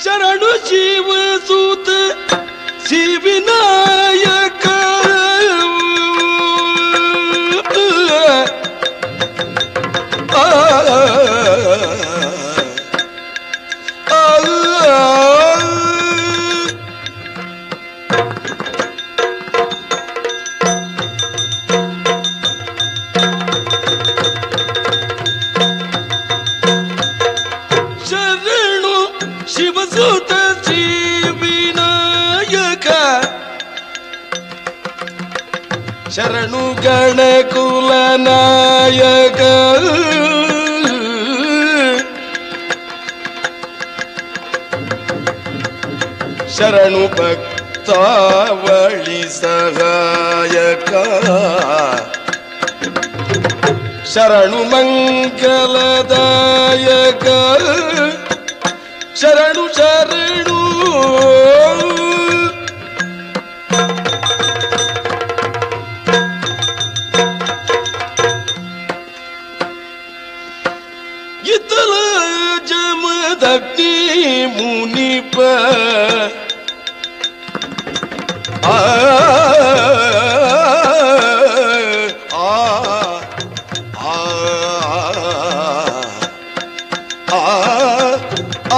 ಶರಣು ಶಿವಸೂತ ಶಿವಿನಾಯಕ ಆ, ಆ, ಶರಣು ಶಿವಸೂತ ವಿನಾಯಕ ಶರಣು ಗಣಕುಲ ನಾಯಕ ಶರಣು ಭಕ್ತಾವಳಿ ಸಹಾಯಕ ಶರಣು ಮಂಗಲದಾಯಕ ಶರಣು ಶರಣು ಇತಲ ಜಮದಗ್ನಿ ಮುನಿಪ ಆ ಆ ಆ ಆ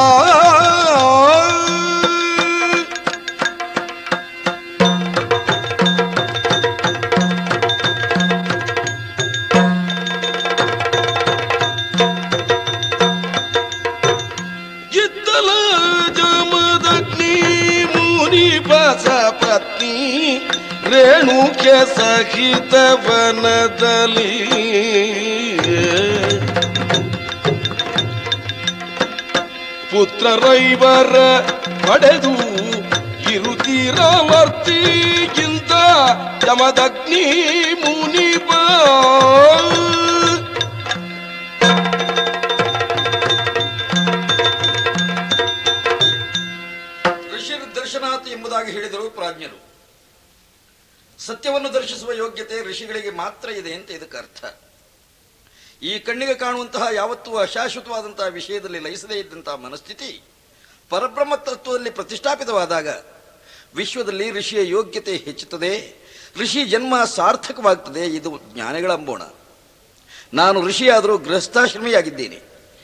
ಇದ್ದಲ ಜಮದಗ್ನಿ ಮುನಿ ಬಸ ಪತ್ನಿ ರೇಣುಕೆ ಸಹಿತ ವನದಲ್ಲಿ ಪುತ್ರರೈವರ ಪಡೆದು ಇರುತ್ತಿರವರ್ತಿಗಿಂತ ಜಮದಗ್ನಿ ಮುನಿಬ ಋಷಿ ದರ್ಶನಾಥ ಎಂಬುದಾಗಿ ಹೇಳಿದರು ಪ್ರಾಜ್ಞರು ಸತ್ಯವನ್ನು ದರ್ಶಿಸುವ ಯೋಗ್ಯತೆ ಋಷಿಗಳಿಗೆ ಮಾತ್ರ ಇದೆ ಅಂತ ಇದಕ್ಕೆ ಅರ್ಥ ಈ ಕಣ್ಣಿಗೆ ಕಾಣುವಂತಹ ಯಾವತ್ತೂ ಅಶಾಶ್ವತವಾದಂತಹ ವಿಷಯದಲ್ಲಿ ಲಯಿಸದೇ ಇದ್ದಂತಹ ಮನಸ್ಥಿತಿ ಪರಬ್ರಹ್ಮ ತತ್ವದಲ್ಲಿ ಪ್ರತಿಷ್ಠಾಪಿತವಾದಾಗ ವಿಶ್ವದಲ್ಲಿ ಋಷಿಯ ಯೋಗ್ಯತೆ ಹೆಚ್ಚುತ್ತದೆ ಋಷಿ ಜನ್ಮ ಸಾರ್ಥಕವಾಗ್ತದೆ ಇದು ಜ್ಞಾನಿಗಳ ಅಂಬೋಣ ನಾನು ಋಷಿಯಾದರೂ ಗೃಹಸ್ಥಾಶ್ರಮಿಯಾಗಿದ್ದೇನೆ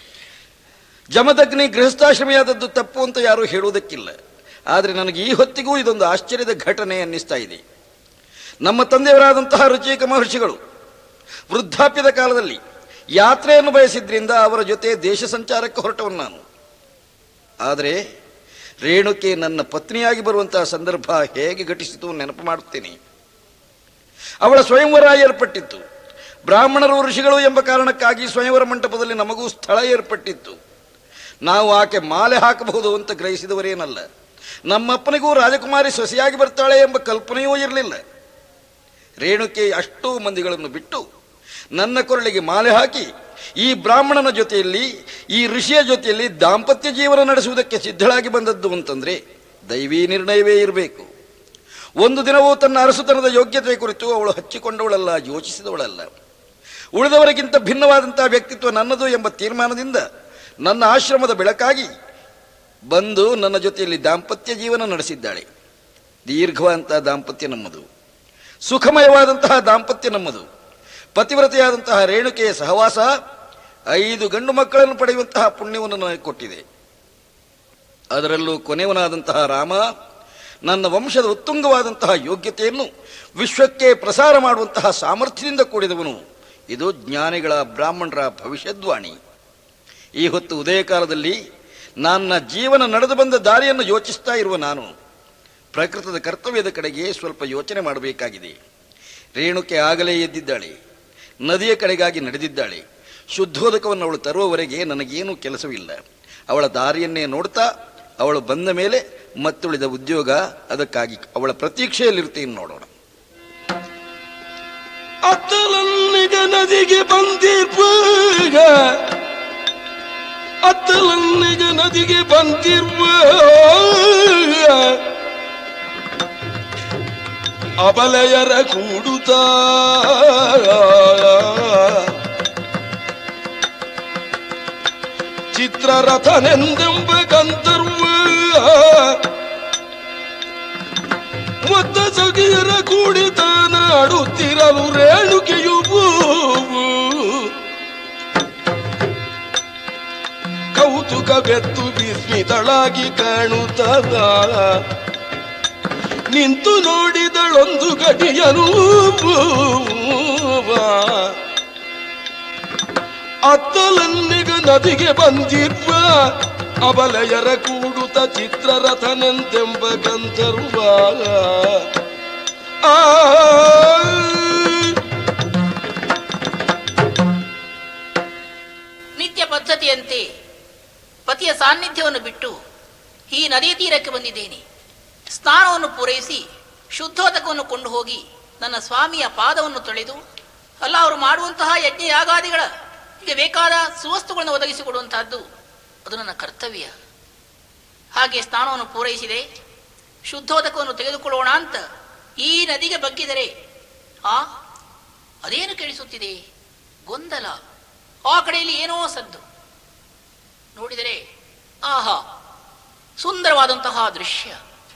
ಜಮದಗ್ನಿ ಗೃಹಸ್ಥಾಶ್ರಮಿಯಾದದ್ದು ತಪ್ಪು ಅಂತ ಯಾರೂ ಹೇಳುವುದಕ್ಕಿಲ್ಲ ಆದರೆ ನನಗೆ ಈ ಹೊತ್ತಿಗೂ ಇದೊಂದು ಆಶ್ಚರ್ಯದ ಘಟನೆ ಅನ್ನಿಸ್ತಾ ಇದೆ ನಮ್ಮ ತಂದೆಯವರಾದಂತಹ ರುಚಿಕ ಮಹರ್ಷಿಗಳು ವೃದ್ಧಾಪ್ಯದ ಕಾಲದಲ್ಲಿ ಯಾತ್ರೆಯನ್ನು ಬಯಸಿದ್ರಿಂದ ಅವರ ಜೊತೆ ದೇಶ ಸಂಚಾರಕ್ಕೆ ಹೊರಟವನು ನಾನು ಆದರೆ ರೇಣುಕೆ ನನ್ನ ಪತ್ನಿಯಾಗಿ ಬರುವಂತಹ ಸಂದರ್ಭ ಹೇಗೆ ಘಟಿಸಿತು ನೆನಪು ಮಾಡುತ್ತೇನೆ ಅವಳ ಸ್ವಯಂವರ ಏರ್ಪಟ್ಟಿತ್ತು ಬ್ರಾಹ್ಮಣರು ಋಷಿಗಳು ಎಂಬ ಕಾರಣಕ್ಕಾಗಿ ಸ್ವಯಂವರ ಮಂಟಪದಲ್ಲಿ ನಮಗೂ ಸ್ಥಳ ಏರ್ಪಟ್ಟಿತ್ತು ನಾವು ಆಕೆ ಮಾಲೆ ಹಾಕಬಹುದು ಅಂತ ಗ್ರಹಿಸಿದವರೇನಲ್ಲ ನಮ್ಮಪ್ಪನಿಗೂ ರಾಜಕುಮಾರಿ ಸೊಸೆಯಾಗಿ ಬರ್ತಾಳೆ ಎಂಬ ಕಲ್ಪನೆಯೂ ಇರಲಿಲ್ಲ ರೇಣುಕೆ ಅಷ್ಟೂ ಮಂದಿಗಳನ್ನು ಬಿಟ್ಟು ನನ್ನ ಕೊರಳಿಗೆ ಮಾಲೆ ಹಾಕಿ ಈ ಬ್ರಾಹ್ಮಣನ ಜೊತೆಯಲ್ಲಿ ಈ ಋಷಿಯ ಜೊತೆಯಲ್ಲಿ ದಾಂಪತ್ಯ ಜೀವನ ನಡೆಸುವುದಕ್ಕೆ ಸಿದ್ಧಳಾಗಿ ಬಂದದ್ದು ಅಂತಂದ್ರೆ ದೈವೀ ನಿರ್ಣಯವೇ ಇರಬೇಕು ಒಂದು ದಿನವೂ ತನ್ನ ಅರಸುತನದ ಯೋಗ್ಯತೆ ಕುರಿತು ಅವಳು ಹಚ್ಚಿಕೊಂಡವಳಲ್ಲ ಯೋಚಿಸಿದವಳಲ್ಲ ಉಳಿದವರಿಗಿಂತ ಭಿನ್ನವಾದಂತಹ ವ್ಯಕ್ತಿತ್ವ ನನ್ನದು ಎಂಬ ತೀರ್ಮಾನದಿಂದ ನನ್ನ ಆಶ್ರಮದ ಬೆಳಕಾಗಿ ಬಂದು ನನ್ನ ಜೊತೆಯಲ್ಲಿ ದಾಂಪತ್ಯ ಜೀವನ ನಡೆಸಿದ್ದಾಳೆ ದೀರ್ಘವಾದಂತಹ ದಾಂಪತ್ಯ ನಮ್ಮದು ಸುಖಮಯವಾದಂತಹ ದಾಂಪತ್ಯ ನಮ್ಮದು ಪತಿವ್ರತೆಯಾದಂತಹ ರೇಣುಕೆಯ ಸಹವಾಸ ಐದು ಗಂಡು ಮಕ್ಕಳನ್ನು ಪಡೆಯುವಂತಹ ಪುಣ್ಯವನ್ನು ನನಗೆ ಕೊಟ್ಟಿದೆ ಅದರಲ್ಲೂ ಕೊನೆಯವನಾದಂತಹ ರಾಮ ನನ್ನ ವಂಶದ ಉತ್ತುಂಗವಾದಂತಹ ಯೋಗ್ಯತೆಯನ್ನು ವಿಶ್ವಕ್ಕೆ ಪ್ರಸಾರ ಮಾಡುವಂತಹ ಸಾಮರ್ಥ್ಯದಿಂದ ಕೂಡಿದವನು ಇದು ಜ್ಞಾನಿಗಳ ಬ್ರಾಹ್ಮಣರ ಭವಿಷ್ಯದ್ವಾಣಿ ಈ ಹೊತ್ತು ಉದಯ ಕಾಲದಲ್ಲಿ ನನ್ನ ಜೀವನ ನಡೆದು ಬಂದ ದಾರಿಯನ್ನು ಯೋಚಿಸ್ತಾ ಇರುವ ನಾನು ಪ್ರಕೃತದ ಕರ್ತವ್ಯದ ಕಡೆಗೆ ಸ್ವಲ್ಪ ಯೋಚನೆ ಮಾಡಬೇಕಾಗಿದೆ ರೇಣುಕೆ ಆಗಲೇ ಎದ್ದಿದ್ದಾಳೆ ನದಿಯ ಕಡೆಗಾಗಿ ನಡೆದಿದ್ದಾಳೆ ಶುದ್ಧೋದಕವನ್ನು ಅವಳು ತರುವವರೆಗೆ ನನಗೇನೂ ಕೆಲಸವಿಲ್ಲ ಅವಳ ದಾರಿಯನ್ನೇ ನೋಡ್ತಾ ಅವಳು ಬಂದ ಮೇಲೆ ಮತ್ತುಳಿದ ಉದ್ಯೋಗ ಅದಕ್ಕಾಗಿ ಅವಳ ಪ್ರತೀಕ್ಷೆಯಲ್ಲಿರ್ತೇನೆ ನೋಡೋಣ ಅತ್ತಲನ್ನಿಗ ನದಿಗೆ ಬಂದಿರ್ವಾಗ ಅತ್ತಲನ್ನಿಗ ನದಿಗೆ ಬಂದಿರುವ ಅಬಲೆಯರ ಕೂಡುತ್ತ ಚಿತ್ರರಥನೆಂದೆಂಬ ಗಂಧರ್ವ ಮೊತ್ತ ಸಖಿಯರ ಕುಡಿತ ನಾಡುತ್ತಿರಲು ರೇಣುಕೆಯು ಕೌತುಕ ಬೆತ್ತು ವಿಸ್ಮಿತಳಾಗಿ ಕಾಣುತ್ತದ ನಿಂತು ನೋಡಿದಳೊಂದು ಗಡಿಯನು ಅತ್ತಲನ್ನಿಗ ನದಿಗೆ ಬಂದಿರುವ ಅಬಲೆಯರ ಕೂಡುತ್ತ ಚಿತ್ರರಥನೆಂತೆಂಬ ಗಂಧರ್ವ ಆ ನಿತ್ಯ ಪದ್ಧತಿಯಂತೆ ಪತಿಯ ಸಾನ್ನಿಧ್ಯವನ್ನು ಬಿಟ್ಟು ಈ ನದಿ ತೀರಕ್ಕೆ ಬಂದಿದ್ದೇನೆ ಸ್ನಾನವನ್ನು ಪೂರೈಸಿ ಶುದ್ಧೋದಕವನ್ನು ಕೊಂಡು ಹೋಗಿ ನನ್ನ ಸ್ವಾಮಿಯ ಪಾದವನ್ನು ತೊಳೆದು ಅಲ್ಲ ಅವರು ಮಾಡುವಂತಹ ಯಜ್ಞ ಯಾಗಾದಿಗಳ ಹೀಗೆ ಬೇಕಾದ ಸುವಸ್ತುಗಳನ್ನು ಒದಗಿಸಿಕೊಡುವಂತಹದ್ದು ಅದು ನನ್ನ ಕರ್ತವ್ಯ ಹಾಗೆ ಸ್ನಾನವನ್ನು ಪೂರೈಸಿದೆ ಶುದ್ಧೋದಕವನ್ನು ತೆಗೆದುಕೊಳ್ಳೋಣ ಅಂತ ಈ ನದಿಗೆ ಬಗ್ಗಿದರೆ ಆ ಅದೇನು ಕೇಳಿಸುತ್ತಿದೆ ಗೊಂದಲ ಆ ಕಡೆಯಲ್ಲಿ ಏನೋ ಸದ್ದು ನೋಡಿದರೆ ಆಹಾ ಸುಂದರವಾದಂತಹ ದೃಶ್ಯ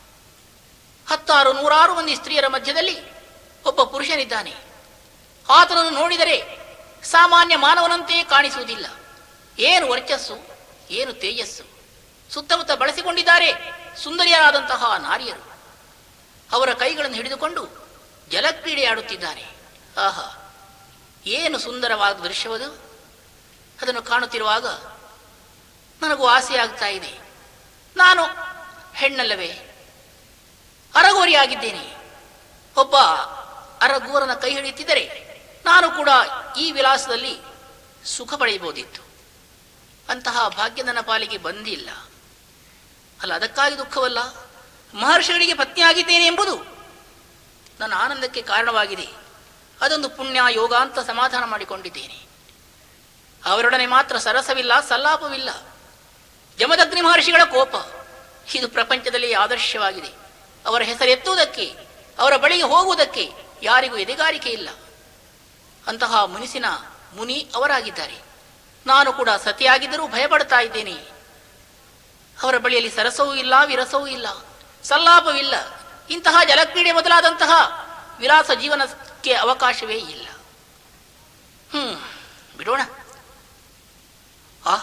ಹತ್ತಾರು ನೂರಾರು ಮಂದಿ ಸ್ತ್ರೀಯರ ಮಧ್ಯದಲ್ಲಿ ಒಬ್ಬ ಪುರುಷನಿದ್ದಾನೆ ಆತನನ್ನು ನೋಡಿದರೆ ಸಾಮಾನ್ಯ ಮಾನವನಂತೆ ಕಾಣಿಸುವುದಿಲ್ಲ ಏನು ವರ್ಚಸ್ಸು ಏನು ತೇಜಸ್ಸು ಸುತ್ತಮುತ್ತ ಬಳಸಿಕೊಂಡಿದ್ದಾರೆ ಸುಂದರಿಯರಾದಂತಹ ನಾರಿಯರು ಅವರ ಕೈಗಳನ್ನು ಹಿಡಿದುಕೊಂಡು ಜಲಕ್ರೀಡೆ ಆಡುತ್ತಿದ್ದಾನೆ ಆಹಾ ಏನು ಸುಂದರವಾದ ದೃಶ್ಯವದು ಅದನ್ನು ಕಾಣುತ್ತಿರುವಾಗ ನನಗೂ ಆಸೆ ಆಗ್ತಾ ಇದೆ ನಾನು ಹೆಣ್ಣಲ್ಲವೇ ಅರಗೋರಿಯಾಗಿದ್ದೇನೆ ಒಬ್ಬ ಅರಗೂರನ ಕೈ ಹಿಡಿಯುತ್ತಿದ್ದರೆ ನಾನು ಕೂಡ ಈ ವಿಲಾಸದಲ್ಲಿ ಸುಖ ಪಡೆಯಬಹುದಿತ್ತು ಅಂತಹ ಭಾಗ್ಯ ನನ್ನ ಪಾಲಿಗೆ ಬಂದಿಲ್ಲ ಅಲ್ಲ ಅದಕ್ಕಾಗಿ ದುಃಖವಲ್ಲ ಮಹರ್ಷಿಗಳಿಗೆ ಪತ್ನಿಯಾಗಿದ್ದೇನೆ ಎಂಬುದು ನನ್ನ ಆನಂದಕ್ಕೆ ಕಾರಣವಾಗಿದೆ ಅದೊಂದು ಪುಣ್ಯ ಯೋಗ ಅಂತ ಸಮಾಧಾನ ಮಾಡಿಕೊಂಡಿದ್ದೇನೆ ಅವರೊಡನೆ ಮಾತ್ರ ಸರಸವಿಲ್ಲ ಸಲ್ಲಾಪವಿಲ್ಲ ಜಮದಗ್ನಿ ಮಹರ್ಷಿಗಳ ಕೋಪ ಇದು ಪ್ರಪಂಚದಲ್ಲಿ ಆದರ್ಶವಾಗಿದೆ ಅವರ ಹೆಸರೆತ್ತುವುದಕ್ಕೆ ಅವರ ಬಳಿಗೆ ಹೋಗುವುದಕ್ಕೆ ಯಾರಿಗೂ ಎದೆಗಾರಿಕೆ ಇಲ್ಲ ಅಂತಹ ಮುನಿಸಿನ ಮುನಿ ಅವರಾಗಿದ್ದಾರೆ ನಾನು ಕೂಡ ಸತಿಯಾಗಿದ್ದರೂ ಭಯಪಡ್ತಾ ಇದ್ದೇನೆ ಅವರ ಬಳಿಯಲ್ಲಿ ಸರಸವೂ ಇಲ್ಲ ವಿರಸವೂ ಇಲ್ಲ ಸಲ್ಲಾಪವಿಲ್ಲ ಇಂತಹ ಜಲಕ್ರೀಡೆ ಮೊದಲಾದಂತಹ ವಿಲಾಸ ಜೀವನಕ್ಕೆ ಅವಕಾಶವೇ ಇಲ್ಲ ಹ್ಮ್ ಬಿಡೋಣ ಆ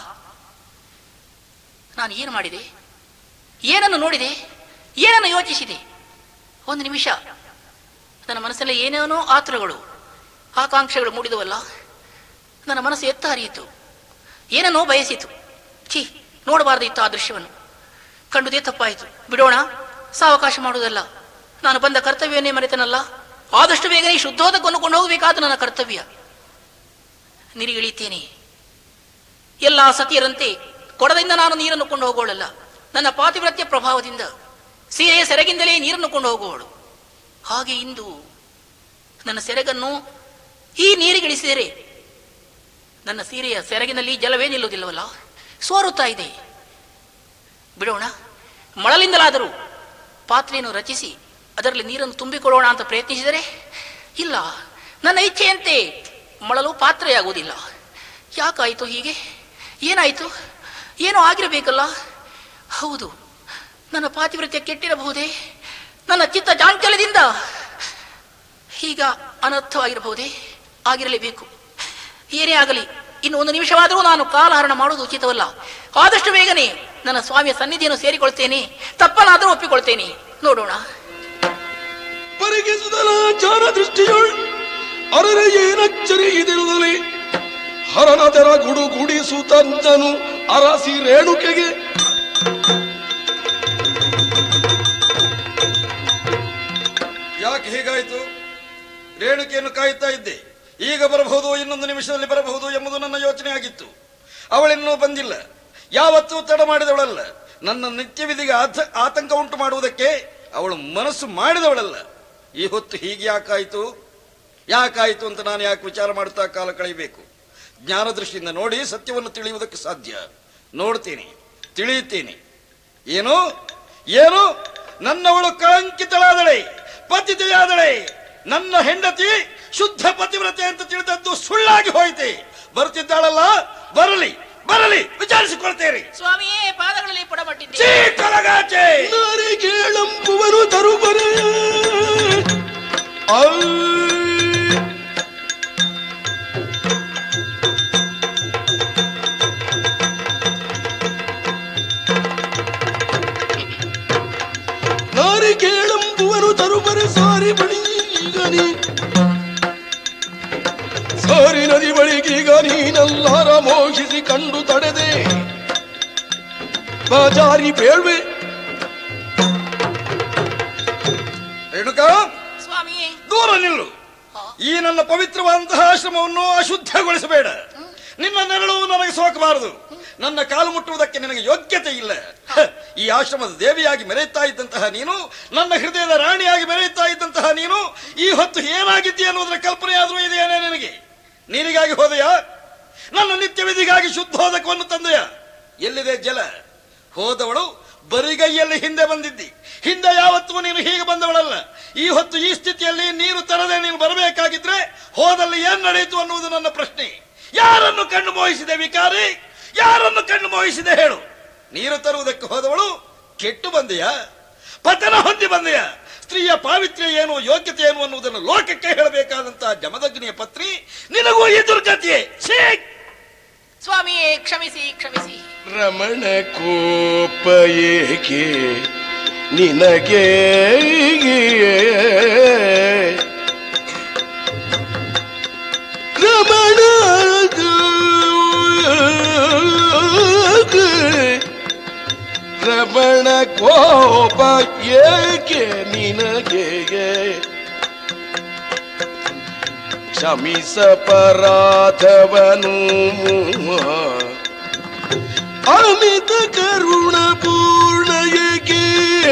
ನಾನು ಏನು ಮಾಡಿದೆ ಏನನ್ನು ನೋಡಿದೆ ಏನನ್ನು ಯೋಚಿಸಿದೆ ಒಂದು ನಿಮಿಷ ನನ್ನ ಮನಸ್ಸಲ್ಲಿ ಏನೇನೋ ಆತುರಗಳು ಆಕಾಂಕ್ಷೆಗಳು ಮೂಡಿದವಲ್ಲ ನನ್ನ ಮನಸ್ಸು ಎತ್ತ ಹರಿಯಿತು ಏನನ್ನೋ ಬಯಸಿತು ಛೀ ನೋಡಬಾರದಿತ್ತು ಆ ದೃಶ್ಯವನ್ನು ಕಂಡುದೇ ತಪ್ಪಾಯಿತು ಬಿಡೋಣ ಸಾವಕಾಶ ಮಾಡುವುದಲ್ಲ ನಾನು ಬಂದ ಕರ್ತವ್ಯವನ್ನೇ ಮರೆತನಲ್ಲ ಆದಷ್ಟು ಬೇಗನೆ ಈ ಶುದ್ಧೋದಕವನ್ನು ಕೊಂಡು ಹೋಗಬೇಕಾದ ನನ್ನ ಕರ್ತವ್ಯ ನಿರಿಗಿಳಿತೇನೆ ಎಲ್ಲ ಸತಿಯರಂತೆ ಕೊಡದಿಂದ ನಾನು ನೀರನ್ನು ಕೊಂಡು ಹೋಗೋಳಲ್ಲ ನನ್ನ ಪಾತಿವ್ರತ್ಯ ಪ್ರಭಾವದಿಂದ ಸೀರೆಯ ಸೆರಗಿಂದಲೇ ನೀರನ್ನು ಕೊಂಡು ಹೋಗುವವಳು ಹಾಗೆ ಇಂದು ನನ್ನ ಸೆರಗನ್ನು ಈ ನೀರಿಗಿಳಿಸಿದರೆ ನನ್ನ ಸೀರೆಯ ಸೆರಗಿನಲ್ಲಿ ಜಲವೇ ನಿಲ್ಲುವುದಿಲ್ಲವಲ್ಲ ಸೋರುತ್ತಾ ಇದೆ ಬಿಡೋಣ ಮಳಲಿಂದಲಾದರೂ ಪಾತ್ರೆಯನ್ನು ರಚಿಸಿ ಅದರಲ್ಲಿ ನೀರನ್ನು ತುಂಬಿಕೊಳ್ಳೋಣ ಅಂತ ಪ್ರಯತ್ನಿಸಿದರೆ ಇಲ್ಲ ನನ್ನ ಇಚ್ಛೆಯಂತೆ ಮಳಲು ಪಾತ್ರೆಯಾಗುವುದಿಲ್ಲ ಯಾಕಾಯಿತು ಹೀಗೆ ಏನಾಯಿತು ಏನೋ ಆಗಿರಬೇಕಲ್ಲ ಹೌದು ನನ್ನ ಪಾತಿವ್ರತ್ಯ ಕೆಟ್ಟಿರಬಹುದೇ ನನ್ನ ಚಿತ್ತ ಚಾಂಚಲ್ಯದಿಂದ ಈಗ ಅನರ್ಥವಾಗಿರಬಹುದೇ ಆಗಿರಲೇಬೇಕು ಏನೇ ಆಗಲಿ ಇನ್ನು ಒಂದು ನಿಮಿಷವಾದರೂ ನಾನು ಕಾಲಹರಣ ಮಾಡುವುದು ಉಚಿತವಲ್ಲ ಆದಷ್ಟು ಬೇಗನೆ ನನ್ನ ಸ್ವಾಮಿಯ ಸನ್ನಿಧಿಯನ್ನು ಸೇರಿಕೊಳ್ತೇನೆ ತಪ್ಪನಾದರೂ ಒಪ್ಪಿಕೊಳ್ತೇನೆ ನೋಡೋಣ ಪರಿಗಿಸುದಲ ಚಾರ ದೃಷ್ಟಿಯೊಳ್ ಅರರ ಏನಚ್ಚರಿ ಇದಿರುದಲಿ ಹರನದರ ಗುಡು ಗುಡಿಸುತ್ತಂದನು ಅರಸಿ ರೇಣುಕೆಗೆ ಯಾಕೆ ಹೀಗಾಯಿತು ರೇಣುಕೆಯನ್ನು ಕಾಯುತ್ತಾ ಇದ್ದೆ ಈಗ ಬರಬಹುದು ಇನ್ನೊಂದು ನಿಮಿಷದಲ್ಲಿ ಬರಬಹುದು ಎಂಬುದು ನನ್ನ ಯೋಚನೆ ಆಗಿತ್ತು ಅವಳಿನ್ನೂ ಬಂದಿಲ್ಲ ಯಾವತ್ತೂ ತಡ ಮಾಡಿದವಳಲ್ಲ ನನ್ನ ನಿತ್ಯ ವಿಧಿಗೆ ಆತ- ಆತಂಕ ಉಂಟು ಮಾಡುವುದಕ್ಕೆ ಅವಳು ಮನಸ್ಸು ಮಾಡಿದವಳಲ್ಲ ಈ ಹೊತ್ತು ಹೀಗೆ ಯಾಕಾಯಿತು ಯಾಕಾಯಿತು ಅಂತ ನಾನು ಯಾಕೆ ವಿಚಾರ ಮಾಡುತ್ತಾ ಕಾಲ ಕಳೆಯಬೇಕು ಜ್ಞಾನ ದೃಷ್ಟಿಯಿಂದ ನೋಡಿ ಸತ್ಯವನ್ನು ತಿಳಿಯುವುದಕ್ಕೆ ಸಾಧ್ಯ ನೋಡ್ತೀನಿ ತಿಳಿಯುತ್ತೇನೆ ಏನು ಏನು ನನ್ನವಳು ಕಳಂಕಿತಳಾದಳೆ ಪತಿತೆಯಾದಳೆ ನನ್ನ ಹೆಂಡತಿ ಶುದ್ಧ ಪತಿವ್ರತೆ ಅಂತ ತಿಳಿದದ್ದು ಸುಳ್ಳಾಗಿ ಹೋಯಿತೆ ಬರ್ತಿದ್ದಾಳಲ್ಲ ಬರಲಿ ಬರಲಿ ವಿಚಾರಿಸಿಕೊಳ್ತೇನೆ ಸ್ವಾಮಿಯೇ ಪಾದಗಳಲ್ಲಿ ಪುಡಪಟ್ಟಿದ್ದೆ ಚೀಟಲ ಹೋಗಾಚೆ ನಾರಿಗೇಳಂಬುವನು ತರುವರೆ ಐ ನಾರಿಗೇಳಂಬುವನು ತರುವರೆ ಸಾರಿ ಬಳಿಗನಿ ಸಾರಿ ನದಿ ಬಳಿಗೀಗ ನೀನಲ್ಲಾರ ಮೋಹಿಸಿ ಕಂಡು ತಡೆದೆ ಬಾಜಾರಿ ಬೇಳ್ವೆ ರೇಣುಕಾ ಸ್ವಾಮಿಯೇ ದೂರ ನಿಲ್ಲು ಹಾ. ಈ ನನ್ನ ಪವಿತ್ರವಾದಂತಹ ಆಶ್ರಮವನ್ನು ಅಶುದ್ಧಗೊಳಿಸಬೇಡ ನಿನ್ನ ನೆರಳು ನನಗೆ ಸೋಕಬಾರದು ನನ್ನ ಕಾಲು ಮುಟ್ಟುವುದಕ್ಕೆ ನಿನಗೆ ಯೋಗ್ಯತೆ ಇಲ್ಲ ಹ, ಈ ಆಶ್ರಮದ ದೇವಿಯಾಗಿ ಮೆರೆಯುತ್ತಾ ಇದ್ದಂತಹ ನೀನು ನನ್ನ ಹೃದಯದ ರಾಣಿಯಾಗಿ ಮೆರೆಯುತ್ತಾ ಇದ್ದಂತಹ ನೀನು ಈ ಹೊತ್ತು ಏನಾಗಿದ್ದೀಯ ಅನ್ನೋದರ ಕಲ್ಪನೆ ಆದರೂ ಇದೆಯೇನೇ ನಿನಗೆ ನೀರಿಗಾಗಿ ಹೋದೆಯಾ ನನ್ನ ನಿತ್ಯ ವಿಧಿಗಾಗಿ ಶುದ್ಧೋದಕವನ್ನು ತಂದೆಯ ಎಲ್ಲಿದೆ ಜಲ ಹೋದವಳು ಬರಿಗೈಯಲ್ಲಿ ಹಿಂದೆ ಬಂದಿದ್ದಿ ಹಿಂದೆ ಯಾವತ್ತೂ ನೀನು ಹೀಗೆ ಬಂದವಳಲ್ಲ ಈ ಹೊತ್ತು ಈ ಸ್ಥಿತಿಯಲ್ಲಿ ನೀರು ತರದೆ ನೀನು ಬರಬೇಕಾಗಿದ್ರೆ ಹೋದಲ್ಲಿ ಏನ್ ನಡೆಯಿತು ಅನ್ನುವುದು ನನ್ನ ಪ್ರಶ್ನೆ ಯಾರನ್ನು ಕಣ್ಣು ಮೋಹಿಸಿದೆ ವಿಕಾರಿ ಯಾರನ್ನು ಕಣ್ಣು ಮೋಹಿಸಿದೆ ಹೇಳು ನೀರು ತರುವುದಕ್ಕೆ ಹೋದವಳು ಕೆಟ್ಟು ಬಂದೆಯಾ ಪತನ ಹೊಂದಿ ಬಂದೆಯ ಸ್ತ್ರೀಯ ಪಾವಿತ್ರ್ಯ ಏನು ಯೋಗ್ಯತೆ ಏನು ಅನ್ನುವುದನ್ನು ಲೋಕಕ್ಕೆ ಹೇಳಬೇಕಾದಂತಹ ಜಮದಗ್ನಿಯ ಪತ್ನಿ ನಿನಗೂ ಈ ದುರ್ಗತಿಯೇ ಛೀ! ಸ್ವಾಮಿಯೇ ಕ್ಷಮಿಸಿ ಕ್ಷಮಿಸಿ ರಮಣ ಕೋಪ ಏಕೆ ನಿನಗೆ ರಮಣ ರಮಣ ಕೋಪ ಏಕೆ ನಿನಗೆ ಕ್ಷಮಿಸ ಪರಾಧವನು ಅಮಿತ ಕರುಣ ಪೂರ್ಣ ಏಕೆ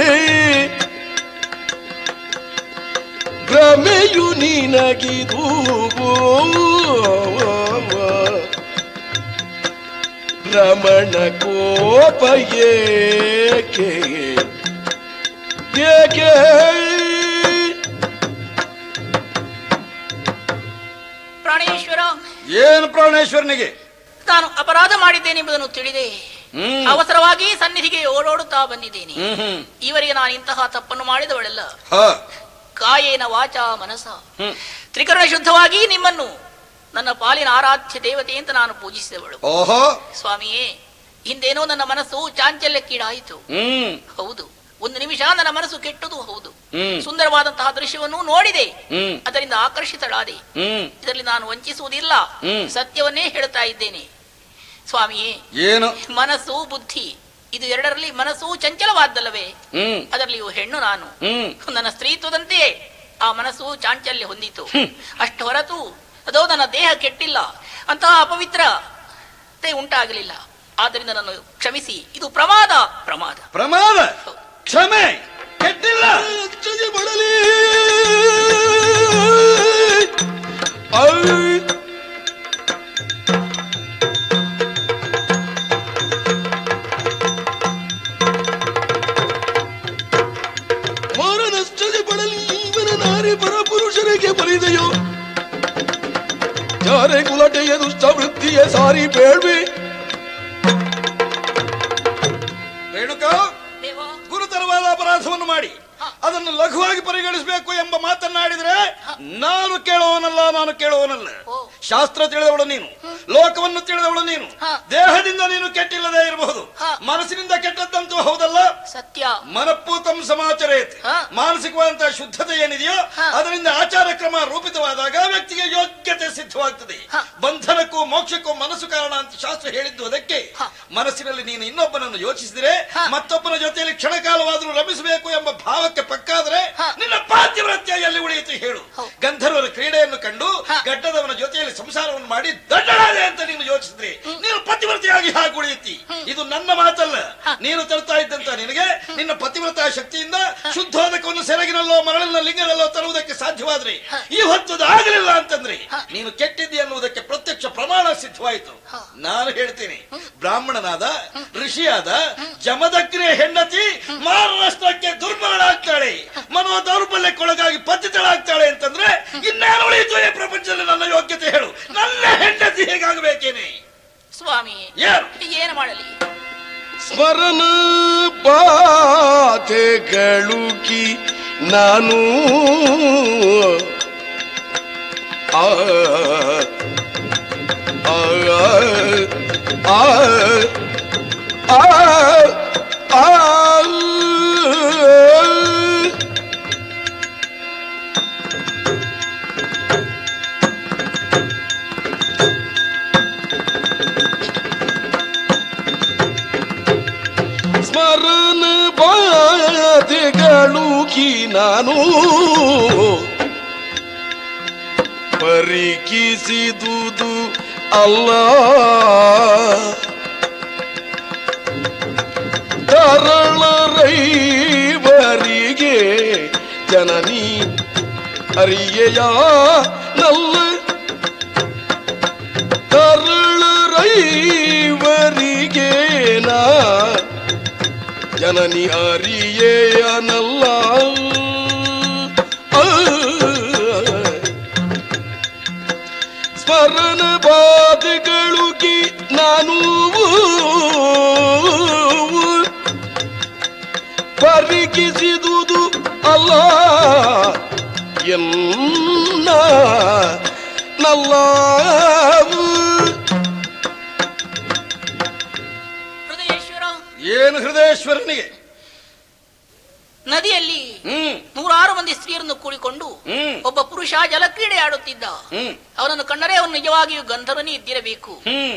ಭ್ರಮೆಯು ನಿನಗಿದು ರಮಣ ಕೋಪ ಏಕೆ ಏಕೆ ಪ್ರಾಣೇಶ್ವರ ಏನು ಪ್ರಾಣೇಶ್ವರನಿಗೆ ನಾನು ಅಪರಾಧ ಮಾಡಿದ್ದೇನೆಂಬುದನ್ನು ತಿಳಿದೆ ಹ್ಮ್. ಅವಸರವಾಗಿ ಸನ್ನಿಧಿಗೆ ಓಡೋಡುತ್ತಾ ಬಂದಿದ್ದೇನೆ ಹ್ಮ್ ಹ್ಮ್ ಈವರೆಗೆ ನಾನು ಇಂತಹ ತಪ್ಪನ್ನು ಮಾಡಿದವಳೆಲ್ಲ ಹ ಕಾಯೇನ ವಾಚ ಮನಸ ಹ್ಮ್ ತ್ರಿಕರಣ ಶುದ್ಧವಾಗಿ ನಿಮ್ಮನ್ನು ನನ್ನ ಪಾಲಿನ ಆರಾಧ್ಯ ದೇವತೆ ಅಂತ ನಾನು ಪೂಜಿಸಿದವಳು ಓಹೋ ಸ್ವಾಮಿಯೇ ಹಿಂದೇನೋ ನನ್ನ ಮನಸ್ಸು ಚಾಂಚಲ್ಯಕ್ಕೀಡಾಯಿತು ಹ್ಮ್ ಹೌದು ಒಂದು ನಿಮಿಷ ನನ್ನ ಮನಸ್ಸು ಕೆಟ್ಟದು ಹೌದು ಹ್ಮ್ ಸುಂದರವಾದಂತಹ ದೃಶ್ಯವನ್ನು ನೋಡಿದೆ ಹ್ಮ್ ಅದರಿಂದ ಆಕರ್ಷಿತಳಾದೆ ಹ್ಮ್ ಇದರಲ್ಲಿ ನಾನು ವಂಚಿಸುವುದಿಲ್ಲ ಹ್ಮ್. ಸತ್ಯವನ್ನೇ ಹೇಳುತ್ತಾ ಇದ್ದೇನೆ ಸ್ವಾಮಿಯೇ ಏನು ಮನಸ್ಸು ಬುದ್ಧಿ ಇದು ಎರಡರಲ್ಲಿ ಮನಸ್ಸು ಚಂಚಲವಾದ್ದಲ್ಲವೇ ಹ್ಮ್ ಅದರಲ್ಲಿಯೂ ಹೆಣ್ಣು ನಾನು ಹ್ಮ್ ನನ್ನ ಸ್ತ್ರೀತ್ವದಂತೆಯೇ ಆ ಮನಸ್ಸು ಚಾಂಚಲ್ಯ ಹೊಂದಿತು ಅಷ್ಟು ಹೊರತು ಅದೋ ನನ್ನ ದೇಹ ಕೆಟ್ಟಿಲ್ಲ ಅಂತಹ ಅಪವಿತ್ರತೆ ಉಂಟಾಗಲಿಲ್ಲ ಆದ್ದರಿಂದ ನಾನು ಕ್ಷಮಿಸಿ ಇದು ಪ್ರಮಾದ ಪ್ರಮಾದ ಪ್ರಮಾದ ಕ್ಷಮೆ ಕೆಟ್ಟಿಲ್ಲ ಅಚ್ಚರಿ ಮಾಡಲಿ ಐ ಮಾರನಷ್ಟದೆ ಪಡಲಿ ಇವನ ನಾರಿ ಪರಪುರುಷರಿಗೆ ಬಲಿದೆಯೋ ಯಾರೇ ಕುಲಟೆಯ ದುಷ್ಟ ವೃತ್ತಿಯ ಸಾರಿ ಬೇಡ್ವೆ ರೇಣುಕಾ ದೇವ ಗುರುತರವಾದ ಅಪರಾಧವನ್ನು ಮಾಡಿ ಹ. ಅದನ್ನು ಲಘುವಾಗಿ ಪರಿಗಣಿಸಬೇಕು ಎಂಬ ಮಾತನ್ನಾಡಿದ್ರೆ ನಾನು ಕೇಳುವವನಲ್ಲ ನಾನು ಕೇಳುವವನಲ್ಲ ಓ. ಶಾಸ್ತ್ರ ತಿಳಿದವಳು ನೀನು ಲೋಕವನ್ನು ತಿಳಿದವಳು ನೀನು ಹ. ದೇಹದಿಂದ ನೀನು ಕೆಟ್ಟಿಲ್ಲದೆ ಇರಬಹುದು ಹ. ಮನಸ್ಸಿನಿಂದ ಕೆಟ್ಟದ್ದಂತೂ ಹೌದಲ್ಲ ಸತ್ಯ ಮನಪೂತಂ ಸಮಾಚರೇತ್ ಹ. ಮಾನಸಿಕವಾದಂತಹ ಶುದ್ಧತೆ ಏನಿದೆಯೋ ಹ. ಅದರಿಂದ ಆಚಾರ ಕ್ರಮ ರೂಪಿತವಾದಾಗ ವ್ಯಕ್ತಿಗೆ ಯೋಗ್ಯತೆ ಸಿದ್ಧವಾಗ್ತದೆ ಹ. ಬಂಧನಕ್ಕೂ ಮೋಕ್ಷಕ್ಕೂ ಮನಸ್ಸು ಕಾರಣ ಅಂತ ಶಾಸ್ತ್ರ ಹೇಳಿದ್ದು ಅದಕ್ಕೆ ಹ. ಮನಸ್ಸಿನಲ್ಲಿ ನೀನು ಇನ್ನೊಬ್ಬನನ್ನು ಯೋಚಿಸಿದರೆ ಹ. ಮತ್ತೊಬ್ಬನ ಜೊತೆಯಲ್ಲಿ ಕ್ಷಣಕಾಲವಾದರೂ ರಮಿಸಬೇಕು ಎಂಬ ಭಾವಕ್ಕೆ ಪಕ್ಕಾದ್ರೆ ಹ. ನಿನ್ನ ಪಾತಿವ್ರತ್ಯ ಎಲ್ಲಿ ಉಳಿಯಿತು ಹೇಳು ಹೌದು. ಗಂಧರ್ವರ ಕ್ರೀಡೆಯನ್ನು ಕಂಡು ಹ. ಗಡ್ಡದವನ ಜೊತೆಯಲ್ಲಿ ಸಂಸಾರವನ್ನು ಮಾಡಿ ದಡ್ಡಳಾದೆ ಅಂತ ನೀನು ಯೋಚಿಸಿದ್ರೆ ನೀನು ಪತಿವ್ರತೆಯಾಗಿ ಹಾಗೆ ಉಳಿಯುತ್ತಿ ಇದು ನನ್ನ ಮಾತಲ್ಲ ಹ. ನೀನು ತರ್ತಾ ಇದ್ದಂತ ನಿನಗೆ ನಿನ್ನ ಪತಿವ್ರತ ಶಕ್ತಿಯಿಂದ ಶುದ್ಧೋದಕವನ್ನು ಸೆರಗಿನಲ್ಲೋ ಮರಳಿನ ಲಿಂಗದಲ್ಲೋ ತರುವುದಕ್ಕೆ ಸಾಧ್ಯವಾದ್ರೆ ಹ. ಈ ಹೊತ್ತದು ಆಗಲಿಲ್ಲ ಅಂತಂದ್ರೆ ಹ. ನೀನು ಕೆಟ್ಟಿದ್ದಿ ಅನ್ನುವುದಕ್ಕೆ ಪ್ರತ್ಯಕ್ಷ ಪ್ರಮಾಣ ಸಿದ್ಧವಾಯಿತು ಹ. ನಾನು ಹೇಳ್ತೀನಿ ಬ್ರಾಹ್ಮಣನಾದ ಋಷಿಯಾದ ಜಮದಗ್ನಿಯ ಹೆಂಡತಿ ಮಾರನಷ್ಟಕ್ಕೆ ದುರ್ಬಲಳಾಗ್ತಾಳೆ ಮನೋ ದೌರ್ಬಲ್ಯಕ್ಕೊಳಗಾಗಿ ಪತಿತಳಾಗ್ತಾಳೆ ಅಂತಂದ್ರೆ ಇನ್ನೇನು ಉಳಿಯಿತು ಈ ಪ್ರಪಂಚದಲ್ಲಿ ನನ್ನ ಯೋಗ್ಯತೆ ಹೇಳು ನನ್ನ ಹೆಂಡತಿ ಹೇಗಾಗಬೇಕೇನೆ ಸ್ವಾಮಿ ಯಾರು ಏನು ಮಾಡಲಿ ಸ್ಮರಣ ಬಾಧೆಗಳುಕಿ ನಾನು ಆ ಆ ಆ ಆ ಆ ಸ್ಮರಣ ಬಾಧೆಗಳುಕಿ ನಾನು ಪರಿಕಿಸಿದುದು ಅಲ್ಲ ಕರಳರೈವರಿಗೆ ಜನನಿ ಅರಿಯೆಯ ನಲ್ಲ ಕರಳರೈವರಿಗೆ ನಾ ಜನನಿ ಅರಿಯೇಯನಲ್ಲ ಆ. ಸ್ಮರಣ ಬಾಧೆಗಳುಗಿ ನಾನು ಪರಿಗಿಸಿದುದು ಅಲ್ಲ ಎನ್ನ ನಲ್ಲ ಹೃದಯೇಶ್ವರ ಏನು ಹೃದಯೇಶ್ವರನಿಗೆ ನದಿಯಲ್ಲಿ ಹ್ಮ್ ನೂರಾರು ಮಂದಿ ಸ್ತ್ರೀಯರನ್ನು ಕೂಡಿಕೊಂಡು ಹ್ಮ್ ಒಬ್ಬ ಪುರುಷ ಜಲಕ್ರೀಡೆ ಆಡುತ್ತಿದ್ದ ಹ್ಮ್ ಅವನನ್ನು ಕಂಡರೆ ಅವನು ನಿಜವಾಗಿಯೂ ಗಂಧರ್ವನೇ ಇದ್ದಿರಬೇಕು ಹ್ಮ್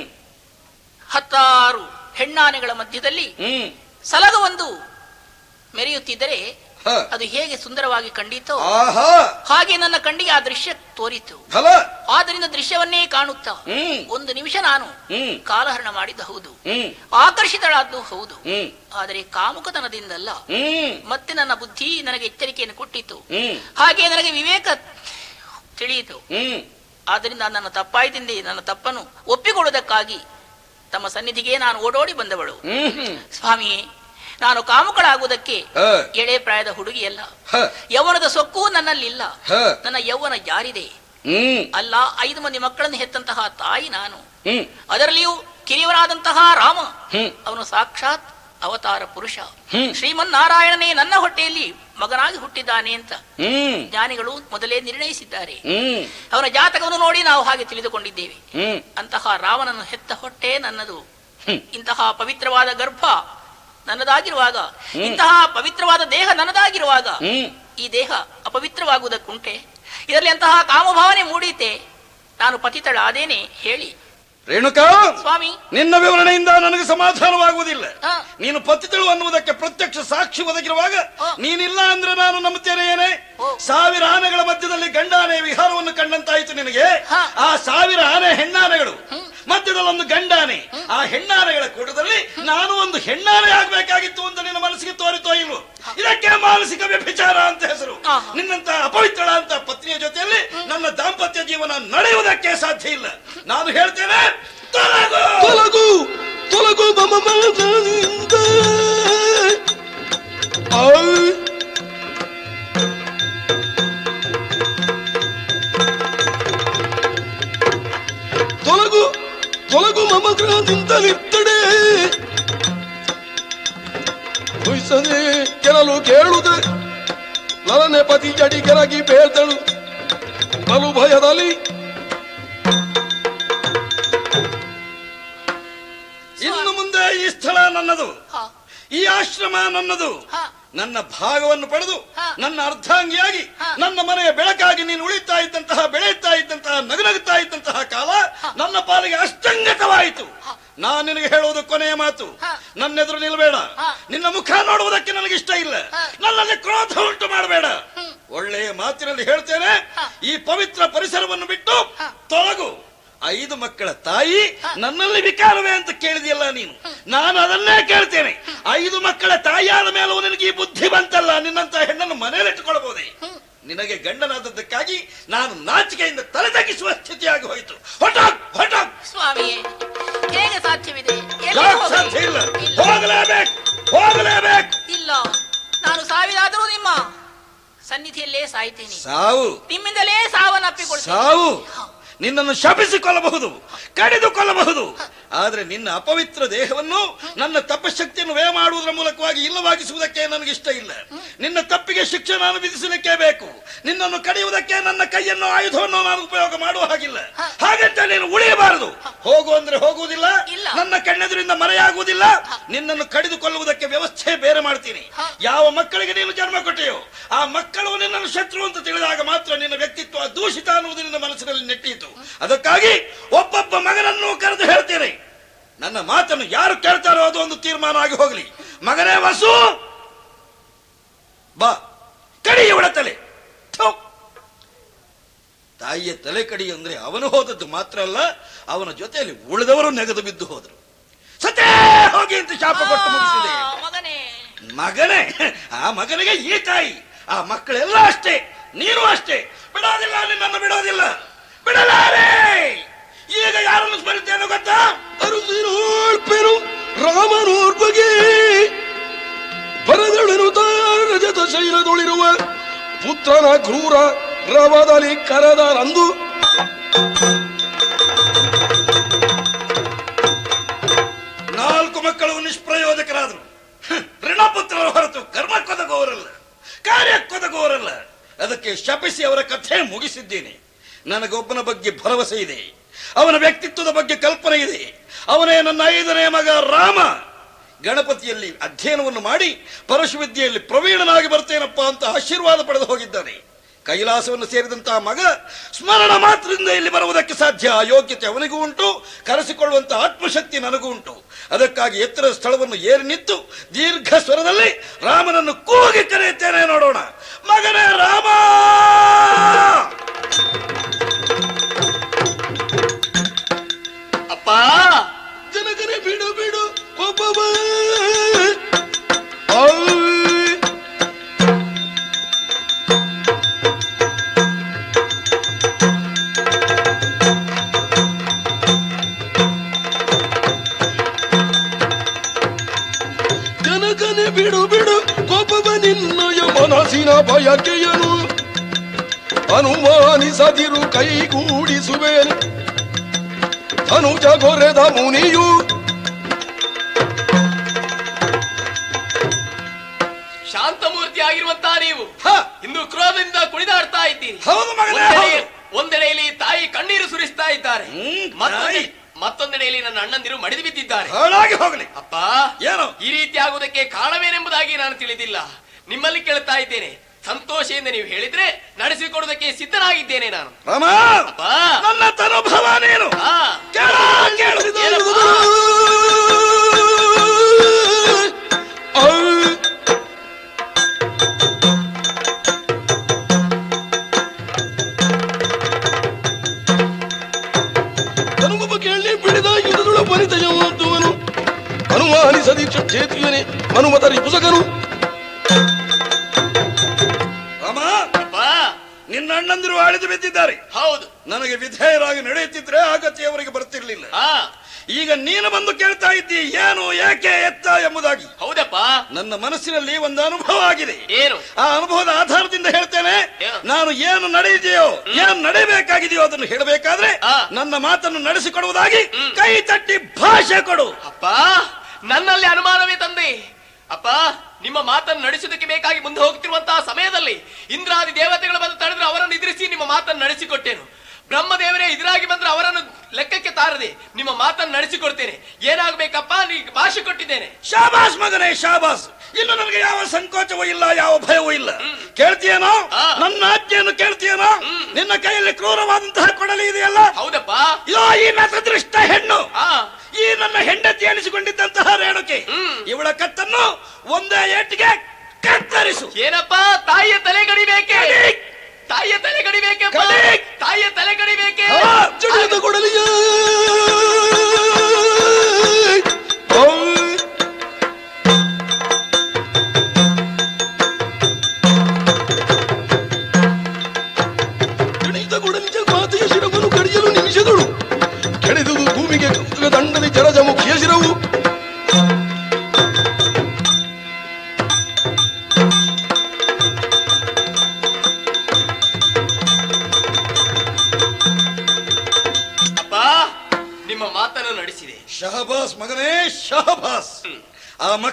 ಹತ್ತಾರು ಹೆಣ್ಣಾನೆಗಳ ಮಧ್ಯದಲ್ಲಿ ಹ್ಮ್ ಸಲಗವೊಂದು ಮೆರೆಯುತ್ತಿದ್ದರೆ ಹ. ಅದು ಹೇಗೆ ಸುಂದರವಾಗಿ ಕಂಡಿತೋ ಆಹಾ ಹಾಗೆ ನನ್ನ ಕಣ್ಣಿಗೆ ಆ ದೃಶ್ಯ ತೋರಿತು ಫಲ ಆದ್ದರಿಂದ ದೃಶ್ಯವನ್ನೇ ಕಾಣುತ್ತಾ ಹ್ಮ್ ಒಂದು ನಿಮಿಷ ನಾನು ಹ್ಮ್ ಕಾಲಹರಣ ಮಾಡಿದ್ದು ಹೌದು ಹ್ಮ್ ಆಕರ್ಷಿತಳಾದ್ದು ಹೌದು ಹ್ಮ್ ಆದರೆ ಕಾಮುಕತನದಿಂದಲ್ಲ ಹ್ಮ್ ಮತ್ತೆ ನನ್ನ ಬುದ್ಧಿ ನನಗೆ ಎಚ್ಚರಿಕೆಯನ್ನು ಕೊಟ್ಟಿತು ಹ್ಮ್ ಹಾಗೆ ನನಗೆ ವಿವೇಕ ತಿಳಿಯಿತು ಹ್ಮ್ ಆದ್ದರಿಂದ ನನ್ನ ತಪ್ಪಾಯ್ತಿಂದೆ ನನ್ನ ತಪ್ಪನ್ನು ಒಪ್ಪಿಕೊಳ್ಳುವುದಕ್ಕಾಗಿ ತಮ್ಮ ಸನ್ನಿಧಿಗೆ ನಾನು ಓಡೋಡಿ ಬಂದವಳು ಹ್ಮ್ ಹ್ಮ್ ಸ್ವಾಮಿ ನಾನು ಕಾಮುಕಳಾಗುವುದಕ್ಕೆ ಹ. ಎಳೆ ಪ್ರಾಯದ ಹುಡುಗಿಯಲ್ಲ ಹ. ಯೌವನದ ಸೊಕ್ಕು ನನ್ನಲ್ಲಿಲ್ಲ ಹ. ನನ್ನ ಯೌವನ ಜಾರಿದೆ ಹ್ಮ್ ಅಲ್ಲ ಐದು ಮಂದಿ ಮಕ್ಕಳನ್ನು ಹೆತ್ತಂತಹ ತಾಯಿ ನಾನು ಹ್ಮ್ ಅದರಲ್ಲಿಯೂ ಕಿರಿಯವನಾದಂತಹ ರಾಮ ಹ್ಮ್. ಅವನು ಸಾಕ್ಷಾತ್ ಅವತಾರ ಪುರುಷ ಹ್ಮ್. ಶ್ರೀಮನ್ನಾರಾಯಣನೇ ನನ್ನ ಹೊಟ್ಟೆಯಲ್ಲಿ ಮಗನಾಗಿ ಹುಟ್ಟಿದ್ದಾನೆ ಅಂತ ಹ್ಮ್ ಜ್ಞಾನಿಗಳು ಮೊದಲೇ ನಿರ್ಣಯಿಸಿದ್ದಾರೆ ಹ್ಮ್ ಅವನ ಜಾತಕವನ್ನು ನೋಡಿ ನಾವು ಹಾಗೆ ತಿಳಿದುಕೊಂಡಿದ್ದೇವೆ ಹ್ಮ್ ಅಂತಹ ರಾವಣನು ಹೆತ್ತ ಹೊಟ್ಟೆ ನನ್ನದು ಹ್ಮ್. ಇಂತಹ ಪವಿತ್ರವಾದ ಗರ್ಭ ನನ್ನದಾಗಿರುವಾಗ ಇಂತಹ ಪವಿತ್ರವಾದ ದೇಹ ನನ್ನದಾಗಿರುವಾಗ ಹ್ಮ್ ಈ ದೇಹ ಅಪವಿತ್ರವಾಗುವುದಕ್ಕುಂಟೆ ಇದರಲ್ಲಿ ಅಂತಹ ಕಾಮಭಾವನೆ ಮೂಡಿತೆ ನಾನು ಪತಿತಳಾದೇನೆ ಹೇಳಿ ರೇಣುಕಾ ಸ್ವಾಮಿ ನಿನ್ನ ವಿವರಣೆಯಿಂದ ನನಗೆ ಸಮಾಧಾನವಾಗುವುದಿಲ್ಲ ಹಾ. ನೀನು ಪತಿತಳು ಅನ್ನುವುದಕ್ಕೆ ಪ್ರತ್ಯಕ್ಷ ಸಾಕ್ಷಿ ಒದಗಿರುವಾಗ ಓ. ನೀನಿಲ್ಲ ಅಂದ್ರೆ ನಾನು ನಂಬುತ್ತೇನೆ ಏನೇ ಓ. ಸಾವಿರ ಆನೆಗಳ ಮಧ್ಯದಲ್ಲಿ ಗಂಡಾನೆ ವಿಹಾರವನ್ನು ಕಂಡಂತಾಯಿತು ನಿನಗೆ ಹಾ. ಆ ಸಾವಿರ ಆನೆ ಹೆಣ್ಣಾನೆಗಳು ಮಧ್ಯದಲ್ಲಿ ಒಂದು ಗಂಡಾನೆ ಆ ಹೆಣ್ಣಾನೆಗಳ ಕೂಟದಲ್ಲಿ ನಾನು ಒಂದು ಹೆಣ್ಣಾನೆ ಆಗ್ಬೇಕಾಗಿತ್ತು ಅಂತ ನಿನ್ನ ಮನಸ್ಸಿಗೆ ತೋರಿತೋ ಇಲ್ವೋ ಇದಕ್ಕೆ ಮಾನಸಿಕ ವ್ಯಭಿಚಾರ ಅಂತ ಹೆಸರು ಆಹಾ. ನಿನ್ನಂತ ಅಪವಿತ್ರಳ ಅಂತ ಪತ್ನಿಯ ಜೊತೆಯಲ್ಲಿ ನನ್ನ ದಾಂಪತ್ಯ ಜೀವನ ನಡೆಯುವುದಕ್ಕೆ ಸಾಧ್ಯ ಇಲ್ಲ ನಾನು ಹೇಳ್ತೇನೆ ತೊಲಗು! ತೊಲಗು ತೊಲಗು ಮಮ ಮನದಿಂದ ಆ ತೊಲಗು ತೊಲಗು ಮಮ ಗೃಹದಿಂದಲಿತ್ತಡೆ ಉಯಿಸದೆ ಕೆರಲು ಕೇಳುದೆ ಲಲನೆ ಪತಿ ಜಡಿ ಕೆರಗಿ ಬೇಳ್ದಳು ಬಲು ಭಯದಲ್ಲಿ ಇನ್ನು ಮುಂದೆ ಈ ಸ್ಥಳ ನನ್ನದು ಹಾ ಈ ಆಶ್ರಮ ನನ್ನದು ಹಾ ನನ್ನ ಭಾಗವನ್ನು ಪಡೆದು ಹಾ. ನನ್ನ ಅರ್ಧಾಂಗಿಯಾಗಿ ಹಾ. ನನ್ನ ಮನೆಯ ಬೆಳಕಾಗಿ ನೀನು ಉಳಿತಾ ಇದ್ದಂತಹ ಬೆಳೆಯುತ್ತಾ ಇದ್ದಂತಹ ನಗುನಗುತ್ತಾ ಇದ್ದಂತಹ ಕಾಲ ನನ್ನ ಪಾಲಿಗೆ ಅಷ್ಟಂಗತವಾಯಿತು ಹಾ. ನಾನು ನಿನಗೆ ಹೇಳುವುದು ಕೊನೆಯ ಮಾತು ಹಾ. ನನ್ನ ಎದುರು ನಿಲ್ಬೇಡ ಹಾ. ನಿನ್ನ ಮುಖ ನೋಡುವುದಕ್ಕೆ ನನಗೆ ಇಷ್ಟ ಇಲ್ಲ ಹಾ. ನನ್ನಲ್ಲಿ ಕ್ರೋಧ ಉಂಟು ಮಾಡಬೇಡ ಒಳ್ಳೆಯ ಮಾತಿನಲ್ಲಿ ಹೇಳ್ತೇನೆ ಹಾ. ಈ ಪವಿತ್ರ ಪರಿಸರವನ್ನು ಬಿಟ್ಟು ಹಾ. ತೊಲಗು ಐದು ಮಕ್ಕಳ ತಾಯಿ ನನ್ನಲ್ಲಿ ವಿಕಾರವೇ ಅಂತ ಕೇಳಿದೆಯಲ್ಲ ನೀನು ನಾನು ಅದನ್ನೇ ಕೇಳ್ತೇನೆ ಐದು ಮಕ್ಕಳ ತಾಯಿಯಾದ ಮೇಲೂ ನಿನಗೆ ಈ ಬುದ್ಧಿ ಬಂತಲ್ಲ ನಿನ್ನಂತ ಹೆಣ್ಣನ್ನು ಮನೆಯಲ್ಲಿಟ್ಟುಕೊಳ್ಳಬಹುದೇ ನಿನಗೆ ಗಂಡನಾದದ್ದಕ್ಕಾಗಿ ನಾನು ನಾಚಿಕೆಯಿಂದ ತಲೆ ತಗ್ಗಿಸುವ ಸ್ಥಿತಿಯಾಗಿ ಹೋಯಿತು ಹೊಟಾಕ್ ಹೊಟಾಕ್ ಸ್ವಾಮಿಯೇ ಹೇಗೆ ಸಾಧ್ಯವಿದೆ ಎಲ್ಲಿ ಯಾಕ್ ಹೋಗಲಿ? ಸಾಧ್ಯ ಇಲ್ಲ ಇಲ್ಲ. ಹೋಗಲೇಬೇಕು ಹೋಗಲೇಬೇಕು ಇಲ್ಲ ನಾನು ಸಾವಿರಾದರೂ ನಿಮ್ಮ ಸನ್ನಿಧಿಯಲ್ಲೇ ಸಾಯ್ತೇನೆ ಸಾವು ನಿಮ್ಮಿಂದಲೇ ಸಾವನ್ನಪ್ಪಿಕೊಳ್ತೇನೆ ಸಾವು ನಿನ್ನನ್ನು ಶಪಿಸಿಕೊಳ್ಳಬಹುದು ಕಡಿದುಕೊಳ್ಳಬಹುದು ಆದ್ರೆ ನಿನ್ನ ಅಪವಿತ್ರ ದೇಹವನ್ನು ನನ್ನ ತಪಶಕ್ತಿಯನ್ನು ವ್ಯಯ ಮಾಡುವುದರ ಮೂಲಕವಾಗಿ ಇಲ್ಲವಾಗಿಸುವುದಕ್ಕೆ ನನಗೆ ಇಷ್ಟ ಇಲ್ಲ ನಿನ್ನ ತಪ್ಪಿಗೆ ಶಿಕ್ಷೆ ನಾನು ವಿಧಿಸಲಿಕ್ಕೆ ಬೇಕು ನಿನ್ನನ್ನು ಕಡಿಯುವುದಕ್ಕೆ ನನ್ನ ಕೈಯನ್ನು ಆಯುಧವನ್ನು ನಾನು ಉಪಯೋಗ ಮಾಡುವ ಹಾಗಿಲ್ಲ ಹಾಗಂತ ನೀನು ಉಳಿಯಬಾರದು ಹೋಗು ಅಂದ್ರೆ ಹೋಗುವುದಿಲ್ಲ ಇಲ್ಲ. ನನ್ನ ಕಣ್ಣೆದುರಿಂದ ಮರೆಯಾಗುವುದಿಲ್ಲ ನಿನ್ನನ್ನು ಕಡಿದುಕೊಳ್ಳುವುದಕ್ಕೆ ವ್ಯವಸ್ಥೆ ಬೇರೆ ಮಾಡ್ತೀನಿ ಯಾವ ಮಕ್ಕಳಿಗೆ ನೀನು ಜನ್ಮ ಕೊಟ್ಟೆಯೋ ಆ ಮಕ್ಕಳು ನಿನ್ನನ್ನು ಶತ್ರು ಅಂತ ತಿಳಿದಾಗ ಮಾತ್ರ ನಿನ್ನ ವ್ಯಕ್ತಿತ್ವ ದೂಷಿತ ಅನ್ನುವುದು ನಿನ್ನ ಮನಸ್ಸಿನಲ್ಲಿ ನೆಟ್ಟೀತು ಅದಕ್ಕಾಗಿ ಒಬ್ಬೊಬ್ಬ ಮಗನನ್ನು ಕರೆದು ಹೇಳ್ತೀನಿ ನನ್ನ ಮಾತನ್ನು ಯಾರು ಕೇಳ್ತಾರೋ ಅದು ಒಂದು ತೀರ್ಮಾನ ಆಗಿ ಹೋಗಲಿ ಮಗನೇ ವಸು ಬಾ ಕಡಿ ಇವಳ ತಲೆ ಥು. ತಾಯಿಯ ತಲೆ ಕಡಿ ಅಂದ್ರೆ ಅವನು ಹೋದದ್ದು ಮಾತ್ರ ಅಲ್ಲ ಅವನ ಜೊತೆಯಲ್ಲಿ ಉಳಿದವರು ನೆಗೆದು ಬಿದ್ದು ಹೋದರು ಸತೇ ಹೋಗಿ ಅಂತ ಶಾಪ ಕೊಟ್ಟು ಮುಗಿಸಿದೆ ಆ, ಮಗನೇ ಮಗನೇ ಆ ಮಗನಿಗೆ ಈ ತಾಯಿ ಆ ಮಕ್ಕಳೆಲ್ಲ ಅಷ್ಟೇ ನೀನು ಅಷ್ಟೇ ಬಿಡೋದಿಲ್ಲ ನಿನ್ನನ್ನು ಬಿಡೋದಿಲ್ಲ ಬಿಡಲಾರೆ ಈಗ ಯಾರನ್ನು ಸ್ಮರಿತೇನೋ ಗೊತ್ತಾ ಅರುಸಿರೋಳ್ ಪೆರು ರಾಮನೋರ್ ಬಗೆ ಬರದಳನು ರಜತ ಶೈಲದೊಳಿರುವ ಪುತ್ರನ ಕ್ರೂರ ರವದಲ್ಲಿ ಕರೆದರಂದು ನಾಲ್ಕು ಮಕ್ಕಳು ನಿಷ್ಪ್ರಯೋಜಕರಾದರು ಹ್, ಋಣಪುತ್ರರ ಹೊರತು ಕರ್ಮಕ್ಕೊದಗುವವರಲ್ಲ ಕಾರ್ಯಕ್ಕೊದಗುವವರಲ್ಲ ಅದಕ್ಕೆ ಶಪಿಸಿ ಅವರ ಕಥೆ ಮುಗಿಸಿದ್ದೇನೆ ನನಗೊಬ್ಬನ ಬಗ್ಗೆ ಭರವಸೆ ಇದೆ ಅವನ ವ್ಯಕ್ತಿತ್ವದ ಬಗ್ಗೆ ಕಲ್ಪನೆ ಇದೆ ಅವನೇ ನನ್ನ ಐದನೇ ಮಗ ರಾಮ ಗಣಪತಿಯಲ್ಲಿ ಅಧ್ಯಯನವನ್ನು ಮಾಡಿ ಪರಶುವಿದ್ಯೆಯಲ್ಲಿ ಪ್ರವೀಣನಾಗಿ ಬರ್ತೇನಪ್ಪ ಅಂತ ಆಶೀರ್ವಾದ ಪಡೆದು ಹೋಗಿದ್ದಾನೆ ಕೈಲಾಸವನ್ನು ಸೇರಿದಂತಹ ಮಗ ಸ್ಮರಣ ಮಾತ್ರದಿಂದ ಇಲ್ಲಿ ಬರುವುದಕ್ಕೆ ಸಾಧ್ಯ ಆ ಯೋಗ್ಯತೆ ಅವನಿಗೂ ಉಂಟು ಕರೆಸಿಕೊಳ್ಳುವಂತ ಆತ್ಮಶಕ್ತಿ ನನಗೂ ಉಂಟು ಅದಕ್ಕಾಗಿ ಎತ್ತರದ ಸ್ಥಳವನ್ನು ಏರಿ ನಿಂತು ದೀರ್ಘ ಸ್ವರದಲ್ಲಿ ರಾಮನನ್ನು ಕೂಗಿ ಕರೆಯುತ್ತೇನೆ ನೋಡೋಣ ಮಗನೇ ರಾಮ ಅಪ್ಪ ಜನಕನೇ ಬಿಡು ಬಿಡು ಒಬ್ಬವ ಜನಕನೇ ಬಿಡು ಬಿಡು ಒಬ್ಬವ ನಿನ್ನಯ ಮನಸ್ಸಿನ ಬಯಕೆಯನು ಅನುಮಾನಿಸದಿರು ಕೈಗೂಡಿಸುವೇನೆ ಅನುಜ ಗೊರೆದ ಮುನಿಯು ಶಾಂತಮೂರ್ತಿ ಆಗಿರುವಂತಹ ನೀವು ಹ, ಇಂದು ಕ್ರೋಧದಿಂದ ಕುಣಿದಾಡ್ತಾ ಇದ್ದೀರಿ ಹೌದು ಮಗನೇ, ಒಂದೆಡೆ- ಹೌದು. ಒಂದೆಡೆಯಲ್ಲಿ ತಾಯಿ ಕಣ್ಣೀರು ಸುರಿಸ್ತಾ ಇದ್ದಾರೆ ಹ್ಮ್, ಮತ್ತೊಂದೆ ತಾಯಿ. ಮತ್ತೊಂದೆಡೆಯಲ್ಲಿ ನನ್ನ ಅಣ್ಣಂದಿರು ಮಡಿದು ಬಿದ್ದಿದ್ದಾರೆ ಹಾಳಾಗಿ ಹೋಗಲಿ ಅಪ್ಪ ಏನು? ಈ ರೀತಿ ಆಗುವುದಕ್ಕೆ ಕಾರಣವೇನೆಂಬುದಾಗಿ ನಾನು ತಿಳಿದಿಲ್ಲ ನಿಮ್ಮಲ್ಲಿ ಕೇಳ್ತಾ ಇದ್ದೇನೆ ಸಂತೋಷದಿಂದ ನೀವು ಹೇಳಿದ್ರೆ ನಡೆಸಿಕೊಡುವುದಕ್ಕೆ ಸಿದ್ಧನಾಗಿದ್ದೇನೆ ನಾನು ರಾಮ ಅಪ್ಪ ನನ್ನ ತನುಭವ ನೀನು ಆ, ಕೇಳು, ಕೇಳು. ಏನಪ್ಪ? ಹನುಮ ಕೇಳಿ ಬಿಡಿದ ಯುಧದೊಳ ಪರಿತಯವಂತುವನು ಹನುಮಾನಿಸದಿ ಚೇತುವನೆ ಹನುಮತ ರಿಪುಸಕನು ರಾಮ ಅಪ್ಪ ನಿನ್ನ ಅಣ್ಣಂದಿರು ಆಳಿದು ಬಿದ್ದಿದ್ದಾರೆ ಹೌದು ನನಗೆ ವಿಧೇಯರಾಗಿ ನಡೆಯುತ್ತಿದ್ರೆ ಆಗತ್ತೆ ಅವರಿಗೆ ಬರ್ತಿರ್ಲಿಲ್ಲ ಆ ಈಗ ನೀನು ಬಂದು ಕೇಳ್ತಾ ಇದ್ದಿ ಏನು ಯಾಕೆ ಎತ್ತ ಎಂಬುದಾಗಿ ಹೌದಪ್ಪ ನನ್ನ ಮನಸ್ಸಿನಲ್ಲಿ ಒಂದು ಅನುಭವ ಆಗಿದೆ ಏನು ಆ ಅನುಭವದ ಆಧಾರದಿಂದ ಹೇಳ್ತೇನೆ ಏನು? ನಾನು ಏನು ನಡೆಯಿದೆಯೋ ಏನು ನಡೆಯಬೇಕಾಗಿದೆಯೋ ಅದನ್ನು ಹೇಳಬೇಕಾದ್ರೆ ಆ. ನನ್ನ ಮಾತನ್ನು ನಡೆಸಿಕೊಡುವುದಾಗಿ ಹ್ಮ್. ಕೈ ತಟ್ಟಿ ಭಾಷೆ ಕೊಡು ಅಪ್ಪ ನನ್ನಲ್ಲಿ ಅನುಮಾನವೇ ತಂದೆ ಅಪ್ಪ ನಿಮ್ಮ ಮಾತನ್ನು ನಡೆಸುವುದಕ್ಕೆ ಬೇಕಾಗಿ ಮುಂದೆ ಹೋಗ್ತಿರುವಂತಹ ಸಮಯದಲ್ಲಿ ಇಂದ್ರಾದಿ ದೇವತೆಗಳು ಬಂದು ತಡೆದ್ರೆ ಅವರನ್ನು ಎದುರಿಸಿ ನಿಮ್ಮ ಮಾತನ್ನು ನಡೆಸಿಕೊಟ್ಟೇನು ಬ್ರಹ್ಮದೇವರೇ ಎದುರಾಗಿ ಬಂದ್ರೆ ಅವರನ್ನು ಲೆಕ್ಕಕ್ಕೆ ತಾರದೆ ನಿಮ್ಮ ಮಾತನ್ನು ನಡೆಸಿಕೊಡ್ತೇನೆ ಏನಾಗಬೇಕಪ್ಪ ನೀ ಭಾಷೆ ಕೊಟ್ಟಿದ್ದೇನೆ ಶಾಬಾಸ್ ಮಗನೇ ಶಾಬಾಸ್ ಇನ್ನು ನನಗೆ ಯಾವ ಸಂಕೋಚವೂ ಇಲ್ಲ ಯಾವ ಭಯವೂ ಇಲ್ಲ ಕೇಳ್ತೀಯನೋ ಆ. ನನ್ನ ಆಜ್ಞೆಯನ್ನು ಕೇಳ್ತೀಯನೋ ನಿನ್ನ ಕೈಯಲ್ಲಿ ಕ್ರೂರವಾದಂತಹ ಕೊಡಲಿ ಇದೆಯಲ್ಲ ಹೌದಪ್ಪ ಇದೋ ಈ ನತದೃಷ್ಟ ಹೆಣ್ಣು ಆ ಈ ನನ್ನ ಹೆಂಡತಿ ಎನಿಸಿಕೊಂಡಿದ್ದಂತಹ ರೇಣುಕೆ ಹ್ಮ್. ಇವಳ ಕತ್ತನ್ನು ಒಂದೇ ಏಟಿಗೆ ಕತ್ತರಿಸು ಏನಪ್ಪ ತಾಯಿಯ ತಲೆ ಗಡಿಬೇಕೆ ಕಡಿ! ತಾಯಿಯ ತಲೆ ಗಡಿಬೇಕೆ ಕಡಿ! ತಾಯಿಯ ತಲೆ ಗಡಿಬೇಕೆ ಆ, ಜಡಿದ ಕೊಡಲಿಯ ಜಡಿದ ಕೊಡಲಿಯ ಮಾತೆಯ ಶಿರವನ್ನು ಕಡಿಯಲು ನಿಮಿಷದಳು ಕೆಡೆದುದು ಭೂಮಿಗೆ ಕಪ್ಪುಗ ದಂಡದಿ ಜರಜ ಮುಖಿಯ ಶಿರವು ಅಪ್ಪ ನಿಮ್ಮ ಮಾತನ್ನು ನಡೆಸಿದೆ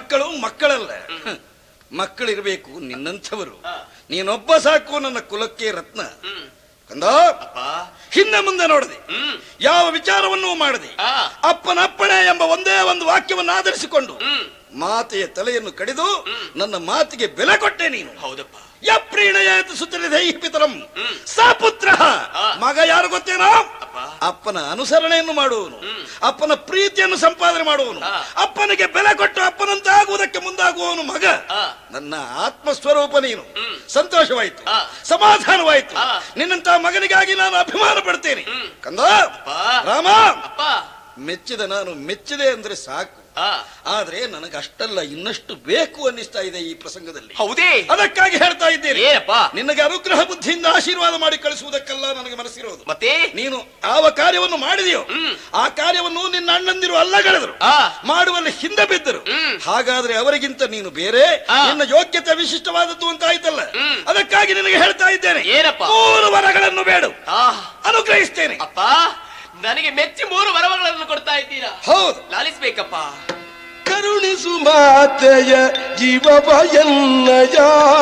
ಮಕ್ಕಳು ಮಕ್ಕಳಲ್ಲ ಮಕ್ಕಳಿರಬೇಕು ನಿನ್ನಂಥವರು ಹಾ. ನೀನೊಬ್ಬ ಸಾಕು ನನ್ನ ಕುಲಕ್ಕೆ ರತ್ನ ಹ್ಮ್ ಕಂದ ಅಪ್ಪ ಹಿಂದೆ ಮುಂದೆ ನೋಡದೆ ಹ್ಮ್ ಯಾವ ವಿಚಾರವನ್ನೂ ಮಾಡದೆ ಆ ಅಪ್ಪನಪ್ಪಣೆ ಎಂಬ ಒಂದೇ ಒಂದು ವಾಕ್ಯವನ್ನು ಆಧರಿಸಿಕೊಂಡು ಹ್ಮ್ ಮಾತೆಯ ತಲೆಯನ್ನು ಕಡಿದು ನನ್ನ ಮಾತಿಗೆ ಬೆಲೆ ಕೊಟ್ಟೆ ನೀನು ಹೌದಪ್ಪ ಯಪ್ರೀಣಯಾತ ಸುತರಿದೈ ಪಿತರಂ ಹ್ಮ್. ಸಪುತ್ರ ಆ. ಮಗ ಯಾರು ಗೊತ್ತೇನೋ ಅಪ್ಪ ಅಪ್ಪನ ಅನುಸರಣೆಯನ್ನು ಮಾಡುವನು ಹ್ಮ್. ಅಪ್ಪನ ಪ್ರೀತಿಯನ್ನು ಸಂಪಾದನೆ ಮಾಡುವನು ಆ. ಅಪ್ಪನಿಗೆ ಬೆಲೆ ಕೊಟ್ಟು ಅಪ್ಪನಂತಾಗುವುದಕ್ಕೆ ಮುಂದಾಗುವವನು ಮಗ ಆ. ನನ್ನ ಆತ್ಮಸ್ವರೂಪ ನೀನು ಹ್ಮ್. ಸಂತೋಷವಾಯಿತು ಆ. ಸಮಾಧಾನವಾಯಿತು ಆ. ನಿನ್ನಂತ ಮಗನಿಗಾಗಿ ನಾನು ಅಭಿಮಾನ ಪಡ್ತೇನೆ ಹ್ಮ್. ಕಂದ ಅಪ್ಪ ರಾಮ ಅಪ್ಪ ಮೆಚ್ಚಿದ ನಾನು ಮೆಚ್ಚಿದೆ ಅಂದ್ರೆ ಸಾಕು ಆ ಆದ್ರೆ ನನಗಷ್ಟಲ್ಲ ಇನ್ನಷ್ಟು ಬೇಕು ಅನ್ನಿಸ್ತಾ ಇದೆ ಈ ಪ್ರಸಂಗದಲ್ಲಿ ಹೌದೇ ಅದಕ್ಕಾಗಿ ಹೇಳ್ತಾ ಇದ್ದೇನೆ ಏನಪ್ಪ ನಿನಗೆ ಅನುಗ್ರಹ ಬುದ್ಧಿಯಿಂದ ಆಶೀರ್ವಾದ ಮಾಡಿ ಕಳಿಸುವುದಕ್ಕೆಲ್ಲ ನನಗೆ ಮನಸ್ಸಿರೋದು ಮತ್ತೆ ನೀನು ಯಾವ ಕಾರ್ಯವನ್ನು ಮಾಡಿದೆಯೋ ಹ್ಮ್. ಆ ಕಾರ್ಯವನ್ನು ನಿನ್ನ ಅಣ್ಣಂದಿರು ಅಲ್ಲಗಳೆದರು ಆ. ಮಾಡುವಲ್ಲಿ ಹಿಂದೆ ಬಿದ್ದರು ಹ್ಮ್. ಹಾಗಾದ್ರೆ ಅವರಿಗಿಂತ ನೀನು ಬೇರೆ ಆ. ನಿನ್ನ ಯೋಗ್ಯತೆ ವಿಶಿಷ್ಟವಾದದ್ದು ಅಂತ ಆಯ್ತಲ್ಲ ಹ್ಮ್. ಅದಕ್ಕಾಗಿ ನಿನಗೆ ಹೇಳ್ತಾ ಇದ್ದೇನೆ ಏನಪ್ಪ? ಮೂರು ವರಗಳನ್ನು ಬೇಡು ಆ ಅನುಗ್ರಹಿಸ್ತೇನೆ ಅಪ್ಪ ನನಗೆ ಮೆಚ್ಚಿ ಮೂರು ವರವಗಳನ್ನು ಕೊಡ್ತಾ ಇದ್ದೀರಾ ಹೌದು ಲಾಲಿಸ್ಬೇಕಪ್ಪ ಕರುಣಿಸು ಮಾತೆಯ ಜೀವವಯನ್ನಯ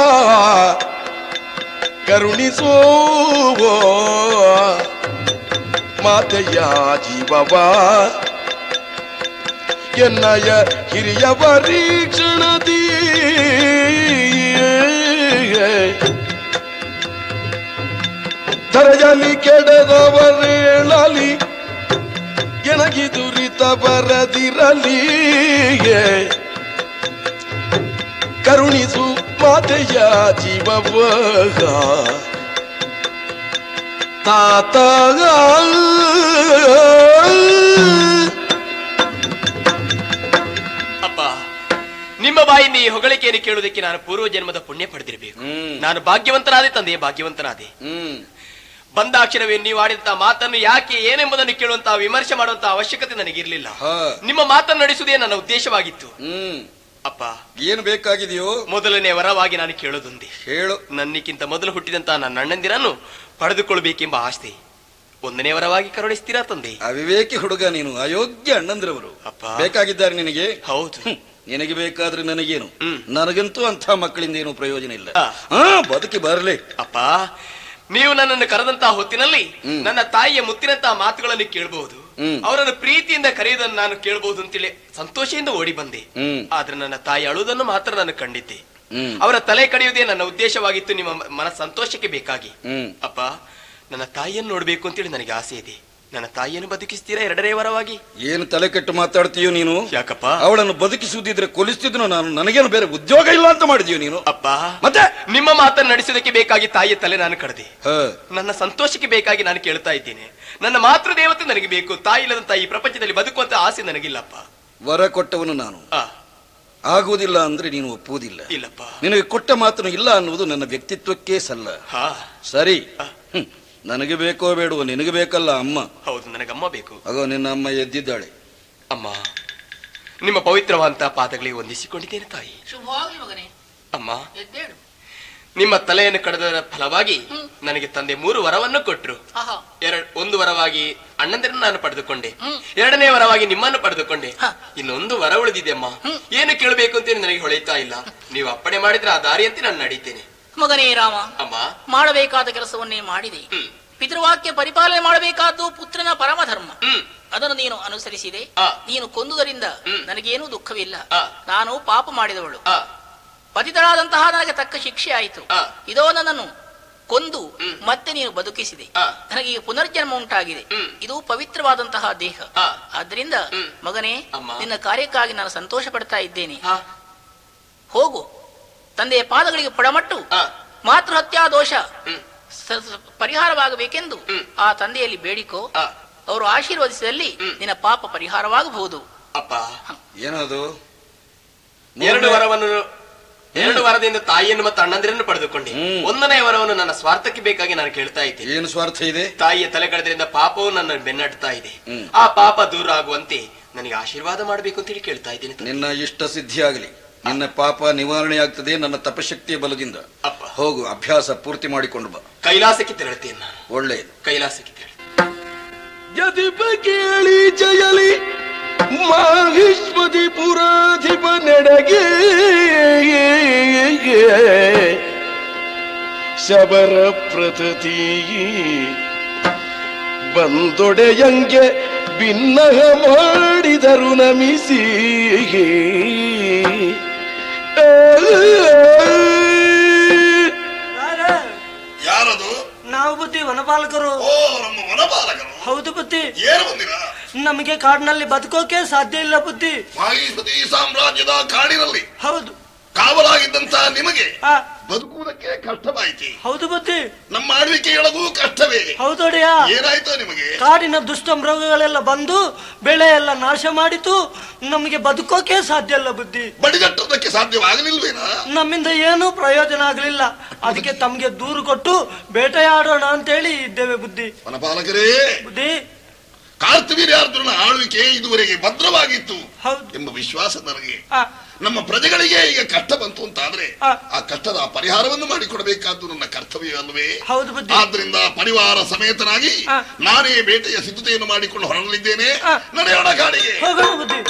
ಕರುಣಿಸೋ ಮಾತೆಯ ಜೀವವ ಎನ್ನಯ ಹಿರಿಯ ಪರೀಕ್ಷಣದಿ ಧರೆಯಲ್ಲಿ ಕೆಡದವರೇಳಲಿ ಎನಗಿ ದುರಿತ ಬರದಿರಲಿ ಕರುಣಿಸು ಮಾತೆಯ ಜೀವವ ತಾತ ಅಪ್ಪ ನಿಮ್ಮ ಬಾಯಿಂದ ಈ ಹೊಗಳಿಕೆಯನ್ನು ಕೇಳುವುದಕ್ಕೆ ನಾನು ಪೂರ್ವ ಜನ್ಮದ ಪುಣ್ಯ ಪಡೆದಿರಬೇಕು ಹ್ಮ್. ನಾನು ಭಾಗ್ಯವಂತನಾದೆ ತಂದೆ ಭಾಗ್ಯವಂತನಾದೆ ಹ್ಮ್ ಬಂದಾಕ್ಷರವೇ ನೀವು ಆಡಿದಂತಹ ಮಾತನ್ನು ಯಾಕೆ ಏನೆಂಬುದನ್ನು ಕೇಳುವಂತಹ ವಿಮರ್ಶೆ ಮಾಡುವಂತಹ ಅವಶ್ಯಕತೆ ನನಗಿರಲಿಲ್ಲ ಹಾ. ನಿಮ್ಮ ಮಾತನ್ನು ನಡೆಸುವುದೇ ನನ್ನ ಉದ್ದೇಶವಾಗಿತ್ತು ಹ್ಮ್ ಅಪ್ಪ ಏನು ಬೇಕಾಗಿದೆಯೋ ಮೊದಲನೇ ವರವಾಗಿ ನಾನು ಕೇಳೋದೊಂದೇ ಹೇಳು ನನ್ನಿಕ್ಕಿಂತ ಮೊದಲು ಹುಟ್ಟಿದಂತಹ ನನ್ನ ಅಣ್ಣಂದಿರನ್ನು ಪಡೆದುಕೊಳ್ಳಬೇಕೆಂಬ ಆಸ್ತಿ ಒಂದನೇ ವರವಾಗಿ ಕರುಣಿಸ್ತೀರಾ ತಂದೆ ಅವಿವೇಕಿ ಹುಡುಗ ನೀನು ಅಯೋಗ್ಯ ಅಣ್ಣಂದ್ರವರು ಅಪ್ಪ. ಬೇಕಾಗಿದ್ದಾರೆ ನಿನಗೆ ಹೌದು ಹ್ಮ್. ನಿನಗೆ ಬೇಕಾದ್ರೆ ನನಗೇನು ಹ್ಮ್. ನನಗಂತೂ ಅಂಥ ಮಕ್ಕಳಿಂದ ಏನು ಪ್ರಯೋಜನ ಇಲ್ಲ ಆ. ಹಾ ಬದುಕಿ ಬರಲಿ ಅಪ್ಪ ನೀವು ನನ್ನನ್ನು ಕರೆದಂತಹ ಹೊತ್ತಿನಲ್ಲಿ ಹ್ಮ್. ನನ್ನ ತಾಯಿಯ ಮುತ್ತಿನಂತಹ ಮಾತುಗಳನ್ನು ಕೇಳಬಹುದು ಹ್ಮ್. ಅವರನ್ನು ಪ್ರೀತಿಯಿಂದ ಕರೆಯುವುದನ್ನು ನಾನು ಕೇಳಬಹುದು ಅಂತೇಳಿ ಸಂತೋಷದಿಂದ ಓಡಿ ಬಂದೆ ಹ್ಮ್. ಆದ್ರೆ ನನ್ನ ತಾಯಿ ಅಳುವುದನ್ನು ಮಾತ್ರ ನಾನು ಕಂಡಿದ್ದೆ ಹ್ಮ್. ಅವರ ತಲೆ ಕಡಿಯುವುದೇ ನನ್ನ ಉದ್ದೇಶವಾಗಿತ್ತು ನಿಮ್ಮ ಮ- ಮನ ಸಂತೋಷಕ್ಕೆ ಬೇಕಾಗಿ ಹ್ಮ್. ಅಪ್ಪ ನನ್ನ ತಾಯಿಯನ್ನು ನೋಡ್ಬೇಕು ಅಂತೇಳಿ ನನಗೆ ಆಸೆ ಇದೆ ನನ್ನ ತಾಯಿಯನ್ನು ಬದುಕಿಸ್ತೀರಾ ಎರಡನೇ ವರವಾಗಿ ಏನು ತಲೆ ಕೆಟ್ಟು ಮಾತಾಡ್ತೀಯೋ ನೀನು ಯಾಕಪ್ಪ ಅವಳನ್ನು ಬದುಕಿಸುವುದಿದ್ರೆ ಕೊಲಿಸ್ತಿದ್ನು ನಾನು ನನಗೇನು ಬೇರೆ ಉದ್ಯೋಗ ಇಲ್ಲ ಅಂತ ಮಾಡಿದ್ಯೋ ನೀನು ಅಪ್ಪ ಮತ್ತೆ ನಿಮ್ಮ ಮಾತನ್ನು ನಡೆಸೋದಕ್ಕೆ ಬೇಕಾಗಿ ತಾಯಿಯ ತಲೆ ನಾನು ಕಡ್ದೆ ಹ. ನನ್ನ ಸಂತೋಷಕ್ಕೆ ಬೇಕಾಗಿ ನಾನು ಕೇಳ್ತಾ ಇದ್ದೇನೆ ನನ್ನ ಮಾತೃ ದೇವತೆ ನನಗೆ ಬೇಕು ತಾಯಿ ಇಲ್ಲದಂತ ಈ ಪ್ರಪಂಚದಲ್ಲಿ ಬದುಕುವಂತ ಆಸೆ ನನಗಿಲ್ಲಪ್ಪ ವರ ಕೊಟ್ಟವನು ನಾನು ಆ ಆಗುವುದಿಲ್ಲ ಅಂದ್ರೆ ನೀನು ಒಪ್ಪುವುದಿಲ್ಲ ಇಲ್ಲಪ್ಪ ನಿನಗೆ ಕೊಟ್ಟ ಮಾತನ್ನು ಇಲ್ಲ ಅನ್ನುವುದು ನನ್ನ ವ್ಯಕ್ತಿತ್ವಕ್ಕೆ ಸಲ್ಲ ಹಾ ಸರಿ ಆ. ಹ್ಮ್. ನನಗೆ ಬೇಕೋ ಬೇಡವೋ ನಿನಗೆ ಬೇಕಲ್ಲ ಅಮ್ಮ ಹೌದು ನನಗಮ್ಮ ಬೇಕು ಅಗೋ ನಿನ್ನ ಅಮ್ಮ ಎದ್ದಿದ್ದಾಳೆ ಅಮ್ಮ ನಿಮ್ಮ ಪವಿತ್ರವಾದಂತ ಪಾದಗಳಿಗೆ ವಂದಿಸಿಕೊಂಡಿದ್ದೇನೆ ತಾಯಿ ಶುಭವಾಗ್ಲಿ ಮಗನೇ ಅಮ್ಮ ಎದ್ದೇಳು ನಿಮ್ಮ ತಲೆಯನ್ನು ಕಡದರ ಫಲವಾಗಿ ಹ್ಮ್. ನನಗೆ ತಂದೆ ಮೂರು ವರವನ್ನು ಕೊಟ್ರು ಆಹಾ ಎರಡ್ ಒಂದು ವರವಾಗಿ ಅಣ್ಣಂದಿರನ್ನು ನಾನು ಪಡೆದುಕೊಂಡೆ ಹ್ಮ್. ಎರಡನೇ ವರವಾಗಿ ನಿಮ್ಮನ್ನು ಪಡೆದುಕೊಂಡೆ ಹ. ಇನ್ನೊಂದು ವರ ಉಳಿದಿದೆ ಅಮ್ಮ ಏನು ಕೇಳಬೇಕು ಅಂತ ನನಗೆ ಹೊಳೆಯುತ್ತಾ ಇಲ್ಲ ನೀವು ಅಪ್ಪಣೆ ಮಾಡಿದ್ರೆ ಆ ದಾರಿಯಂತೆ ನಾನು ನಡೀತೇನೆ ಮಗನೇ ರಾಮ ಅಮ್ಮ ಮಾಡಬೇಕಾದ ಕೆಲಸವನ್ನೇ ಮಾಡಿದೆ ಹ್ಮ್. ಪಿತೃವಾಕ್ಯ ಪರಿಪಾಲನೆ ಮಾಡಬೇಕಾದ್ದು ಪುತ್ರನ ಪರಮ ಧರ್ಮ ಹ್ಮ್ ಅದನ್ನು ನೀನು ಅನುಸರಿಸಿದೆ ಆ. ನೀನು ಕೊಂದುದರಿಂದ ಹ್ಮ್. ನನಗೇನೂ ದುಃಖವಿಲ್ಲ ಆ. ನಾನು ಪಾಪ ಮಾಡಿದವಳು ಆ ಪತಿತಳಾದಂತಹ ನನಗೆ ತಕ್ಕ ಶಿಕ್ಷೆ ಆಯಿತು ಆ. ಇದೋ ನನ್ನನ್ನು ಕೊಂದು ಹ್ಮ್. ಮತ್ತೆ ನೀನು ಬದುಕಿಸಿದೆ ಆ. ನನಗೆ ಈಗ ಪುನರ್ಜನ್ಮ ಉಂಟಾಗಿದೆ ಹ್ಮ್. ಇದು ಪವಿತ್ರವಾದಂತಹ ದೇಹ ಆ. ಆದ್ರಿಂದ ಹ್ಮ್. ಮಗನೇ ಅಮ್ಮ. ನಿನ್ನ ಕಾರ್ಯಕ್ಕಾಗಿ ನಾನು ಸಂತೋಷ ಪಡ್ತಾ ಇದ್ದೇನೆ ಹಾ ಹೋಗು ತಂದೆಯ ಪಾದಗಳಿಗೆ ಪಡಮಟ್ಟು ಆ ಮಾತೃಹತ್ಯಾ ದೋಷ ಹ್ಮ್ ಸ- ಸ- ಪರಿಹಾರವಾಗಬೇಕೆಂದು ಹ್ಮ್. ಆ ತಂದೆಯಲ್ಲಿ ಬೇಡಿಕೋ ಆ ಅವರು ಆಶೀರ್ವದಿಸಿದಲ್ಲಿ ಹ್ಮ್. ನಿನ್ನ ಪಾಪ ಪರಿಹಾರವಾಗಬಹುದು ಅಪ್ಪ ಏನದು ಎರಡು ವರವನ್ನು ಎರಡು ವರದಿಂದ ತಾಯಿಯನ್ನು ಮತ್ತು ಅಣ್ಣಂದಿರನ್ನು ಪಡೆದುಕೊಂಡೆ ಹ್ಮ್. ಒಂದನೇ ವರವನ್ನು ನನ್ನ ಸ್ವಾರ್ಥಕ್ಕೆ ಬೇಕಾಗಿ ನಾನು ಕೇಳ್ತಾ ಇದ್ದೇನೆ ಏನು ಸ್ವಾರ್ಥ ಇದೆ ತಾಯಿಯ ತಲೆ ಕಳೆದ್ರಿಂದ ಪಾಪವು ನನ್ನ ಬೆನ್ನಟ್ಟುತ್ತಾ ಇದೆ ಹ್ಮ್. ಆ ಪಾಪ ದೂರ ಆಗುವಂತೆ ನನಗೆ ಆಶೀರ್ವಾದ ಮಾಡಬೇಕು ಅಂತ ಹೇಳಿ ಕೇಳ್ತಾ ಇದ್ದೇನೆ ತಂದೆ. ನಿನ್ನ ಇಷ್ಟ ಸಿದ್ಧಿಯಾಗಲಿ ನಿನ್ನ ಪಾಪ ನಿವಾರಣೆ ಆಗ್ತದೆ ನನ್ನ ತಪಶಕ್ತಿಯ ಬಲದಿಂದ ಅಪ್ಪ ಹೋಗು ಅಭ್ಯಾಸ ಪೂರ್ತಿ ಮಾಡಿಕೊಂಡು ಬಾ ಕೈಲಾಸಕ್ಕೆ ತೆರಳುತ್ತೇನೆ ನಾನು ಒಳ್ಳೆಯದು ಕೈಲಾಸಕ್ಕೆ ತೆರಳು ಯದಿಪ ಕೇಳಿ ಜಯಲಿ ಮಾಹಿಷ್ಮತಿ ಪುರಾಧಿಪ ನೆಡಗೆ ಶಬರ ಪ್ರತತಿ ಬಂದೊಡೆಯಂಗೆ ಭಿನ್ನಹ ಮಾಡಿದರು ನಮಿಸಿ ಯಾರೇ? ಯಾರದು ನಾವು ಬುದ್ಧಿ ವನಪಾಲಕರು ಓ ನಮ್ಮ ವನಪಾಲಕರು ಹೌದು ಬುದ್ಧಿ ಏನು ಬಂದಿರ ನಮಗೆ ಕಾಡಿನಲ್ಲಿ ಬದುಕೋಕೆ ಸಾಧ್ಯ ಇಲ್ಲ ಬುದ್ಧಿ ಮಾಹಿಷ್ಮತಿ ಸಾಮ್ರಾಜ್ಯದ ಕಾಡಿನಲ್ಲಿ ಹೌದು ಕಾವಲಾಗಿದ್ದಂತ ನಿಮಗೆ ಆ, ಬದುಕುವುದಕ್ಕೆ ಕಷ್ಟವಾಯಿತಿ ಹೌದು ಬುದ್ಧಿ ನಮ್ಮ ಆಳ್ವಿಕೆಯೊಳಗೂ ಕಷ್ಟವೇ ಹೌದೊಡೆಯ ಏನಾಯ್ತು ನಿಮಗೆ ಕಾಡಿನ ದುಷ್ಟ ಮೃಗಗಳೆಲ್ಲ ಬಂದು ಬೆಳೆ ಎಲ್ಲ ನಾಶ ಮಾಡಿತು ನಮಗೆ ಬದುಕೋಕೆ ಸಾಧ್ಯ ಇಲ್ಲ ಬುದ್ಧಿ ಬಡಿಗಟ್ಟುವುದಕ್ಕೆ ಸಾಧ್ಯವಾಗಲಿಲ್ವೇನಾ ನಮ್ಮಿಂದ ಏನೂ ಪ್ರಯೋಜನ ಆಗಲಿಲ್ಲ ಅದಕ್ಕೆ ತಮಗೆ ದೂರು ಕೊಟ್ಟು ಬೇಟೆಯಾಡೋಣ ಅಂತೇಳಿ ಇದ್ದೇವೆ ಬುದ್ಧಿ ವನಪಾಲಕರೇ ಬುದ್ಧಿ ಕಾರ್ತವೀರ್ಯಾರ್ಜುನ ಆಳ್ವಿಕೆ ಇದುವರೆಗೆ ಭದ್ರವಾಗಿತ್ತು ಹೌದು ಎಂಬ ವಿಶ್ವಾಸ ನನಗೆ ಆ, ನಮ್ಮ ಪ್ರಜೆಗಳಿಗೆ ಈಗ ಕಷ್ಟ ಬಂತು ಅಂತಾದ್ರೆ ಆ. ಆ ಕಷ್ಟದ ಪರಿಹಾರವನ್ನು ಮಾಡಿಕೊಡಬೇಕಾದ್ದು ನನ್ನ ಕರ್ತವ್ಯ ಅಲ್ವೇ ಹೌದು ಬುದ್ಧಿ ಆದ್ರಿಂದ ಪರಿವಾರ ಸಮೇತನಾಗಿ ಆ. ನಾನೇ ಬೇಟೆಯ ಸಿದ್ಧತೆಯನ್ನು ಮಾಡಿಕೊಂಡು ಹೊರಡಲಿದ್ದೇನೆ ಆ. ನಡೆಯೋಣ ಕಾಡಿಗೆ ಹೋಗೋಣ ಬುದ್ಧಿ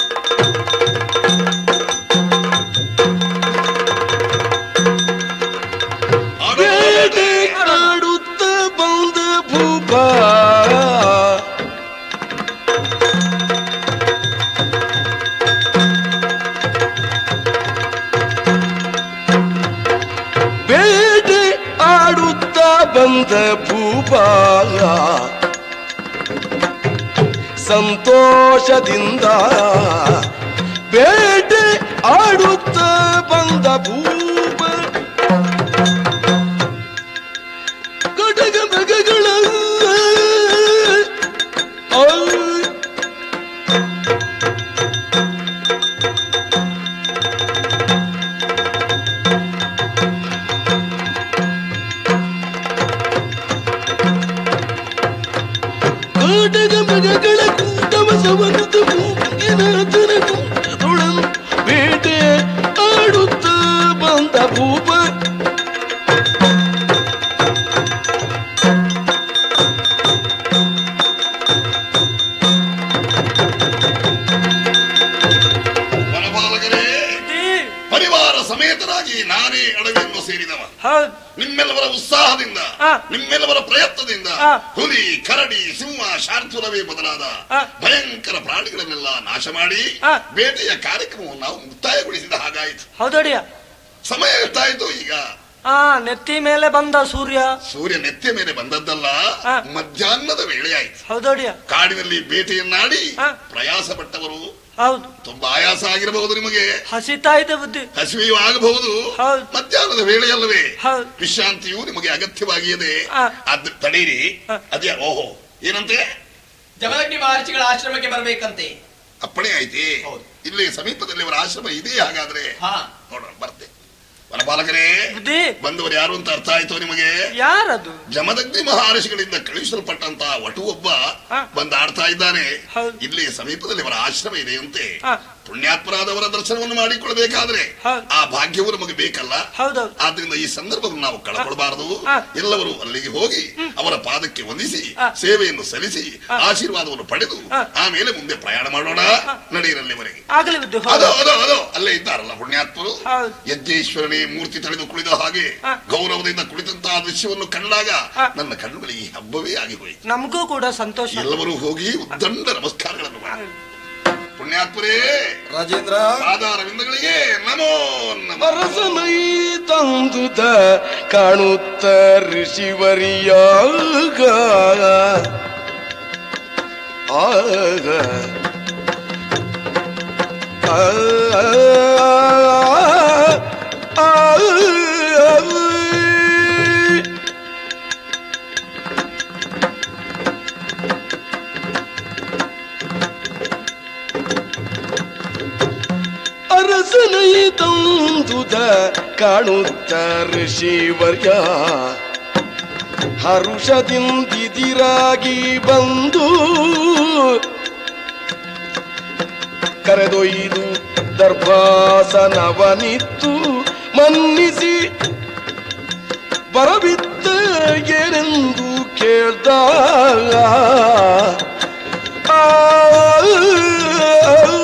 ಬೇಟೆ ಆಡುತ್ತ ಬಂದ ಭೂಪ ಬೇಟೆ ಆಡುತ್ತ ಬಂದ ಭೂಪ ಸಂತೋಷದಿಂದ ಬೇಟೆ ಆಡುತ್ತ ಬಂದ ಭೂಪ ಕಟಕ ಮಗಗಳ ಕಟಕ ಮಗಗಳ ಕೂಟವಸವನುತ ಮೂಗಿನಾಥನ ಕೂಟದೊಳನು ಬೇಟೆ ಆಡುತ್ತ ಬಂದ ಭೂಪ ವನಪಾಲಕರೇ ಬುದ್ಧಿ ಪರಿವಾರ ಸಮೇತನಾಗಿ ನಾನೇ ಅಡವಿಯನ್ನು ಸೇರಿದವ ಹೌದು ನಿಮ್ಮೆಲ್ಲವರ ಉತ್ಸಾಹದಿಂದ ಆ. ನಿಮ್ಮೆಲ್ಲವರ ಪ್ರಯತ್ನದಿಂದ ಆ. ಹುಲಿ ಕರಡಿ ಸಿಂಹ ಶಾರ್ದೂಲವೇ ಮೊದಲಾದ ಆ. ಭಯಂಕರ ಪ್ರಾಣಿಗಳನ್ನೆಲ್ಲ ನಾಶ ಮಾಡಿ ಆ. ಬೇಟೆಯ ಕಾರ್ಯಕ್ರಮವನ್ನು ನಾವು ಮುಕ್ತಾಯಗೊಳಿಸಿದ ಹಾಗಾಯಿತು ಹೌದೊಡೆಯ ಸಮಯ ಎಷ್ಟಾಯಿತು ಈಗ ಆ ನೆತ್ತಿ ಮೇಲೆ ಬಂದ ಸೂರ್ಯ ಸೂರ್ಯ ನೆತ್ತಿಯ ಮೇಲೆ ಬಂದದ್ದಲ್ಲ ಆ. ಮಧ್ಯಾಹ್ನದ ವೇಳೆಯಾಯಿತು ಹೌದೊಡೆಯ ಕಾಡಿನಲ್ಲಿ ಬೇಟೆಯನ್ನಾಡಿ ಆ. ಪ್ರಯಾಸ ಪಟ್ಟವರು ಹೌದು ತುಂಬಾ ಆಯಾಸ ಆಗಿರಬಹುದು ನಿಮಗೆ ಹಸಿತಾ ಇದೆ ಬುದ್ಧಿ ಹಸಿವೆಯೂ ಆಗಬಹುದು ಹೌದು. ಮಧ್ಯಾಹ್ನದ ವೇಳೆಯಲ್ಲವೇ ಹೌದು. ವಿಶ್ರಾಂತಿಯು ನಿಮಗೆ ಅಗತ್ಯವಾಗಿಯದೆ ಆ. ಅದ್ ತಡೀರಿ ಆ. ಅದ್ಯಾ ಓಹೋ ಏನಂತೆ ಜಮದಗ್ನಿ ಮಹರ್ಷಿಗಳ ಆಶ್ರಮಕ್ಕೆ ಬರಬೇಕಂತೆ ಅಪ್ಪಣೆ ಐತಿ ಹೌದು. ಇಲ್ಲಿ ಸಮೀಪದಲ್ಲಿ ಅವರ ಆಶ್ರಮ ಇದೆ ಹಾಗಾದ್ರೆ ಹಾ ನೋಡೋಣ ಬರ್ತೆ ವನಪಾಲಕರೇ ಬುದ್ಧಿ ಬಂದವರು ಯಾರು ಅಂತ ಅರ್ಥ ಆಯ್ತು ನಿಮಗೆ ಯಾರದು ಜಮದಗ್ನಿ ಮಹರ್ಷಿಗಳಿಂದ ಕಳುಹಿಸಲ್ಪಟ್ಟಂತ ವಟು ಒಬ್ಬ ಆ. ಬಂದ ಆಡ್ತಾ ಇದ್ದಾನೆ ಹೌದು. ಇಲ್ಲಿ ಸಮೀಪದಲ್ಲಿ ಅವರ ಆಶ್ರಮ ಇದೆಯಂತೆ ಆ. ಪುಣ್ಯಾತ್ಮರಾದವರ ದರ್ಶನವನ್ನು ಮಾಡಿಕೊಳ್ಬೇಕಾದ್ರೆ ಹೌದು. ಆ ಭಾಗ್ಯವು ನಮಗೆ ಬೇಕಲ್ಲ ಹೌದೌದು ಆದ್ರಿಂದ ಈ ಸಂದರ್ಭವನ್ನು ನಾವು ಕಳಕೊಳ್ಬಾರದು ಆ. ಎಲ್ಲವರು ಅಲ್ಲಿಗೆ ಹೋಗಿ ಅವರ ಪಾದಕ್ಕೆ ವಂದಿಸಿ ಆ. ಸೇವೆಯನ್ನು ಸಲ್ಲಿಸಿ ಆಶೀರ್ವಾದವನ್ನು ಪಡೆದು ಆ. ಆಮೇಲೆ ಮುಂದೆ ಪ್ರಯಾಣ ಮಾಡೋಣ ನಡೆಯಿರಲ್ಲಿವರೆಗೆ ಆಗಲಿ ಬುದ್ಧಿ ಅದು ಹೌದು ಅದು ಅದು ಅಲ್ಲೇ ಇದ್ದಾರಲ್ಲ ಪುಣ್ಯಾತ್ಮರು ಹೌದು. ಯಜ್ಞೇಶ್ವರನೇ ಮೂರ್ತಿ ತಳೆದು ಕುಳಿದ ಹಾಗೆ ಆ. ಗೌರವದಿಂದ ಕುಳಿತಂತಹ ದೃಶ್ಯವನ್ನು ಕಂಡಾಗ ಆ. ನನ್ನ ಕಣ್ಣುಗಳಿಗೆ ಹಬ್ಬವೇ ಆಗಿ ಹೋಯಿತು ನಮಗೂ ಕೂಡ ಸಂತೋಷ ಎಲ್ಲರೂ ಹೋಗಿ ಉದ್ದಂಡ ನಮಸ್ಕಾರಗಳನ್ನು ಮಾಡಿ ಪುಣ್ಯಾತ್ಮರೇ ರಾಜೇಂದ್ರ ಪಾದಾರವಿಂದಗಳಿಗೆ ನಮೋ ನಮಃ ಅರಸನೈ ತಂದುದ ಕಾಣುತ್ತ ಋಷಿವರಿಯಾಗ ಆಗ ಆ, ಆ, ಆ, ಅರಸನೈ ತಂದುದ ಕಾಣುತ್ತ ಋಷಿವರ್ಯ ಹರುಷದಿಂದಿದಿರಾಗಿ ಬಂದು ಕರೆದೊಯ್ದು ದರ್ಭಾಸನವನಿತ್ತು ಮನ್ನಿಸಿ ಬರಬಿದ್ದ ಏನೆಂದು ಕೇಳ್ದ ಆ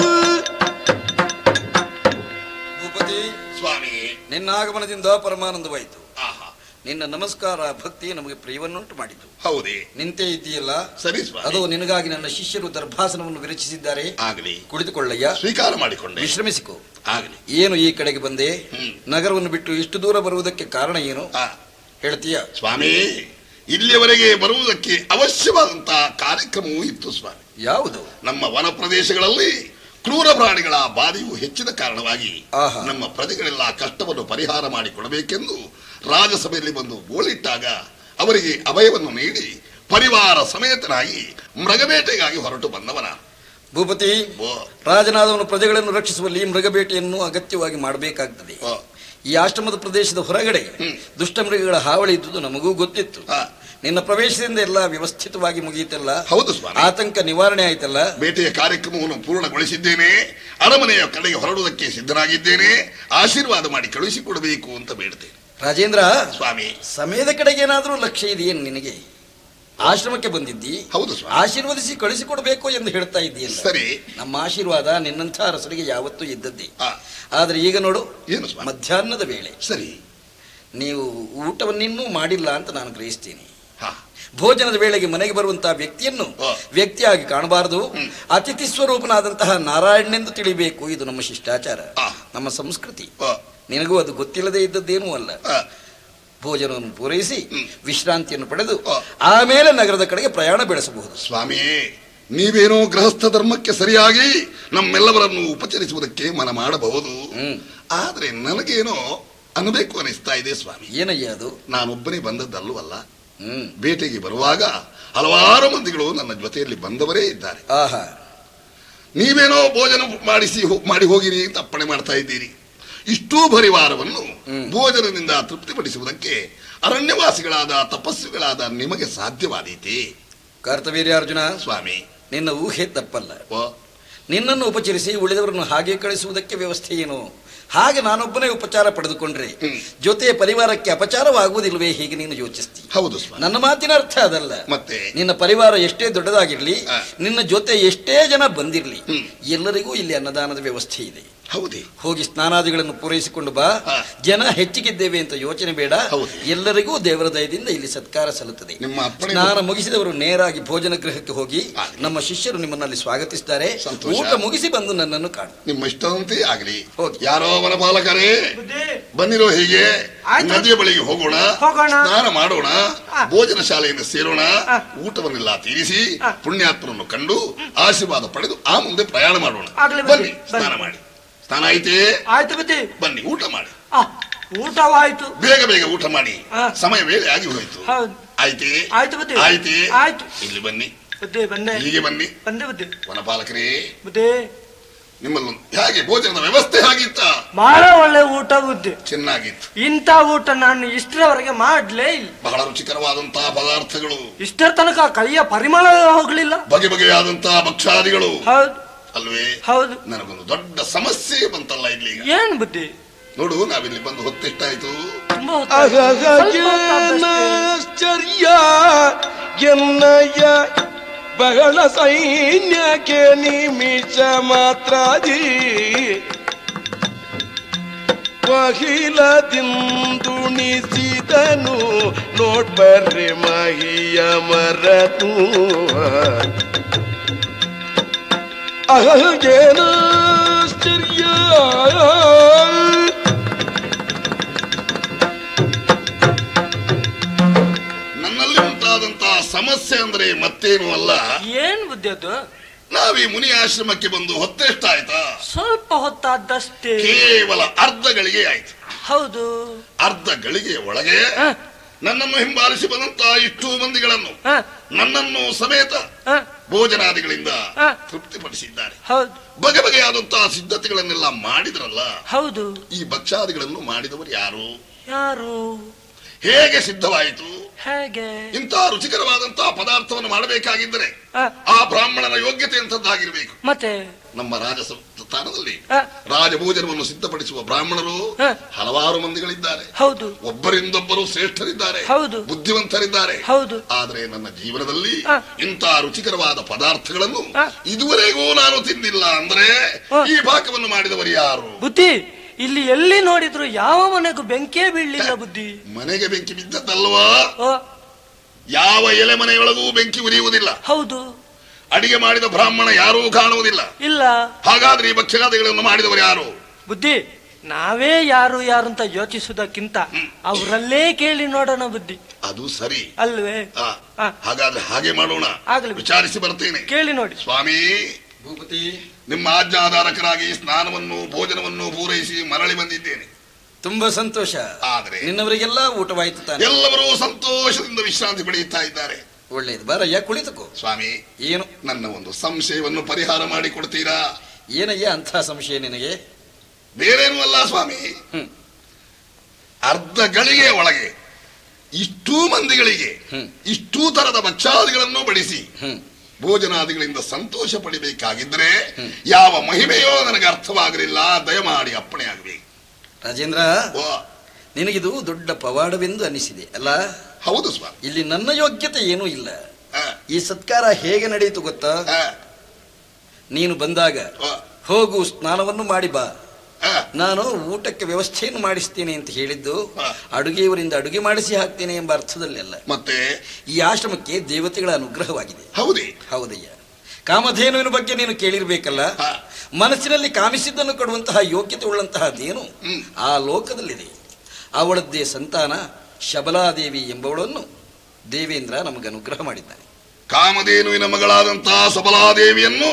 ಭೂಪತಿ ಸ್ವಾಮಿ ನಿನ್ನ ಆಗಮನದಿಂದ ಪರಮಾನಂದವಾಯಿತು ಆಹಾ ನಿನ್ನ ನಮಸ್ಕಾರ ಭಕ್ತಿ ನಮಗೆ ಪ್ರಿಯವನ್ನುಂಟು ಮಾಡಿತು ಹೌದೇ ನಿಂತೇ ಇದೆಯಲ್ಲ ಸರಿ ಅದು ಸ್ವಾಮಿ ನಿನಗಾಗಿ ನನ್ನ ಶಿಷ್ಯರು ದರ್ಭಾಸನವನ್ನು ವಿರಚಿಸಿದ್ದಾರೆ ಆಗಲಿ ಕುಳಿತುಕೊಳ್ಳಯ್ಯ ಸ್ವೀಕಾರ ಮಾಡಿಕೊಂಡೆ ವಿಶ್ರಮಿಸಿಕೊ ಆಗಲಿ ಏನು ಈ ಕಡೆಗೆ ಬಂದೆ ಹ್ಮ್. ನಗರವನ್ನು ಬಿಟ್ಟು ಇಷ್ಟು ದೂರ ಬರುವುದಕ್ಕೆ ಕಾರಣ ಏನು ಆ, ಹೇಳ್ತೀಯ ಸ್ವಾಮಿ ಇಲ್ಲಿಯವರೆಗೆ ಬರುವುದಕ್ಕೆ ಅವಶ್ಯವಾದಂತಹ ಕಾರ್ಯಕ್ರಮವೂ ಇತ್ತು ಸ್ವಾಮಿ ಯಾವುದು ನಮ್ಮ ವನ ಪ್ರದೇಶಗಳಲ್ಲಿ ಕ್ರೂರ ಪ್ರಾಣಿಗಳ ಬಾಧೆಯು ಹೆಚ್ಚಿದ ಕಾರಣವಾಗಿ ಆಹಾ. ನಮ್ಮ ಪ್ರಜೆಗಳೆಲ್ಲ ಕಷ್ಟವನ್ನು ಪರಿಹಾರ ಮಾಡಿಕೊಡಬೇಕೆಂದು ರಾಜಸಭೆಯಲ್ಲಿ ಬಂದು ಗೋಳಿಟ್ಟಾಗ ಅವರಿಗೆ ಅಭಯವನ್ನು ನೀಡಿ ಪರಿವಾರ ಸಮೇತನಾಗಿ ಮೃಗಬೇಟೆಗಾಗಿ ಹೊರಟು ಬಂದವನ ಭೂಪತಿ ಓ, ರಾಜನಾದವನು ಪ್ರಜೆಗಳನ್ನು ರಕ್ಷಿಸುವಲ್ಲಿ ಮೃಗಬೇಟೆಯನ್ನು ಅಗತ್ಯವಾಗಿ ಮಾಡಬೇಕಾಗ್ತದೆ ಓ, ಈ ಆಶ್ರಮದ ಪ್ರದೇಶದ ಹೊರಗಡೆ ಹ್ಮ್. ದುಷ್ಟ ಮೃಗಗಳ ಹಾವಳಿ ಇದ್ದುದು ನಮಗೂ ಗೊತ್ತಿತ್ತು ಆ, ನಿನ್ನ ಪ್ರವೇಶದಿಂದ ಎಲ್ಲ ವ್ಯವಸ್ಥಿತವಾಗಿ ಮುಗಿಯಿತಲ್ಲ ಹೌದು ಸ್ವಾಮಿ ಆತಂಕ ನಿವಾರಣೆ ಆಯ್ತಲ್ಲ ಬೇಟೆಯ ಕಾರ್ಯಕ್ರಮವನ್ನು ಪೂರ್ಣಗೊಳಿಸಿದ್ದೇನೆ ಅರಮನೆಯ ಕಡೆಗೆ ಹೊರಡುವುದಕ್ಕೆ ಸಿದ್ಧನಾಗಿದ್ದೇನೆ ಆಶೀರ್ವಾದ ಮಾಡಿ ಕಳುಹಿಸಿಕೊಡಬೇಕು ಅಂತ ಬೇಡ್ತೇನೆ ರಾಜೇಂದ್ರ ಸ್ವಾಮಿ ಸಮಯದ ಕಡೆಗೆ ಏನಾದರೂ ಲಕ್ಷ್ಯ ಇದೆಯೇನು ನಿನಗೆ ಆಶ್ರಮಕ್ಕೆ ಬಂದಿದ್ದಿ ಹೌದು ಸ್ವಾಮಿ ಆಶೀರ್ವದಿಸಿ ಕಳಿಸಿಕೊಡ್ಬೇಕು ಎಂದು ಹೇಳ್ತಾ ಇದ್ದೀಯಲ್ಲ ಸರಿ ನಮ್ಮ ಆಶೀರ್ವಾದ ನಿನ್ನಂಥ ಅರಸರಿಗೆ ಯಾವತ್ತೂ ಇದ್ದದ್ದೇ ಆ, ಆದ್ರೆ ಈಗ ನೋಡು ಏನು ಸ್ವಾಮಿ ಮಧ್ಯಾಹ್ನದ ವೇಳೆ ಸರಿ ನೀವು ಊಟವನ್ನಿನ್ನೂ ಮಾಡಿಲ್ಲ ಅಂತ ನಾನು ಗ್ರಹಿಸ್ತೀನಿ ಹಾ ಭೋಜನದ ವೇಳೆಗೆ ಮನೆಗೆ ಬರುವಂತಹ ವ್ಯಕ್ತಿಯನ್ನು ಆ. ವ್ಯಕ್ತಿಯಾಗಿ ಕಾಣಬಾರದು ಹ್ಮ್. ಅತಿಥಿ ಸ್ವರೂಪನಾದಂತಹ ನಾರಾಯಣನೆಂದು ತಿಳಿಬೇಕು ಇದು ನಮ್ಮ ಶಿಷ್ಟಾಚಾರ ಆ. ನಮ್ಮ ಸಂಸ್ಕೃತಿ ಆ, ನಿನಗೂ ಅದು ಗೊತ್ತಿಲ್ಲದೆ ಇದ್ದದ್ದೇನೂ ಅಲ್ಲ ಆ, ಭೋಜನವನ್ನು ಪೂರೈಸಿ ಹ್ಮ್. ವಿಶ್ರಾಂತಿಯನ್ನು ಪಡೆದು ಆ. ಆಮೇಲೆ ನಗರದ ಕಡೆಗೆ ಪ್ರಯಾಣ ಬೆಳೆಸಬಹುದು ಸ್ವಾಮಿ ನೀವೇನೋ ಗೃಹಸ್ಥ ಧರ್ಮಕ್ಕೆ ಸರಿಯಾಗಿ ನಮ್ಮೆಲ್ಲವರನ್ನು ಉಪಚರಿಸುವುದಕ್ಕೆ ಮನ ಮಾಡಬಹುದು ಹ್ಮ್. ಆದ್ರೆ ನನಗೇನೋ ಅನ್ಬೇಕು ಅನಿಸ್ತಾ ಇದೆ ಸ್ವಾಮಿ ಏನಯ್ಯ ಅದು ನಾನೊಬ್ಬನೇ ಬಂದದ್ದಲ್ಲವಲ್ಲ ಹ್ಮ್ ಬೇಟೆಗೆ ಬರುವಾಗ ಹಲವಾರು ಮಂದಿಗಳು ನನ್ನ ಜೊತೆಯಲ್ಲಿ ಬಂದವರೇ ಇದ್ದಾರೆ ಆಹಾ ನೀವೇನೋ ಭೋಜನ ಮಾಡಿಸಿ ಹೋ- ಮಾಡಿ ಹೋಗಿರಿ ಅಂತ ಅಪ್ಪಣೆ ಮಾಡ್ತಾ ಇದ್ದೀರಿ ಇಷ್ಟೂ ಪರಿವಾರವನ್ನು ಹ್ಮ್. ಭೋಜನದಿಂದ ತೃಪ್ತಿಪಡಿಸುವುದಕ್ಕೆ ಅರಣ್ಯವಾಸಿಗಳಾದ ತಪಸ್ವಿಗಳಾದ ನಿಮಗೆ ಸಾಧ್ಯವಾದೀತೆ ಕರ್ತವೀರ್ಯಾರ್ಜುನ ಸ್ವಾಮಿ ನಿನ್ನ ಊಹೆ ತಪ್ಪಲ್ಲ ಓ, ನಿನ್ನನ್ನು ಉಪಚರಿಸಿ ಉಳಿದವರನ್ನು ಹಾಗೆ ಕಳಿಸುವುದಕ್ಕೆ ವ್ಯವಸ್ಥೆ ಏನು ಹಾಗೆ ನಾನೊಬ್ಬನೇ ಉಪಚಾರ ಪಡೆದುಕೊಂಡ್ರೆ ಹ್ಮ್. ಜೊತೆಯ ಪರಿವಾರಕ್ಕೆ ಅಪಚಾರವಾಗುವುದಿಲ್ವೇ ಹೀಗೆ ನೀನು ಯೋಚಿಸ್ತಿ ಹೌದು ಸ್ವಾಮಿ ನನ್ನ ಮಾತಿನ ಅರ್ಥ ಅದಲ್ಲ ಮತ್ತೆ ನಿನ್ನ ಪರಿವಾರ ಎಷ್ಟೇ ದೊಡ್ಡದಾಗಿರ್ಲಿ ಆ. ನಿನ್ನ ಜೊತೆ ಎಷ್ಟೇ ಜನ ಬಂದಿರ್ಲಿ ಹ್ಮ್. ಎಲ್ಲರಿಗೂ ಇಲ್ಲಿ ಅನ್ನದಾನದ ವ್ಯವಸ್ಥೆ ಇದೆ ಹೌದೇ ಹೋಗಿ ಸ್ನಾನಾದಿಗಳನ್ನು ಪೂರೈಸಿಕೊಂಡು ಬಾ ಆ. ಜನ ಹೆಚ್ಚಿಗಿದ್ದೇವೆ ಅಂತ ಯೋಚನೆ ಬೇಡ ಹೌದು. ಎಲ್ಲರಿಗೂ ದೇವರ ದಯದಿಂದ ಇಲ್ಲಿ ಸತ್ಕಾರ ಸಲ್ಲುತ್ತದೆ ನಿಮ್ಮ ಅಪ್ಪಣೆ ಸ್ನಾನ ಮುಗಿಸಿದವರು ನೇರಾಗಿ ಭೋಜನ ಗೃಹಕ್ಕೆ ಹೋಗಿ ಆಗಲಿ. ನಮ್ಮ ಶಿಷ್ಯರು ನಿಮ್ಮನ್ನಲ್ಲಿ ಸ್ವಾಗತಿಸಿದ್ದಾರೆ ಸಂತೋಷ. ಊಟ ಮುಗಿಸಿ ಬಂದು ನನ್ನನ್ನು ಕಾಣು ನಿಮ್ಮ ಇಷ್ಟದಂತೆ ಆಗಲಿ ಹೋಗಿ. ಯಾರೋ ವನಪಾಲಕರೇ ಬುದ್ಧಿ ಬಂದಿರೋ ಹೀಗೆ ಆಯ್ತು. ನದಿಯ ಬಳಿಗೆ ಹೋಗೋಣ ಹೋಗೋಣ. ಸ್ನಾನ ಮಾಡೋಣ ಆ. ಭೋಜನ ಶಾಲೆಯಿಂದ ಸೇರೋಣ ಆ. ಊಟವನ್ನೆಲ್ಲ ತೀರಿಸಿ ಆ. ಪುಣ್ಯಾತ್ಮರನ್ನು ಕಂಡು ಆಶೀರ್ವಾದ ಪಡೆದು ಆ ಮುಂದೆ ಪ್ರಯಾಣ ಮಾಡೋಣ ಆಗ್ಲಿ ಬನ್ನಿ, ಬನ್ನಿ ಸ್ನಾನ ಬನ್ನಿ. ಮಾಡಿ ಸ್ನಾನ ಆಯ್ತೇ ಆಯ್ತು ಬುದ್ಧಿ ಬನ್ನಿ ಊಟ ಮಾಡಿ ಆ, ಊಟವಾಯ್ತು ಬೇಗ ಬೇಗ ಊಟ ಮಾಡಿ ಆ. ಸಮಯ ವೇಳೆ ಆಗಿ ಹೋಯ್ತು ಹೌದು ಆಯ್ತೇ ಆಯ್ತು ಬುದ್ಧಿ ಆಯ್ತೇ ಆಯ್ತು ಇಲ್ಲಿ ಬನ್ನಿ ಬುದ್ಧಿ ಬಂದೆ ಹೀಗೆ ಬನ್ನಿ ಬಂದೆ ಬುದ್ಧಿ ವನಪಾಲಕರೇ ಬುದ್ಧಿ ನಿಮ್ಮಲ್ಲೊಂದು ಹೇಗೆ ಭೋಜನದ ವ್ಯವಸ್ಥೆ ಹಾಗಿತ್ತ ಬಹಳ ಒಳ್ಳೆ ಊಟ ಬುದ್ಧಿ ಚೆನ್ನಾಗಿತ್ತು ಇಂಥ ಊಟ ನಾನು ಇಷ್ಟರವರೆಗೆ ಮಾಡ್ಲೇ ಇಲ್ಲ ಬಹಳ ರುಚಿಕರವಾದಂತಹ ಪದಾರ್ಥಗಳು ಇಷ್ಟರ ತನಕ ಕೈಯ ಪರಿಮಳ ಹೋಗ್ಲಿಲ್ಲ ಬಗೆ ಬಗೆಯಾದಂತಹ ಭಕ್ಷಾದಿಗಳು ಹೌದು ಅಲ್ವೇ ಹೌದು ನನಗೊಂದು ದೊಡ್ಡ ಸಮಸ್ಯೆ ಬಂತಲ್ಲ ಇಲ್ಲಿ ಈಗ ಏನ್ ಬುದ್ಧಿ ನೋಡು ನಾವಿಲ್ಲಿ ಬಂದು ಹೊತ್ತೆಷ್ಟಾಯ್ತು ತುಂಬಾ ಹೊತ್ತಾಯ್ತು. ಸ್ವಲ್ಪ ಹೊತ್ತಾದಷ್ಟೇ. ಅಗಗೇನಾಶ್ಚರ್ಯ ಎನ್ನಯ್ಯ ಬಹಳ ಸೈನ್ಯಕ್ಕೆ ನಿಮಿಷ ಮಾತ್ರಾದಿ ಮಹಿಳದಿಂದುಣಿಸಿದನು ನೋಡ್ಬರ್ರಿ ಮಹಿಯ ಮರತು ಅಗಗೇನಾಶ್ಚರ್ಯ ನನ್ನಲ್ಲಿ ಉಂಟಾದಂತಹ ಸಮಸ್ಯೆ ಅಂದ್ರೆ ಮತ್ತೇನು ಅಲ್ಲ ಏನ್ ಬುದ್ಧಿ ಅದು ನಾವೀ ಮುನಿ ಆಶ್ರಮಕ್ಕೆ ಬಂದು ಹೊತ್ತೆಷ್ಟಾಯ್ತಾ ಸ್ವಲ್ಪ ಹೊತ್ತಾದಷ್ಟೇ ಕೇವಲ ಅರ್ಧ ಗಳಿಗೆ ಆಯ್ತು ಹೌದು ಅರ್ಧ ಗಳಿಗೆಯ ಒಳಗೆ ಹ, ನನ್ನನ್ನು ಹಿಂಬಾಲಿಸಿ ಬಂದಂತಹ ಇಷ್ಟು ಮಂದಿಗಳನ್ನು ಹ, ನನ್ನನ್ನು ಸಮೇತ ಹ, ಭೋಜನಾದಿಗಳಿಂದ ಹ. ತೃಪ್ತಿಪಡಿಸಿದ್ದಾರೆ ಹೌದು ಬಗೆ ಬಗೆಯಾದಂತಹ ಸಿದ್ಧತೆಗಳನ್ನೆಲ್ಲ ಮಾಡಿದ್ರಲ್ಲ ಹೌದು ಈ ಭಕ್ಷಾದಿಗಳನ್ನು ಮಾಡಿದವರು ಯಾರು ಯಾರು ಹೇಗೆ ಸಿದ್ಧವಾಯಿತು ಹೇಗೆ ಇಂತಹ ರುಚಿಕರವಾದಂತಹ ಪದಾರ್ಥವನ್ನು ಮಾಡಬೇಕಾಗಿದ್ದರೆ ಹ, ಆ ಬ್ರಾಹ್ಮಣನ ಯೋಗ್ಯತೆ ಅಂತದ್ದಾಗಿರ್ಬೇಕು ಮತ್ತೆ ನಮ್ಮ ರಾಜ ಸ್ಥಾನದಲ್ಲಿ ಹ, ರಾಜಭೋಜನವನ್ನು ಸಿದ್ಧಪಡಿಸುವ ಬ್ರಾಹ್ಮಣರು ಹ. ಹಲವಾರು ಮಂದಿಗಳಿದ್ದಾರೆ ಹೌದು ಒಬ್ಬರಿಂದೊಬ್ಬರು ಶ್ರೇಷ್ಠರಿದ್ದಾರೆ ಹೌದು. ಬುದ್ಧಿವಂತರಿದ್ದಾರೆ ಹೌದು ಆದರೆ ನನ್ನ ಜೀವನದಲ್ಲಿ ಹ. ಇಂತಹ ರುಚಿಕರವಾದ ಪದಾರ್ಥಗಳನ್ನು ಹ. ಇದುವರೆಗೂ ನಾನು ತಿಂದಿಲ್ಲ ಅಂದ್ರೆ ಹ. ಈ ಪಾಕವನ್ನು ಮಾಡಿದವರು ಯಾರು ಬುದ್ಧಿ ಇಲ್ಲಿ ಎಲ್ಲಿ ನೋಡಿದ್ರು ಯಾವ ಮನೆಗೂ ಬೆಂಕಿಯೇ ಬೀಳಲಿಲ್ಲ ಬುದ್ಧಿ ಮನೆಗೆ ಬೆಂಕಿ ಬಿದ್ದದ್ದಲ್ವಾ ಓ ಯಾವ ಎಲೆ ಮನೆಯೊಳಗೂ ಬೆಂಕಿ ಉರಿಯುವುದಿಲ್ಲ ಹೌದು ಅಡಿಗೆ ಮಾಡಿದ ಬ್ರಾಹ್ಮಣ ಯಾರೂ ಕಾಣುವುದಿಲ್ಲ ಇಲ್ಲ ಹಾಗಾದ್ರೆ ಈ ಭಕ್ಷ್ಯಗಾದಿಗಳನ್ನು ಮಾಡಿದವರು ಯಾರು ಬುದ್ಧಿ ನಾವೇ ಯಾರು ಯಾರು ಅಂತ ಯೋಚಿಸುವುದಕ್ಕಿಂತ ಅವರಲ್ಲೇ ಕೇಳಿ ನೋಡೋಣ ಬುದ್ಧಿ ಅದು ಸರಿ ಅಲ್ವೇ ಆ, ಆ. ಹಾಗಾದ್ರೆ ಹಾಗೆ ಮಾಡೋಣ ಆಗ್ಲಿ. ವಿಚಾರಿಸಿ ಬರ್ತೇನೆ ಕೇಳಿ ನೋಡಿ ಸ್ವಾಮಿ ಭೂಪತಿ ನಿಮ್ಮ ಆಜ್ಞಾಧಾರಕರಾಗಿ ಸ್ನಾನವನ್ನು ಭೋಜನವನ್ನು ಪೂರೈಸಿ ಮರಳಿ ಬಂದಿದ್ದೇನೆ ತುಂಬಾ ಸಂತೋಷ ಆದ್ರೆ ನಿನ್ನವರಿಗೆಲ್ಲ ಊಟವಾಯ್ತು ತಾನೆ ಎಲ್ಲರೂ ಸಂತೋಷದಿಂದ ವಿಶ್ರಾಂತಿ ಪಡೆಯುತ್ತಾ ಇದ್ದಾರೆ ಒಳ್ಳೇದು ಬಾರಯ್ಯ ಕುಳಿತುಕೋ ಸ್ವಾಮಿ ಏನು ನನ್ನ ಒಂದು ಸಂಶಯವನ್ನು ಪರಿಹಾರ ಮಾಡಿ ಕೊಡ್ತೀರಾ ಏನಯ್ಯ ಅಂಥ ಸಂಶಯ ನಿನಗೆ ಬೇರೇನೂ ಅಲ್ಲ ಸ್ವಾಮಿ ಹ್ಮ್. ಅರ್ಧ ಗಳಿಗೆ ಒಳಗೆ ಇಷ್ಟೂ ಮಂದಿಗಳಿಗೆ ಹ್ಮ್. ಇಷ್ಟೂ ತರದ ಭಕ್ಷಾದಿಗಳನ್ನು ಬಡಿಸಿ ಹ್ಮ್ ಭೋಜನಾದಿಗಳಿಂದ ಸಂತೋಷ ಪಡಿಬೇಕಾಗಿದ್ರೆ ಯಾವ ಮಹಿಮೆಯೋ ನನಗೆ ಅರ್ಥವಾಗಲಿಲ್ಲ ದಯಮಾಡಿ ಅಪ್ಪಣೆ ಆಗಬೇಕು ರಾಜೇಂದ್ರ ನಿನಗಿದು ದೊಡ್ಡ ಪವಾಡವೆಂದು ಅನಿಸಿದೆ ಅಲ್ಲ ಹೌದು ಸ್ವಾಮಿ ಇಲ್ಲಿ ನನ್ನ ಯೋಗ್ಯತೆ ಏನೂ ಇಲ್ಲ ಆ, ಈ ಸತ್ಕಾರ ಹೇಗೆ ನಡೆಯಿತು ಗೊತ್ತಾ ಆ, ನೀನು ಬಂದಾಗ ಆ, ಹೋಗು ಸ್ನಾನವನ್ನು ಮಾಡಿ ಬಾ ಆ, ನಾನು ಊಟಕ್ಕೆ ವ್ಯವಸ್ಥೆಯನ್ನು ಮಾಡಿಸ್ತೇನೆ ಅಂತ ಹೇಳಿದ್ದು ಹಾ. ಅಡುಗೆಯವರಿಂದ ಅಡುಗೆ ಮಾಡಿಸಿ ಹಾಕ್ತೇನೆ ಎಂಬ ಅರ್ಥದಲ್ಲಿ ಅಲ್ಲ ಮತ್ತೆ ಈ ಆಶ್ರಮಕ್ಕೆ ದೇವತೆಗಳ ಅನುಗ್ರಹವಾಗಿದೆ ಹೌದೇ ಹೌದಯ್ಯ ಕಾಮಧೇನುವಿನ ಬಗ್ಗೆ ನೀನು ಕೇಳಿರ್ಬೇಕಲ್ಲ ಹಾ. ಮನಸ್ಸಿನಲ್ಲಿ ಕಾಮಿಸಿದ್ದನ್ನು ಕೊಡುವಂತಹ ಯೋಗ್ಯತೆ ಉಳ್ಳಂತಹ ಧೇನು ಹ್ಮ್. ಆ ಲೋಕದಲ್ಲಿದೆ ಅವಳದ್ದೇ ಸಂತಾನ ಶಬಲಾದೇವಿ ಎಂಬವಳನ್ನು ದೇವೇಂದ್ರ ನಮಗೆ ಅನುಗ್ರಹ ಮಾಡಿದ್ದಾನೆ ಕಾಮಧೇನುವಿನ ಮಗಳಾದಂತಹ ಸಬಲಾದೇವಿಯನ್ನು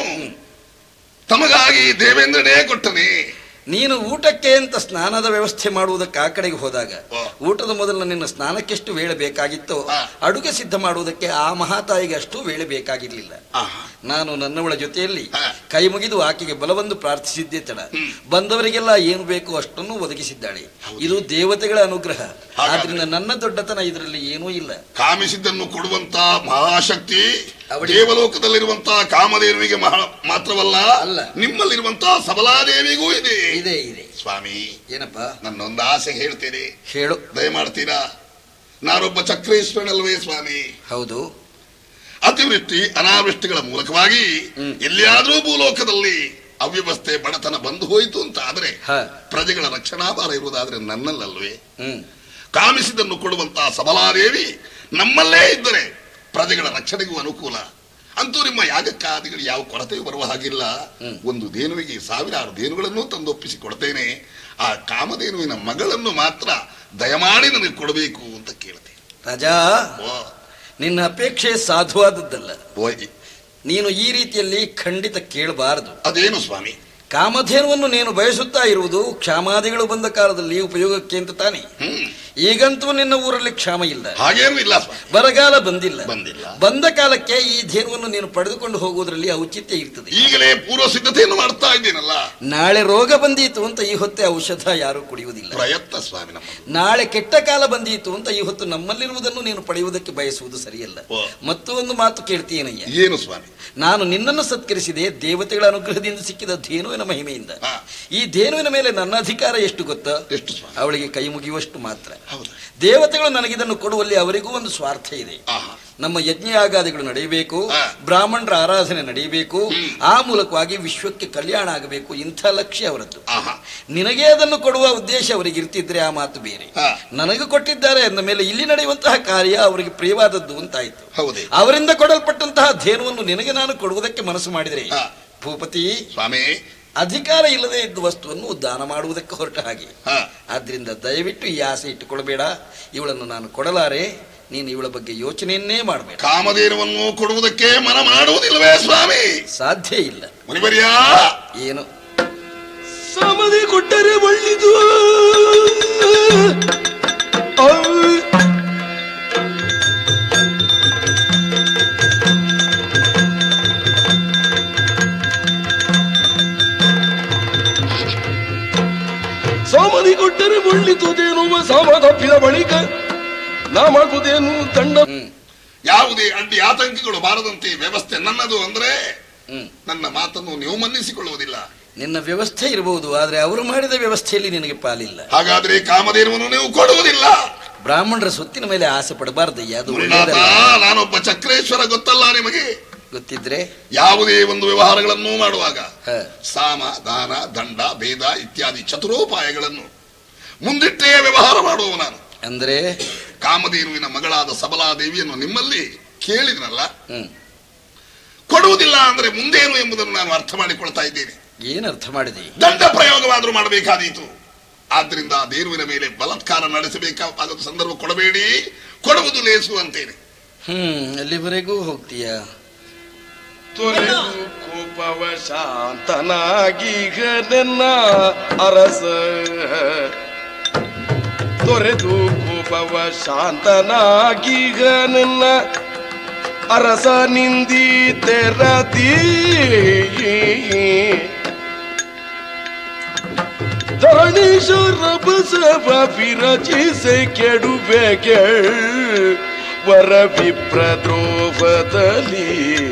ತಮಗಾಗಿ ದೇವೇಂದ್ರನೇ ಕೊಟ್ಟನೆ ನೀನು ಊಟಕ್ಕೆ ಅಂತ ಸ್ನಾನದ ವ್ಯವಸ್ಥೆ ಮಾಡುವುದಕ್ಕೆ ಆ ಕಡೆಗೆ ಹೋದಾಗ ವಾ. ಊಟದ ಮೊದಲು ನಿನ್ನ ಸ್ನಾನಕ್ಕೆಷ್ಟು ವೇಳೆ ಬೇಕಾಗಿತ್ತೋ ಹಾ. ಅಡುಗೆ ಸಿದ್ಧ ಮಾಡುವುದಕ್ಕೆ ಆ ಮಹಾತಾಯಿಗೆ ಅಷ್ಟು ವೇಳೆ ಬೇಕಾಗಿರ್ಲಿಲ್ಲ ಆಹಾ. ನಾನು ನನ್ನವಳ ಜೊತೆಯಲ್ಲಿ ಹಾ. ಕೈ ಮುಗಿದು ಆಕೆಗೆ ಬಲವನ್ನು ಪ್ರಾರ್ಥಿಸಿದ್ದೇ ತಡ ಬಂದವರಿಗೆಲ್ಲ ಏನು ಬೇಕು ಅಷ್ಟನ್ನು ಒದಗಿಸಿದ್ದಾಳೆ ಇದು ದೇವತೆಗಳ ಅನುಗ್ರಹ ಹಾಗಾದ್ರೆ? ಆದ್ರಿಂದ ನನ್ನ ದೊಡ್ಡತನ ಇದರಲ್ಲಿ ಏನೂ ಇಲ್ಲ ಕಾಮಿಸಿದ್ದನ್ನು ಕೊಡುವಂತ ಮಹಾಶಕ್ತಿ ಅವಳಿಗೆ- ದೇವಲೋಕದಲ್ಲಿರುವಂತಹ ಕಾಮಧೇನುವಿಗೆ ಮಹಾ- ಮಾತ್ರವಲ್ಲ ಅಲ್ಲ. ನಿಮ್ಮಲ್ಲಿರುವಂತಹ ಸಬಲಾದೇವಿಗೂ ಇದೆ ಇದೆ ಇದೆ ಸ್ವಾಮಿ ಏನಪ್ಪ ನನ್ನೊಂದು ಆಸೆ ಹೇಳ್ತೇನೆ ಹೇಳು ದಯಮಾಡ್ತೀರಾ ನಾನೊಬ್ಬ ಚಕ್ರೇಶ್ವರನಲ್ವೇ ಸ್ವಾಮಿ ಹೌದು ಅತಿವೃಷ್ಟಿ ಅನಾವೃಷ್ಟಿಗಳ ಮೂಲಕವಾಗಿ ಹ್ಮ್. ಎಲ್ಲಿಯಾದ್ರೂ ಭೂಲೋಕದಲ್ಲಿ ಅವ್ಯವಸ್ಥೆ ಬಡತನ ಬಂದು ಹೋಯಿತು ಅಂತ ಆದ್ರೆ ಹ. ಪ್ರಜೆಗಳ ರಕ್ಷಣಾಭಾರ ಇರುವುದಾದ್ರೆ ನನ್ನಲ್ಲಲ್ವೇ ಹ್ಮ್ ಕಾಮಿಸಿದನ್ನು ಕೊಡುವಂತಹ ಸಬಲಾದೇವಿ ನಮ್ಮಲ್ಲೇ ಇದ್ದರೆ ಪ್ರಜೆಗಳ ರಕ್ಷಣೆಗೂ ಅನುಕೂಲ ಅಂತೂ ನಿಮ್ಮ ಯಾಗಕ್ಕಾದಿಗಳು ಯಾವ ಕೊರತೆಯೂ ಬರುವ ಹಾಗಿಲ್ಲ ಹ್ಮ್. ಒಂದು ದೇನುವಿಗೆ ಸಾವಿರಾರು ದೇನುಗಳನ್ನು ತಂದೊಪ್ಪಿಸಿ ಕೊಡ್ತೇನೆ ಆ ಕಾಮಧೇನುವಿನ ಮಗಳನ್ನು ಮಾತ್ರ ದಯಮಾಡಿ ನನಗೆ ಕೊಡಬೇಕು ಅಂತ ಕೇಳ್ತೇನೆ ರಾಜಾ ಓ, ನಿನ್ನ ಅಪೇಕ್ಷೆ ಸಾಧುವಾದದ್ದಲ್ಲ ಓ, ನೀನು ಈ ರೀತಿಯಲ್ಲಿ ಖಂಡಿತ ಕೇಳಬಾರದು ಅದೇನು ಸ್ವಾಮಿ ಕಾಮಧೇನುವನ್ನು ನೀನು ಬಯಸುತ್ತಾ ಇರುವುದು ಕ್ಷಾಮಾದಿಗಳು ಬಂದ ಕಾಲದಲ್ಲಿ ಉಪಯೋಗಕ್ಕೆ ಅಂತ ತಾನೆ ಹ್ಮ್ ಈಗಂತೂ ನಿನ್ನ ಊರಲ್ಲಿ ಕ್ಷಾಮ ಇಲ್ಲ ಹಾಗೇನು ಇಲ್ಲ ಸ್ವಾಮಿ ಬರಗಾಲ ಬಂದಿಲ್ಲ ಬಂದಿಲ್ಲ. ಬಂದ ಕಾಲಕ್ಕೆ ಈ ಧೇನುವನ್ನು ನೀನು ಪಡೆದುಕೊಂಡು ಹೋಗುವುದರಲ್ಲಿ ಔಚಿತ್ಯ ಇರ್ತದೆ ಈಗಲೇ ಪೂರ್ವ ಸಿದ್ಧತೆಯನ್ನು ಮಾಡ್ತಾ ಇದ್ದೀನಲ್ಲ ನಾಳೆ ರೋಗ ಬಂದೀತು ಅಂತ ಈ ಹೊತ್ತೆ ಔಷಧ ಯಾರು ಕುಡಿಯುವುದಿಲ್ಲ ಪ್ರಯತ್ನ ಸ್ವಾಮಿ ನಮ್ಮ ನಾಳೆ ಕೆಟ್ಟ ಕಾಲ ಬಂದೀತು ಅಂತ ಈ ಹೊತ್ತು ನಮ್ಮಲ್ಲಿರುವುದನ್ನು ನೀನು ಪಡೆಯುವುದಕ್ಕೆ ಬಯಸುವುದು ಸರಿಯಲ್ಲ ಓ. ಮತ್ತೊಂದು ಮಾತು ಕೇಳ್ತೀನಯ್ಯ ಏನು ಸ್ವಾಮಿ ನಾನು ನಿನ್ನನ್ನು ಸತ್ಕರಿಸಿದೆ ದೇವತೆಗಳ ಅನುಗ್ರಹದಿಂದ ಸಿಕ್ಕಿದ ಧೇನುವಿನ ಮಹಿಮೆಯಿಂದ ಹಾ. ಈ ಧೇನುವಿನ ಮೇಲೆ ನನ್ನ ಅಧಿಕಾರ ಎಷ್ಟು ಗೊತ್ತಾ ಎಷ್ಟು ಸ್ವಾಮಿ ಅವಳಿಗೆ ಕೈ ಮುಗಿಯುವಷ್ಟು ಮಾತ್ರ ಹೌದು ದೇವತೆಗಳು ನನಗಿದನ್ನು ಕೊಡುವಲ್ಲಿ ಅವರಿಗೂ ಒಂದು ಸ್ವಾರ್ಥ ಇದೆ ಆಹಾ ನಮ್ಮ ಯಜ್ಞಯಾಗಾದಿಗಳು ನಡೆಯಬೇಕು ಹಾ. ಬ್ರಾಹ್ಮಣರ ಆರಾಧನೆ ನಡೆಯಬೇಕು ಹ್ಮ್. ಆ ಮೂಲಕವಾಗಿ ವಿಶ್ವಕ್ಕೆ ಕಲ್ಯಾಣ ಆಗಬೇಕು ಇಂಥ ಲಕ್ಷ್ಯ ಅವರದ್ದು ಆಹಾ ನಿನಗೆ ಅದನ್ನು ಕೊಡುವ ಉದ್ದೇಶ ಅವರಿಗೆ ಇರ್ತಿದ್ರೆ ಆ ಮಾತು ಬೇರೆ ಹಾ. ನನಗೆ ಕೊಟ್ಟಿದ್ದಾರೆ ಅಂದ ಮೇಲೆ ಇಲ್ಲಿ ನಡೆಯುವಂತಹ ಕಾರ್ಯ ಅವರಿಗೆ ಪ್ರಿಯವಾದದ್ದು ಅಂತಾಯ್ತು ಹೌದೇ ಅವರಿಂದ ಕೊಡಲ್ಪಟ್ಟಂತಹ ಧೇನುವನ್ನು ನಿನಗೆ ನಾನು ಕೊಡುವುದಕ್ಕೆ ಮನಸ್ಸು ಮಾಡಿದರೆ ಹಾ. ಭೂಪತಿ ಸ್ವಾಮಿ ಅಧಿಕಾರ ಇಲ್ಲದೆ ಇದ್ದ ವಸ್ತುವನ್ನು ದಾನ ಮಾಡುವುದಕ್ಕೆ ಹೊರಟ ಹಾಗೆ ಹಾ ಆದ್ರಿಂದ ದಯವಿಟ್ಟು ಈ ಆಸೆ ಇಟ್ಟುಕೊಳ್ಬೇಡ ಇವಳನ್ನು ನಾನು ಕೊಡಲಾರೆ ನೀನು ಇವಳ ಬಗ್ಗೆ ಯೋಚನೆಯನ್ನೇ ಮಾಡಬೇಡ ಕಾಮಧೇನುವನ್ನು ಕೊಡುವುದಕ್ಕೆ ಮನ ಮಾಡುವುದಿಲ್ಲವೇ ಸ್ವಾಮಿ ಸಾಧ್ಯ ಇಲ್ಲ ಮುನಿವರ್ಯ ಏನು ಸಮದಿ ಕೊಟ್ಟರೆ ಒಳ್ಳಿದು ಆ, ಸಮದಿ ಕೊಟ್ಟರೆ ಒಳ್ಳಿತುದೇನುವ ಸಮ ತಪ್ಪಿದ ಬಳಿಕ ನಾ ಮಾಡುವುದೇನು ತಂಡ ಹ್ಮ್ ಯಾವುದೇ ಅಡ್ಡಿ ಆತಂಕಗಳು ಬಾರದಂತೆ ವ್ಯವಸ್ಥೆ ನನ್ನದು ಅಂದ್ರೆ ಹ್ಮ್ ನನ್ನ ಮಾತನ್ನು ನೀವು ಮನ್ನಿಸಿಕೊಳ್ಳುವುದಿಲ್ಲ ನಿನ್ನ ವ್ಯವಸ್ಥೆ ಇರಬಹುದು ಆದ್ರೆ ಅವರು ಮಾಡಿದ ವ್ಯವಸ್ಥೆಯಲ್ಲಿ ನಿನಗೆ ಪಾಲಿಲ್ಲ ಹಾಗಾದ್ರೆ ಕಾಮಧೇನುವನ್ನು ನೀವು ಕೊಡುವುದಿಲ್ಲ ಬ್ರಾಹ್ಮಣರ ಸೊತ್ತಿನ ಮೇಲೆ ಆಸೆ ಪಡಬಾರ್ದಯ್ಯ ಅದು ಗುರುನಾಥ ಒಳ್ಳೆಯದಲ್ಲ ನಾನೊಬ್ಬ ಚಕ್ರೇಶ್ವರ ಗೊತ್ತಲ್ಲ ನಿಮಗೆ ಗೊತ್ತಿದ್ರೆ ಯಾವುದೇ ಒಂದು ವ್ಯವಹಾರಗಳನ್ನು ಮಾಡುವಾಗ ಹ, ಸಾಮ ದಾನ ದಂಡ ಭೇದ ಇತ್ಯಾದಿ ಚತುರೋಪಾಯಗಳನ್ನು ಮುಂದಿಟ್ಟೇ ವ್ಯವಹಾರ ಮಾಡುವ ನಾನು ಅಂದ್ರೆ ಕಾಮಧೇನುವಿನ ಮಗಳಾದ ಸಬಲಾದೇವಿಯನ್ನು ನಿಮ್ಮಲ್ಲಿ ಕೇಳಿದ್ನಲ್ಲ ಹ್ಮ್ ಕೊಡುವುದಿಲ್ಲ ಅಂದ್ರೆ ಮುಂದೇನು ಎಂಬುದನ್ನು ನಾನು ಅರ್ಥ ಮಾಡಿಕೊಳ್ತಾ ಇದ್ದೇನೆ ಏನ್ ಅರ್ಥ ಮಾಡಿದಿ ದಂಡ ಪ್ರಯೋಗವಾದರೂ ಮಾಡಬೇಕಾದೀತು ಆದ್ರಿಂದ ಆ ದೇನುವಿನ ಮೇಲೆ ಬಲಾತ್ಕಾರ ನಡೆಸಬೇಕಾದ ಸಂದರ್ಭ ಕೊಡಬೇಡಿ ಕೊಡುವುದು ಲೇಸು ಅಂತೇನೆ ಹ್ಮ್ ಅಲ್ಲಿವರೆಗೂ ಹೋಗ್ತೀಯ ತೊರೆದು ಕೋಪವ ಶಾಂತನಾಗೀಗ ನನ್ನ ಅರಸ ತೊರೆದು ಕೋಪವ ಶಾಂತನಾಗೀಗ ನನ್ನ ಅರಸ ನಿಂದಿ ತೆರದಿ ಧರಣೀಶ್ವರ ಬಸವ ವಿರಚಿಸೆ ಕೆಡುವೆಗೆ ವರ ವಿಪ್ರದ್ರೋಪದಲ್ಲಿ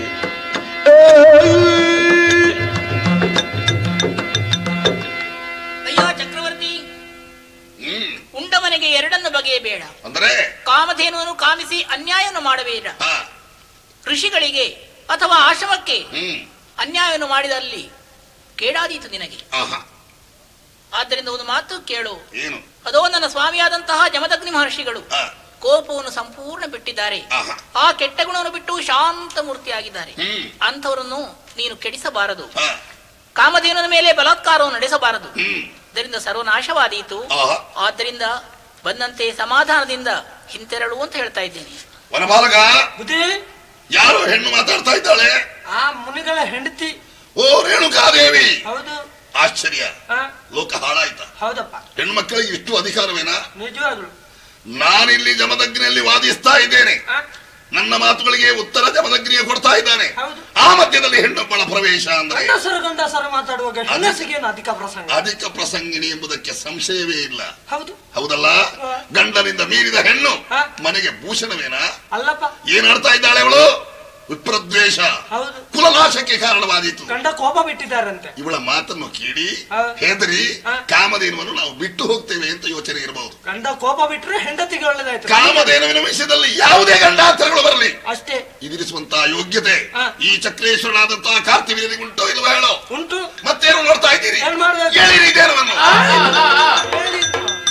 ಅಯ್ಯೋ ಚಕ್ರವರ್ತಿ ಹ್ಮ್ ಉಂಡವನಿಗೆ ಎರಡನ್ನು ಬಗೆಯಬೇಡ ಅಂದ್ರೆ ಕಾಮಧೇನುವನ್ನು ಕಾಮಿಸಿ ಅನ್ಯಾಯವನ್ನು ಮಾಡಬೇಡ ಹಾ ಋಷಿಗಳಿಗೆ ಅಥವಾ ಆಶ್ರಮಕ್ಕೆ ಹ್ಮ್ ಅನ್ಯಾಯವನ್ನು ಮಾಡಿದಲ್ಲಿ ಕೇಡಾದೀತು ನಿನಗೆ ಆಹಾ ಆದ್ದರಿಂದ ಒಂದು ಮಾತು ಕೇಳು ಏನು ಅದೋ ನನ್ನ ಸ್ವಾಮಿಯಾದಂತಹ ಜಮದಗ್ನಿ ಮಹರ್ಷಿಗಳು ಹಾ ಕೋಪವನ್ನು ಸಂಪೂರ್ಣ ಬಿಟ್ಟಿದ್ದಾರೆ ಆಹಾ ಆ ಕೆಟ್ಟ ಗುಣವನ್ನು ಬಿಟ್ಟು ಶಾಂತ ಮೂರ್ತಿಯಾಗಿದ್ದಾರೆ ಹ್ಮ್ ಅಂಥವರನ್ನು ನೀನು ಕೆಡಿಸಬಾರದು ಹಾ ಕಾಮಧೇನುವಿನ ಮೇಲೆ ಬಲಾತ್ಕಾರವನ್ನು ನಡೆಸಬಾರದು ಹ್ಮ್ ಇದರಿಂದ ಸರ್ವನಾಶವಾದೀತು ಆಹಾ ಆದ್ದರಿಂದ ಬಂದಂತೆ ಸಮಾಧಾನದಿಂದ ಹಿಂತೆರಳು ಅಂತ ಹೇಳ್ತಾ ಇದ್ದೀನಿ ವನಪಾಲಕ ಬುದ್ಧಿ ಯಾರು ಹೆಣ್ಣು ಮಾತಾಡ್ತಾ ಇದ್ದಾಳೆ ಆ ಮುನಿಗಳ ಹೆಂಡತಿ ಓ ರೇಣುಕಾದೇವಿ ಹೌದು ಆಶ್ಚರ್ಯ ಆ, ಲೋಕ ಹಾಳಾಯ್ತ ಹೌದಪ್ಪ ಹೆಣ್ಣು ಮಕ್ಕಳಿಗೆ ಇಷ್ಟು ಅಧಿಕಾರವೇನಾ ನಿಜವಾಗ್ಲು ನಾನಿಲ್ಲಿ ಜಮದಗ್ನಿಯಲ್ಲಿ ವಾದಿಸ್ತಾ ಇದ್ದೇನೆ ಆ, ನನ್ನ ಮಾತುಗಳಿಗೆ ಉತ್ತರ ಜಮದಗ್ನಿಯ ಕೊಡ್ತಾ ಇದ್ದಾನೆ ಹೌದು. ಆ ಮಧ್ಯದಲ್ಲಿ ಹೆಣ್ಣೊಬ್ಬಳ ಪ್ರವೇಶ ಅಂದ್ರೆ ಗಂಡಸರು ಗಂಡಸರು ಮಾತಾಡುವಾಗ ಹೆಂಗಸಿಗೇನು ಅಧಿಕ ಪ್ರಸಂಗ ಅಧಿಕ ಪ್ರಸಂಗಿನಿ ಎಂಬುದಕ್ಕೆ ಸಂಶಯವೇ ಇಲ್ಲ ಹೌದು ಹೌದಲ್ಲ ಹಾ. ಗಂಡನಿಂದ ಮೀರಿದ ಹೆಣ್ಣು ಹಾ. ಮನೆಗೆ ಭೂಷಣವೇನಾ ಅಲ್ಲಪ್ಪ ಏನ್ ಆಡ್ತಾ ಇದ್ದಾಳೆ ಅವಳು ವಿಪ್ರದ್ವೇಷ ಹೌದು ಕುಲನಾಶಕ್ಕೆ ಕಾರಣವಾದೀತು ಗಂಡ ಕೋಪ ಬಿಟ್ಟಿದ್ದಾರಂತೆ ಇವಳ ಮಾತನ್ನು ಕೇಳಿ ಹಾ. ಹೆದರಿ ಹಾ. ಕಾಮಧೇನುವನ್ನು ನಾವು ಬಿಟ್ಟು ಹೋಗ್ತೇವೆ ಅಂತ ಯೋಚನೆ ಇರಬಹುದು ಗಂಡ ಕೋಪ ಬಿಟ್ರೆ ಹೆಂಡತಿಗೆ ಒಳ್ಳೇದಾಯ್ತು ಕಾಮಧೇನುವಿನ ವಿಷಯದಲ್ಲಿ ಯಾವುದೇ ಗಂಡಾಂತರಗಳು ಬರಲಿ ಅಷ್ಟೇ ಇದಿರಿಸುವಂತಹ ಯೋಗ್ಯತೆ ಹಾ. ಈ ಚಕ್ರೇಶ್ವರನಾದಂತಹ ಕಾರ್ತಿವೀರ್ಯನಿಗೆ ಉಂಟು ಇಲ್ವ ಹೇಳೋ ಉಂಟು ಮತ್ತೇನು ನೋಡ್ತಾ ಇದ್ದೀರಿ ಏನ್ ಮಾಡ್ಬೇಕು? ಹೇಳಿರಿ ಇದೇನವನ್ನು ಹೇಳಿ.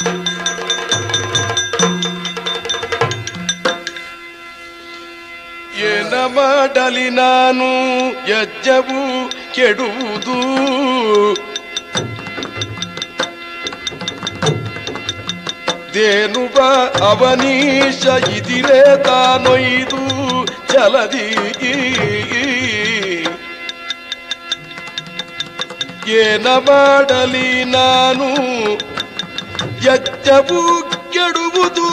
ಏನ ಮಾಡಲಿ ನಾನು ಯಜ್ಜವು ಕೆಡುವುದು ದೇನುಬ ಅವನೀಶ ಇದಿರೇ ತಾನೊಯ್ದು ಚಲದಿ ಏನ ಮಾಡಲಿ ನಾನು ಯಜ್ಜವು ಕೆಡುವುದು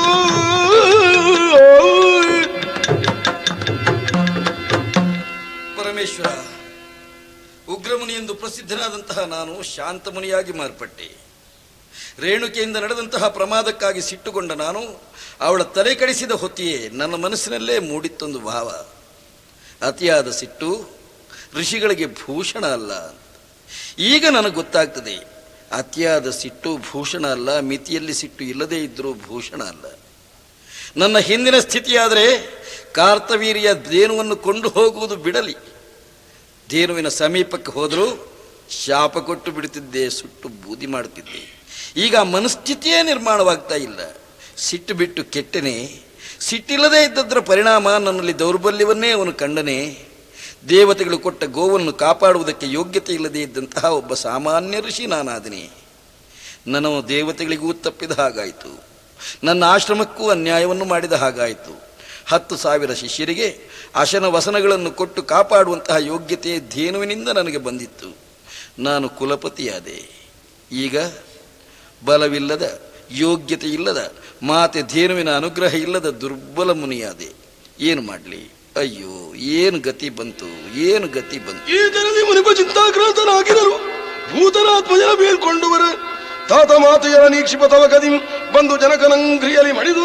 ಪರಮೇಶ್ವರ ಉಗ್ರಮುನಿ ಎಂದು ಪ್ರಸಿದ್ಧನಾದಂತಹ ನಾನು ಶಾಂತಮುನಿಯಾಗಿ ಮಾರ್ಪಟ್ಟೆ ರೇಣುಕೆಯಿಂದ ನಡೆದಂತಹ ಪ್ರಮಾದಕ್ಕಾಗಿ ಸಿಟ್ಟುಗೊಂಡ ನಾನು ಅವಳ ತಲೆ ಕಡಿಸಿದ ಹೊತ್ತಿಯೇ ನನ್ನ ಮನಸ್ಸಿನಲ್ಲೇ ಮೂಡಿತ್ತೊಂದು ಭಾವ ಅತಿಯಾದ ಸಿಟ್ಟು ಋಷಿಗಳಿಗೆ ಭೂಷಣ ಅಲ್ಲ ಈಗ ನನಗೆ ಗೊತ್ತಾಗ್ತದೆ ಅತಿಯಾದ ಸಿಟ್ಟು ಭೂಷಣ ಅಲ್ಲ ಮಿತಿಯಲ್ಲಿ ಸಿಟ್ಟು ಇಲ್ಲದೇ ಇದ್ದರೂ ಭೂಷಣ ಅಲ್ಲ ನನ್ನ ಹಿಂದಿನ ಸ್ಥಿತಿಯಾದರೆ ಕಾರ್ತವೀರ್ಯ ದೇನುವನ್ನು ಕೊಂಡು ಹೋಗುವುದು ಬಿಡಲಿ ದೇನುವಿನ ಸಮೀಪಕ್ಕೆ ಹೋದರೂ ಶಾಪ ಕೊಟ್ಟು ಬಿಡುತ್ತಿದ್ದೆ ಸುಟ್ಟು ಬೂದಿ ಮಾಡುತ್ತಿದ್ದೆ ಈಗ ಆ ಮನಸ್ಥಿತಿಯೇ ನಿರ್ಮಾಣವಾಗ್ತಾ ಇಲ್ಲ ಸಿಟ್ಟು ಬಿಟ್ಟು ಕೆಟ್ಟನೆ ಸಿಟ್ಟಿಲ್ಲದೆ ಇದ್ದದರ ಪರಿಣಾಮ ನನ್ನಲ್ಲಿ ದೌರ್ಬಲ್ಯವನ್ನೇ ಅವನು ಕಂಡನೆ ದೇವತೆಗಳು ಕೊಟ್ಟ ಗೋವನ್ನು ಕಾಪಾಡುವುದಕ್ಕೆ ಯೋಗ್ಯತೆ ಇಲ್ಲದೆ ಇದ್ದಂತಹ ಒಬ್ಬ ಸಾಮಾನ್ಯ ಋಷಿ ನಾನಾದನೆ ನನ್ನ ದೇವತೆಗಳಿಗೂ ತಪ್ಪಿದ ಹಾಗಾಯಿತು ನನ್ನ ಆಶ್ರಮಕ್ಕೂ ಅನ್ಯಾಯವನ್ನು ಮಾಡಿದ ಹಾಗಾಯಿತು ಹತ್ತು ಸಾವಿರ ಶಿಷ್ಯರಿಗೆ ಅಶನ ವಸನಗಳನ್ನು ಕೊಟ್ಟು ಕಾಪಾಡುವಂತಹ ಯೋಗ್ಯತೆ ಧೇನುವಿನಿಂದ ನನಗೆ ಬಂದಿತ್ತು ನಾನು ಕುಲಪತಿಯಾದೆ ಈಗ ಬಲವಿಲ್ಲದ ಯೋಗ್ಯತೆ ಇಲ್ಲದ ಮಾತೆ ಧೇನುವಿನ ಅನುಗ್ರಹ ಇಲ್ಲದ ದುರ್ಬಲ ಮುನಿಯಾದೆ ಏನು ಮಾಡಲಿ ಅಯ್ಯೋ ಏನು ಗತಿ ಬಂತು ಏನು ಗತಿ ಬಂತು ಈ ಜನನಿ ಮುನಿಪ ಚಿಂತಾಕ್ರಾಂತನಾಗಿರಲು ಭೂತರಾತ್ಮಜನ ಬೀಳ್ಕೊಂಡು ಬರ ತಾತ ಮಾತೆಯರ ನೀಕ್ಷಿಪ ತವ ಕದಿಂ ಬಂದು ಜನಕನಂಗ್ರಿಯಲಿ ಮಡಿದು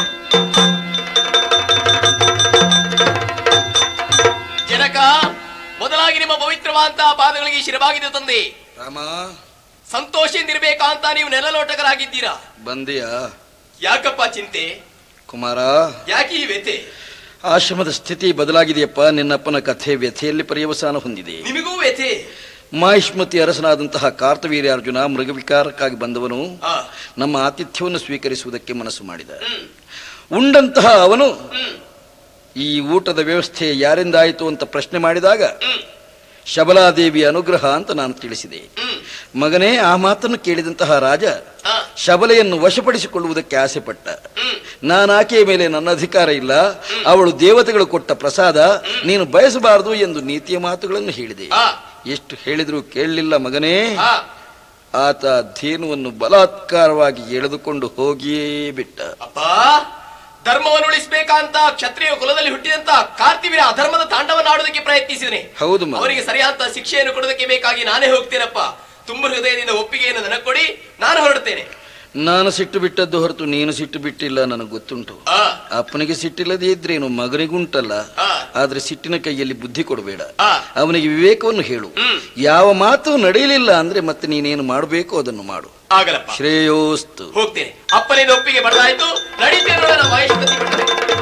ಜನಕ ಮೊದಲಾಗಿ ನಿಮ್ಮ ಪವಿತ್ರವಾದಂತಹ ಪಾದಗಳಿಗೆ ಶಿರವಾಗಿದೆ ತಂದೆ ರಾಮ ಸಂತೋಷದಿಂದಿರ್ಬೇಕಾ ಅಂತ ನೀವು ನೆಲಲೋಟಕರಾಗಿದ್ದೀರಾ ಬಂದೆಯಾ ಯಾಕಪ್ಪ ಚಿಂತೆ ಕುಮಾರ ಯಾಕೆ ಈ ವ್ಯತೆ ಆಶ್ರಮದ ಸ್ಥಿತಿ ಬದಲಾಗಿದೆಯಪ್ಪ ನಿನ್ನಪ್ಪನ ಕಥೆ ವ್ಯಥೆಯಲ್ಲಿ ಪರ್ಯವಸಾನ ಹೊಂದಿದೆ ನಿಮಗೂ ವ್ಯಥೆ ಮಾಹಿಷ್ಮತಿ ಅರಸನಾದಂತಹ ಕಾರ್ತವೀರ್ಯಾರ್ಜುನ ಮೃಗವಿಕಾರಕ್ಕಾಗಿ ಬಂದವನು ಆ, ನಮ್ಮ ಆತಿಥ್ಯವನ್ನು ಸ್ವೀಕರಿಸುವುದಕ್ಕೆ ಮನಸ್ಸು ಮಾಡಿದ ಹ್ಮ್, ಉಂಡಂತಹ ಅವನು ಹ್ಮ್, ಈ ಊಟದ ವ್ಯವಸ್ಥೆ ಯಾರಿಂದಾಯಿತು ಅಂತ ಪ್ರಶ್ನೆ ಮಾಡಿದಾಗ ಹ್ಮ್, ಶಬಲಾದೇವಿಯ ಅನುಗ್ರಹ ಅಂತ ನಾನು ತಿಳಿಸಿದೆ ಹ್ಮ್. ಮಗನೇ ಆ ಮಾತನ್ನು ಕೇಳಿದಂತಹ ರಾಜ ಆ, ಶಬಲೆಯನ್ನು ವಶಪಡಿಸಿಕೊಳ್ಳುವುದಕ್ಕೆ ಆಸೆ ಪಟ್ಟ ಹ್ಮ್. ನಾನು ಆಕೆಯ ಮೇಲೆ ನನ್ನ ಅಧಿಕಾರ ಇಲ್ಲ ಅವಳು ದೇವತೆಗಳು ಕೊಟ್ಟ ಪ್ರಸಾದ ನೀನು ಬಯಸಬಾರದು ಎಂದು ನೀತಿಯ ಮಾತುಗಳನ್ನು ಹೇಳಿದೆ ಆ, ಎಷ್ಟು ಹೇಳಿದರೂ ಕೇಳಲಿಲ್ಲ ಮಗನೇ ಆ, ಆತ ಧೇನುವನ್ನು ಬಲಾತ್ಕಾರವಾಗಿ ಎಳೆದುಕೊಂಡು ಹೋಗಿಯೇ ಬಿಟ್ಟ ಅಪ್ಪ ಧರ್ಮವನ್ನು ಉಳಿಸಬೇಕಂತ ಕ್ಷತ್ರಿಯ ಕುಲದಲ್ಲಿ ಹುಟ್ಟಿದಂತ ಕಾರ್ತಿವೀರ ಅಧರ್ಮದ ತಾಂಡವನ್ನಾಡುವುದಕ್ಕೆ ಪ್ರಯತ್ನಿಸಿದನೆ ಹೌದು ಮಗ. ಅವರಿಗೆ ಸರಿಯಾದ ಶಿಕ್ಷೆಯನ್ನು ಕೊಡೋದಕ್ಕೆ ಬೇಕಾಗಿ ನಾನೇ ಹೋಗ್ತೇನಪ್ಪ ತುಂಬ ಹೃದಯದಿಂದ ಒಪ್ಪಿಗೆಯನ್ನು ನನಗೆ ಕೊಡಿ ನಾನು ಹೊರಡ್ತೇನೆ ನಾನು ಸಿಟ್ಟು ಬಿಟ್ಟದ್ದು ಹೊರತು ನೀನು ಸಿಟ್ಟು ಬಿಟ್ಟಿಲ್ಲ ನನಗೆ ಗೊತ್ತುಂಟು ಆ, ಅಪ್ಪನಿಗೆ ಸಿಟ್ಟಿಲ್ಲದೆ ಇದ್ರೇನು ಮಗನಿಗುಂಟಲ್ಲ ಆ. ಆದ್ರೆ ಸಿಟ್ಟಿನ ಕೈಯಲ್ಲಿ ಬುದ್ಧಿ ಕೊಡಬೇಡ ಆ. ಅವನಿಗೆ ವಿವೇಕವನ್ನು ಹೇಳು ಹ್ಮ್. ಯಾವ ಮಾತು ನಡೆಯಲಿಲ್ಲ ಅಂದ್ರೆ ಮತ್ತೆ ನೀನೇನು ಮಾಡಬೇಕು ಅದನ್ನು ಮಾಡು ಆಗಲಪ್ಪ ಶ್ರೇಯೋಸ್ತು ಹೋಗ್ತೇನೆ ಅಪ್ಪನಿಂದ ಒಪ್ಪಿಗೆ ಬಡದಾಯ್ತು ನಡೀತೇನೆ ನೋಡೋಣ ಮಹೇಶ್ವತಿ ಬಿಟ್ಟರೆ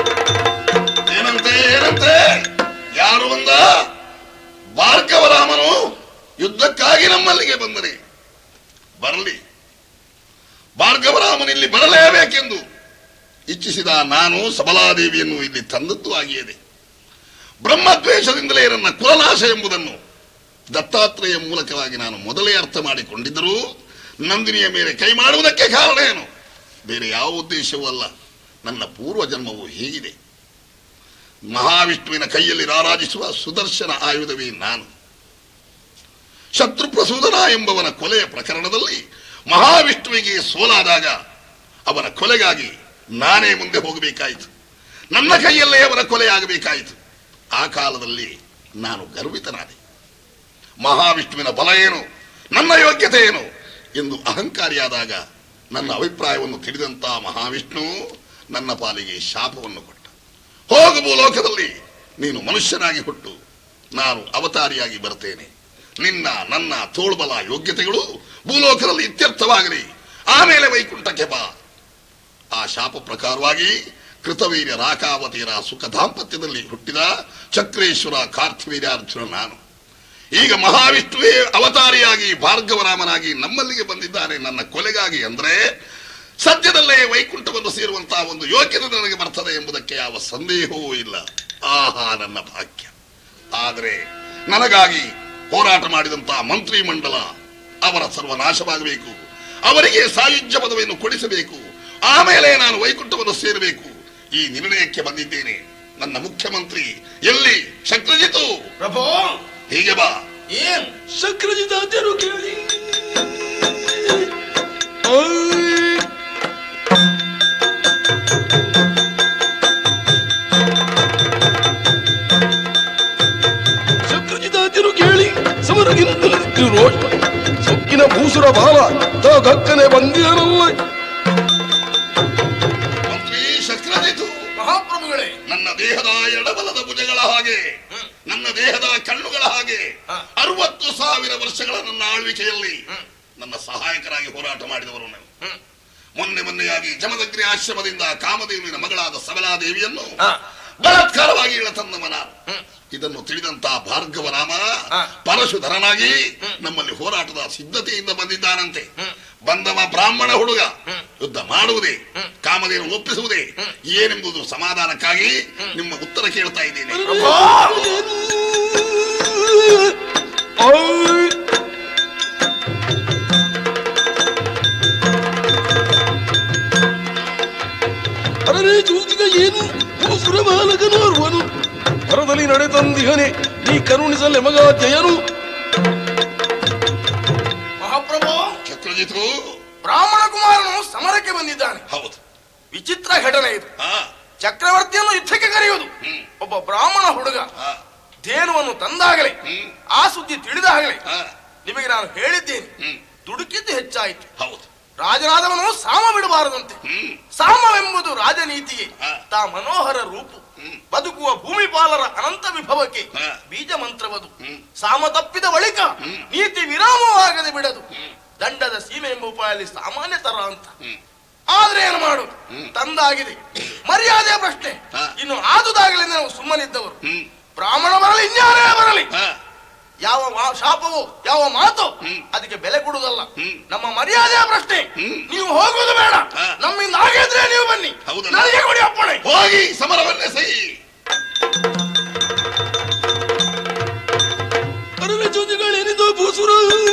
ಏನಂತೆ ಏನಂತೆ ಯಾರು ಬಂದ ಭಾರ್ಗವರಾಮನು ಯುದ್ಧಕ್ಕಾಗಿ ನಮ್ಮಲ್ಲಿಗೆ ಬಂದನೆ ಬರಲಿ ಭಾರ್ಗವರಾಮನು ಇಲ್ಲಿ ಬರಲೇಬೇಕೆಂದು ಇಚ್ಛಿಸಿದ ನಾನು ಸಬಲಾದೇವಿಯನ್ನು ಇಲ್ಲಿ ತಂದದ್ದು ಆಗಿಯದೆ ಬ್ರಹ್ಮದ್ವೇಷದಿಂದಲೇ ನನ್ನ ಕುಲನಾಶ ಎಂಬುದನ್ನು ದತ್ತಾತ್ರೇಯ ಮೂಲಕವಾಗಿ ನಾನು ಮೊದಲೇ ಅರ್ಥ ಮಾಡಿಕೊಂಡಿದ್ದರೂ ನಂದಿನಿಯ ಮೇಲೆ ಕೈ ಮಾಡುವುದಕ್ಕೆ ಕಾರಣ ಏನು ಬೇರೆ ಯಾವ ಉದ್ದೇಶವೂ ಅಲ್ಲ ನನ್ನ ಪೂರ್ವ ಜನ್ಮವು ಹೀಗಿದೆ ಮಹಾವಿಷ್ಣುವಿನ ಕೈಯಲ್ಲಿ ರಾರಾಜಿಸುವ ಸುದರ್ಶನ ಆಯುಧವೇ ನಾನು ಶತ್ರುಪ್ರಸೂದನ ಎಂಬವನ ಕೊಲೆಯ ಪ್ರಕರಣದಲ್ಲಿ ಮಹಾವಿಷ್ಣುವಿಗೆ ಸೋಲಾದಾಗ ಅವನ ಕೊಲೆಗಾಗಿ ನಾನೇ ಮುಂದೆ ಹೋಗಬೇಕಾಯಿತು ನನ್ನ ಕೈಯಲ್ಲೇ ಅವನ ಕೊಲೆಯಾಗಬೇಕಾಯಿತು ಆ ಕಾಲದಲ್ಲಿ ನಾನು ಗರ್ವಿತನಾದೆ ಮಹಾವಿಷ್ಣುವಿನ ಬಲ ಏನು ನನ್ನ ಯೋಗ್ಯತೆ ಏನು ಎಂದು ಅಹಂಕಾರಿಯಾದಾಗ ನನ್ನ ಅಭಿಪ್ರಾಯವನ್ನು ತಿಳಿದಂತ ಮಹಾವಿಷ್ಣು ನನ್ನ ಪಾಲಿಗೆ ಶಾಪವನ್ನು ಕೊಟ್ಟ ಹೋಗು ಭೂಲೋಕದಲ್ಲಿ ನೀನು ಮನುಷ್ಯನಾಗಿ ಹುಟ್ಟು ನಾನು ಅವತಾರಿಯಾಗಿ ಬರ್ತೇನೆ ನಿನ್ನ ನನ್ನ ತೋಳ್ಬಲ ಯೋಗ್ಯತೆಗಳು ಭೂಲೋಕದಲ್ಲಿ ಇತ್ಯರ್ಥವಾಗಲಿ ಆಮೇಲೆ ವೈಕುಂಠಕ್ಕೆ ಬಾ ಆ ಶಾಪ ಪ್ರಕಾರವಾಗಿ ಕೃತವೀರ್ಯ ರಾಕಾವತಿಯರ ಸುಖ ದಾಂಪತ್ಯದಲ್ಲಿ ಹುಟ್ಟಿದ ಚಕ್ರೇಶ್ವರ ಕಾರ್ತಿವೀರ್ಯಾರ್ಜುನ ನಾನು ಈಗ ಮಹಾವಿಷ್ಣುವೇ ಅವತಾರಿಯಾಗಿ ಭಾರ್ಗವರಾಮನಾಗಿ ನಮ್ಮಲ್ಲಿಗೆ ಬಂದಿದ್ದಾನೆ ನನ್ನ ಕೊಲೆಗಾಗಿ ಅಂದ್ರೆ ಸದ್ಯದಲ್ಲೇ ವೈಕುಂಠವನ್ನು ಸೇರುವಂತಹ ಒಂದು ಯೋಗ್ಯತೆ ನನಗೆ ಬರ್ತದೆ ಎಂಬುದಕ್ಕೆ ಯಾವ ಸಂದೇಹವೂ ಇಲ್ಲ ಆಹಾ ನನ್ನ ಭಾಗ್ಯ ಆದರೆ ನನಗಾಗಿ ಹೋರಾಟ ಮಾಡಿದಂತಹ ಮಂತ್ರಿ ಮಂಡಲ ಅವರ ಸರ್ವನಾಶವಾಗಬೇಕು ಅವರಿಗೆ ಸಾಯುಜ್ಯ ಪದವಿಯನ್ನು ಕೊಡಿಸಬೇಕು ಆಮೇಲೆ ನಾನು ವೈಕುಂಠವನ್ನು ಸೇರಬೇಕು ಈ ನಿರ್ಣಯಕ್ಕೆ ಬಂದಿದ್ದೇನೆ ನನ್ನ ಮುಖ್ಯಮಂತ್ರಿ ಎಲ್ಲಿ ಶಕ್ರಜಿತು ಪ್ರಭೋ ಹೀಗೆ ಬಾ ಏನ್ ಶಕ್ರಜಿತಾದ್ಯರು ಕೇಳಿ ಓಯ್. ಶಕ್ರಜಿತಾದ್ಯರು ಕೇಳಿ ಸಮರಗಿಂತಲೂ ರೋಷ ಸೊಕ್ಕಿನ ಭೂಸುರ ಬಾಲ ತಾ ಗಕ್ಕನೆ ಬಂದಿರಲ್ಲ ಮಂತ್ರಿ ಶಕ್ರಜಿತು ಮಹಾಪ್ರಭುಗಳೇ ನನ್ನ ದೇಹದ ಎಡಬಲದ ಭುಜಗಳ ಹಾಗೆ ನನ್ನ ದೇಹದ ಕಣ್ಣುಗಳ ಹಾಗೆ ಅರವತ್ತು ಸಾವಿರ ವರ್ಷಗಳ ನನ್ನ ಆಳ್ವಿಕೆಯಲ್ಲಿ ನನ್ನ ಸಹಾಯಕರಾಗಿ ಹೋರಾಟ ಮಾಡಿದವರು ನಾನು ಮೊನ್ನೆ ಮೊನ್ನೆಯಾಗಿ ಜಮದಗ್ರಿ ಆಶ್ರಮದಿಂದ ಕಾಮದೇವಿನ ಮಗಳಾದ ಸಬಲಾದೇವಿಯನ್ನು ಬಲಾತ್ಕಾರವಾಗಿ ಇಳತಂದವ ನಾನು ಇದನ್ನು ತಿಳಿದಂತ ಭಾರ್ಗವ ರಾಮ ಪರಶುಧರನಾಗಿ ನಮ್ಮಲ್ಲಿ ಹೋರಾಟದ ಸಿದ್ಧತೆಯಿಂದ ಬಂದಿದ್ದಾನಂತೆ ಬಂದವ ಬ್ರಾಹ್ಮಣ ಹುಡುಗ ಯುದ್ಧ ಮಾಡುವುದೇ ಕಾಮದೇನು ಒಪ್ಪಿಸುವುದೇ ಏನೆಂಬುದು ಸಮಾಧಾನಕ್ಕಾಗಿ ನಿಮ್ಮ ಉತ್ತರ ಕೇಳ್ತಾ ಇದ್ದೇನೆ ಓಯ್. ಅರನೇ ಜೂಜಿಗ ಏನು ಭೂಸುರ ಬಾಲಕನೋರ್ವನು ಪರದಲ್ಲಿ ನಡೆತಂದಿಹನೆ ನೀ ಕರುಣಿಸಲೆ ಮಗ ಜಯನು ಮಹಾಪ್ರಭು ಚಕ್ರಜಿತು ಬ್ರಾಹ್ಮಣ ಕುಮಾರನು ಸಮರಕ್ಕೆ ಬಂದಿದ್ದಾನೆ ಹೌದು ವಿಚಿತ್ರ ಘಟನೆ ಇದು ಹಾ ಚಕ್ರವರ್ತಿಯನ್ನು ಯುದ್ಧಕ್ಕೆ ಕರೆಯುವುದು ಹ್ಮ್. ಒಬ್ಬ ಬ್ರಾಹ್ಮಣ ಹುಡುಗ ಹಾ ಧೇನುವನ್ನು ತಂದಾಗಲೇ ಹ್ಮ್. ಆ ಸುದ್ದಿ ತಿಳಿದಾಗಲೇ ಹಾ ನಿಮಗೆ ನಾನು ಹೇಳಿದ್ದೇನೆ ಹ್ಮ್ ದುಡುಕಿದ್ದು ಹೆಚ್ಚಾಯಿತು ಹೌದು ರಾಜನಾದವನು ಸಾಮ ಬಿಡಬಾರದಂತೆ ಹ್ಮ್ ಸಾಮವೆಂಬುದು ರಾಜನೀತಿಗೆ ಹಾ. ತಾ ಮನೋಹರ ರೂಪು ಹ್ಮ್. ಬದುಕುವ ಭೂಮಿಪಾಲರ ಅನಂತ ವಿಭವಕ್ಕೆ ಹಾ. ಬೀಜ ಮಂತ್ರವದು ಹ್ಮ್. ಸಾಮ ತಪ್ಪಿದ ಬಳಿಕ ನೀತಿ ವಿರಾಮವಾಗದೆ ಬಿಡದು ದಂಡದ ಸೀಮೆ ಎಂಬ ಉಪಾಯಲ್ಲಿ ಸಾಮಾನ್ಯ ತರ ಅಂತ ಹ್ಮ್ ಆದ್ರೆ ಏನು ಮಾಡು ತಂದಾಗಿದೆ ಮರ್ಯಾದೆಯ ಪ್ರಶ್ನೆ ಹಾ. ಇನ್ನು ಆದುದಾಗಲಿಂದ ನಾವು ಸುಮ್ಮನಿದ್ದವರು ಹ್ಮ್ ಬ್ರಾಹ್ಮಣ ಬರಲಿ ಇನ್ಯಾರೇ ಬರಲಿ ಹಾ, ಯಾವ ಮಾ- ಶಾಪವು ಯಾವ ಮಾತು ಹ್ಮ್. ಅದಕ್ಕೆ ಬೆಲೆ ಕೊಡುವುದಲ್ಲ ಹ್ಮ್. ನಮ್ಮ ಮರ್ಯಾದೆಯ ಪ್ರಶ್ನೆ ಹ್ಮ್. ನೀವು ಹೋಗುವುದು ಬೇಡ ಹಾ. ನಮ್ಮಿಂದ ಆಗಿದ್ರೆ ನೀವು ಬನ್ನಿ ಹೌದಲ್ಲ? ನನಗೆ ಕೊಡಿ ಅಪ್ಪಣೆ ಹೋಗಿ ಸಮರವನ್ನೇ ಸೈ ಅರಳ ಜೋಜಿಗಳೇನಿದು ಭೂಸುರ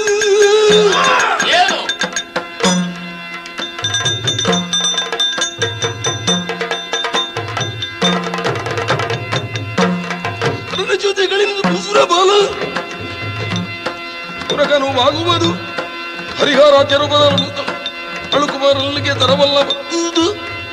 ಏನು ಅರಳ ಜೋಜಿಗಳೇನಿದು ಭೂಸುರ ಬಾಲ ಪುರಕನು ಆಗುವುದು ಹರಿಹರಾಜ್ಯ ರೂಪದ ಅಳುಕುಮಾರಲ್ಲಿಗೆ ತರವಲ್ಲ ಇದು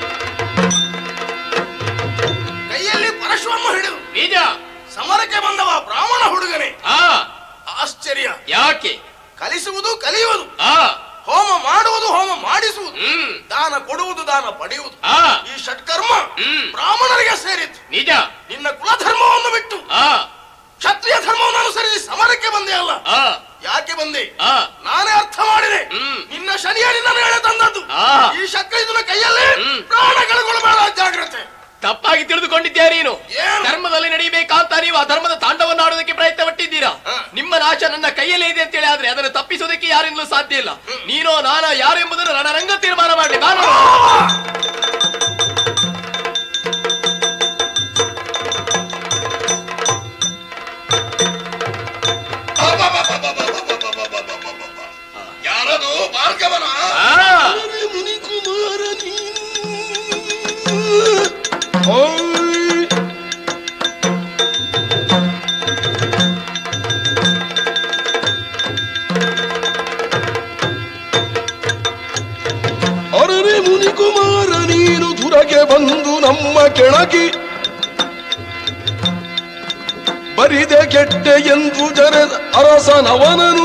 ಕೈಯಲ್ಲಿ ಪರಶುವನ್ನು ಹಿಡಿದು ನಿಜ ಸಮರಕ್ಕೆ ಬಂದವ ಬ್ರಾಹ್ಮಣ ಹುಡುಗನೇ ಆ ಆಶ್ಚರ್ಯ ಯಾಕೆ ಕಲಿಸುವುದು ಕಲಿಯುವುದು ಆ ಹೋಮ ಮಾಡುವುದು ಹೋಮ ಮಾಡಿಸುವುದು ಹ್ಮ್ ದಾನ ಕೊಡುವುದು ದಾನ ಪಡೆಯುವುದು ಆ ಈ ಷಟ್ಕರ್ಮ ಹ್ಮ್. ಬ್ರಾಹ್ಮಣರಿಗೆ ಸೇರಿತ್ತು ನಿಜ ನಿನ್ನ ಕುಲಧರ್ಮವನ್ನು ಬಿಟ್ಟು ಆ ಕ್ಷತ್ರಿಯ ಧರ್ಮವನ್ನು ಅನುಸರಿಸಿ ಸಮರಕ್ಕೆ ಬಂದೆ ಅಲ್ಲ ಆ ಯಾಕೆ ಬಂದೆ ಆ ನಾನೇ ಅರ್ಥ ಮಾಡಿದೆ ಹ್ಮ್. ನಿನ್ನ ಶನಿಯ ನಿನ್ನನ್ನು ಹೇಳ ತಂದದ್ದು ಆ. ಈ ಶಕ್ತಿ ಇದನ್ನ ಕೈಯಲ್ಲಿ ಹ್ಮ್. ಪ್ರಾಣ ಕಳ್ಕೊಳ್ಬೇಡ ಜಾಗ್ರತೆ ತಪ್ಪಾಗಿ ತಿಳಿದುಕೊಂಡಿದ್ಯಾ ನೀನು ಏನು? ಧರ್ಮದಲ್ಲಿ ನಡೀಬೇಕಂತ ನೀವು ಆ ಧರ್ಮದ ತಾಂಡವನ್ನು ಆಡೋದಕ್ಕೆ ಪ್ರಯತ್ನ ಪಟ್ಟಿದ್ದೀರಾ ಹ. ನಿಮ್ಮ ನಾಶ ನನ್ನ ಕೈಯಲ್ಲೇ ಇದೆ ಅಂತೇಳಿ ಆದ್ರೆ ಅದನ್ನು ತಪ್ಪಿಸೋದಕ್ಕೆ ಯಾರಿಂದಲೂ ಸಾಧ್ಯ ಇಲ್ಲ ನೀನೋ ನಾನೋ ಯಾರು ಎಂಬುದನ್ನು ರಣರಂಗ ತೀರ್ಮಾನ ಮಾಡಲಿ ನಾನು ಅಬ್ಬಬ್ಬಬ್ಬಬ್ಬಬ್ಬಬ್ಬಬ್ಬಬ್ಬಬ್ಬಬ್ಬ. ಯಾರದು ಭಾರ್ಗವನ ಆ, ಅರೆ ಮುನಿಕುಮಾರ ನೀನು ಓಯ್. ಅರರೆ ಮುನಿಕುಮಾರ ನೀನು ದುರಗೆ ಬಂದು ನಮ್ಮ ಕೆಳಗಿ ಬರಿದೆ ಕೆಟ್ಟೆ ಎಂದು ಜರದ ಅರಸನವನನು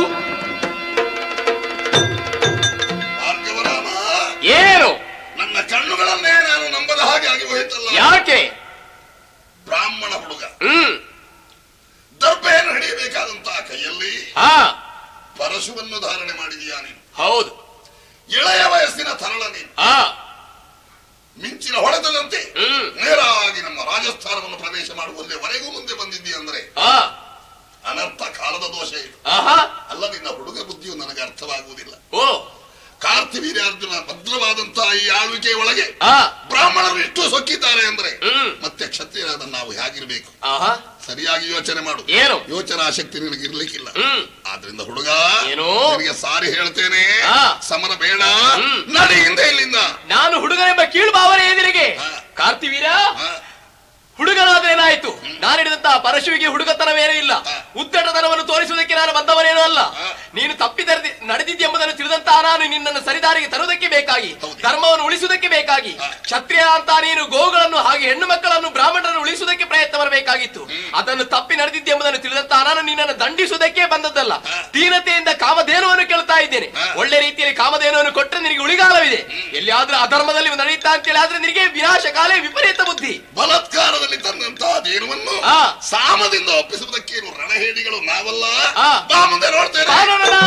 ಭಾರ್ಗವರಾಮ ಏನು ನನ್ನ ಕಣ್ಣುಗಳನ್ನೇ ನಾನು ನಂಬದ ಹಾಗೆ ಆಗಿ ಹೋಯಿತಲ್ಲ ಯಾಕೆ ಬ್ರಾಹ್ಮಣ ಹುಡುಗ ಹ್ಮ್ ದರ್ಭೆಯನ್ನು ಹಿಡಿಯಬೇಕಾದಂತಹ ಕೈಯಲ್ಲಿ ಹಾ ಪರಶುವನ್ನು ಧಾರಣೆ ಮಾಡಿದೀಯಾ ನೀನು ಹೌದು ಇಳೆಯ ವಯಸ್ಸಿನ ತರಳ ನೀನು ಆ ಮಿಂಚಿನ ಹೊಡೆತದಂತೆ ಹ್ಮ್ ನೇರವಾಗಿ ನಮ್ಮ ರಾಜಸ್ಥಾನವನ್ನು ಪ್ರವೇಶ ಮಾಡುವಲ್ಲಿವರೆಗೂ ಮುಂದೆ ಬಂದಿದ್ದೀಯ ಅಂದ್ರೆ ಆ ಅನರ್ಥ ಕಾಲದ ದೋಷ ಇದು ಆಹಾ ಅಲ್ಲ ನಿನ್ನ ಹುಡುಗ ಬುದ್ಧಿಯು ನನಗೆ ಅರ್ಥವಾಗುವುದಿಲ್ಲ ಓ ಕಾರ್ತಿವೀರ್ಯಾರ್ಜುನ ಭದ್ರವಾದಂತಹ ಈ ಆಳ್ವಿಕೆಯ ಒಳಗೆ ಆ ಬ್ರಾಹ್ಮಣರು ಎಷ್ಟು ಸೊಕ್ಕಿದ್ದಾರೆ ಅಂದ್ರೆ ಹ್ಮ್ ಮತ್ತೆ ಕ್ಷತ್ರಿಯರಾದ ನಾವು ಹೇಗಿರ್ಬೇಕು ಆಹಾ ಸರಿಯಾಗಿ ಯೋಚನೆ ಮಾಡು ಏನು ಯೋಚನಾ ಶಕ್ತಿ ನಿನಗೆ ಇರ್ಲಿಕ್ಕಿಲ್ಲ ಹ್ಮ್ ಆದ್ರಿಂದ ಹುಡುಗ ಏನು? ನಿನಗೆ ಸಾರಿ ಹೇಳ್ತೇನೆ ಆ. ಸಮರ ಬೇಡ ಹ್ಮ್. ನಡಿ ಹಿಂದೆ ಇಲ್ಲಿಂದ ನಾನು ಹುಡುಗನೆಂಬ ಕೀಳು ಭಾವನೆ ಎದುರಿಗೆ ಹಾ. ಕಾರ್ತಿವೀರ ಆ, ಹುಡುಗನಾದ್ರೆ ಏನಾಯ್ತು ನಾನು ಹಿಡಿದಂತಹ ಪರಶುವಿಗೆ ಹುಡುಗತನವೇನೂ ಇಲ್ಲ ಹಾ. ಉದ್ದಟತನವನ್ನು ತೋರಿಸುವುದಕ್ಕೆ ನಾನು ಬಂದವನೇನೂ ಅಲ್ಲ ಹಾ. ನೀನು ತಪ್ಪಿ ನಡೆದಿದ್ದೆಂಬುದನ್ನು ತಿಳಿದಂತಹ ನಾನು ನಿನ್ನನ್ನು ಸರಿದಾರಿಗೆ ತರುವುದಕ್ಕೆ ಬೇಕಾಗಿ ಹೌದು. ಧರ್ಮವನ್ನು ಉಳಿಸುವುದಕ್ಕೆ ಬೇಕಾಗಿ ಹಾ. ಕ್ಷತ್ರಿಯ ಅಂತ ನೀನು ಗೋಗಳನ್ನು ಹಾಗೆ ಹೆಣ್ಣು ಮಕ್ಕಳನ್ನು ಬ್ರಾಹ್ಮಣರನ್ನು ಉಳಿಸುವುದಕ್ಕೆ ಪ್ರಯತ್ನ ಬರಬೇಕಾಗಿತ್ತು ಅದನ್ನು ತಪ್ಪಿ ನಡೆದಿದ್ದೆಂಬುದನ್ನು ತಿಳಿದಂತಹ ನಾನು ನಿನ್ನನ್ನು ದಂಡಿಸುವುದಕ್ಕೆ ಬಂದದ್ದಲ್ಲ ಹಾ. ದೀನತೆಯಿಂದ ಕಾಮಧೇನುವನ್ನು ಕೇಳ್ತಾ ಇದ್ದೇನೆ ಹಾ. ಒಳ್ಳೆ ರೀತಿಯಲ್ಲಿ ಕಾಮಧೇನುವನ್ನು ಕೊಟ್ಟರೆ ನಿನಗೆ ಉಳಿಗಾಲವಿದೆ ಎಲ್ಲಿಯಾದ್ರೂ ಅಧರ್ಮದಲ್ಲಿ ನಡೆಯುತ್ತಾ ಅಂತೇಳಿ ಆದ್ರೆ ನಿನಗೆ ವಿನಾಶಕಾಲೇ ವಿಪರೀತ ಬುದ್ಧಿ ಬಲಾತ್ಕಾರದಲ್ಲಿ ತಂದಂತಹ ದೇಣುವನ್ನು ಆ. ಸಾಮದಿಂದ ಒಪ್ಪಿಸುವುದಕ್ಕೇನು ರಣಹೇಡಿಗಳು ನಾವಲ್ಲ ಆ. ಬಾ ಮುಂದೆ ನೋಡ್ತೇನೆ ಬಾ ನೋಡೋಣ.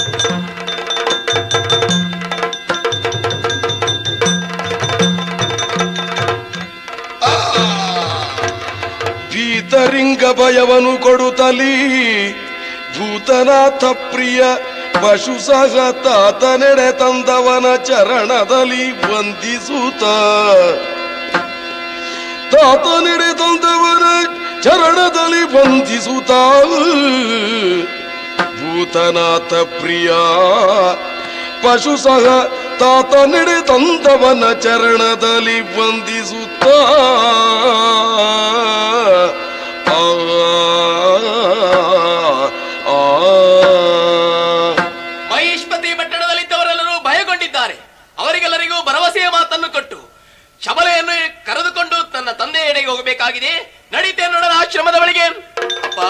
ಆ. ಪೀತರಿಂಗ ಭಯವನು ಕೊಡುತ್ತಲಿ ಭೂತನಾಥ ಪ್ರಿಯ ಪಶು ಸಹ ತಾತ ನೆಡೆ ತಂದವನ ಚರಣದಲ್ಲಿ ವಂದಿಸುತ್ತ ತಾತ ನೆಡೆ ತಂದವನ ಚರಣದಲ್ಲಿ ವಂದಿಸುತ್ತ ಭೂತನಾಥ ಪ್ರಿಯ ಪಶು ಸಹ ತಾತ ನೆಡೆ ತಂದವನ ಚರಣದಲ್ಲಿ ವಂದಿಸುತ್ತ ಆ, ಆ, ಆ. ಮಹಿಷ್ಪತಿ ಪಟ್ಟಣದಲ್ಲಿದ್ದವರೆಲ್ಲರೂ ಭಯಗೊಂಡಿದ್ದಾರೆ ಅವರಿಗೆಲ್ಲರಿಗೂ ಭರವಸೆಯ ಮಾತನ್ನು ಕೊಟ್ಟು ಶಬಲೆಯನ್ನು ಕರೆದುಕೊಂಡು ತನ್ನ ತಂದೆ ಎಡೆಗೆ ಹೋಗಬೇಕಾಗಿದೆ ನಡೀತೆ ನೋಡೋಣ ಆಶ್ರಮದ ಬಳಿಗೆ ಅಪ್ಪ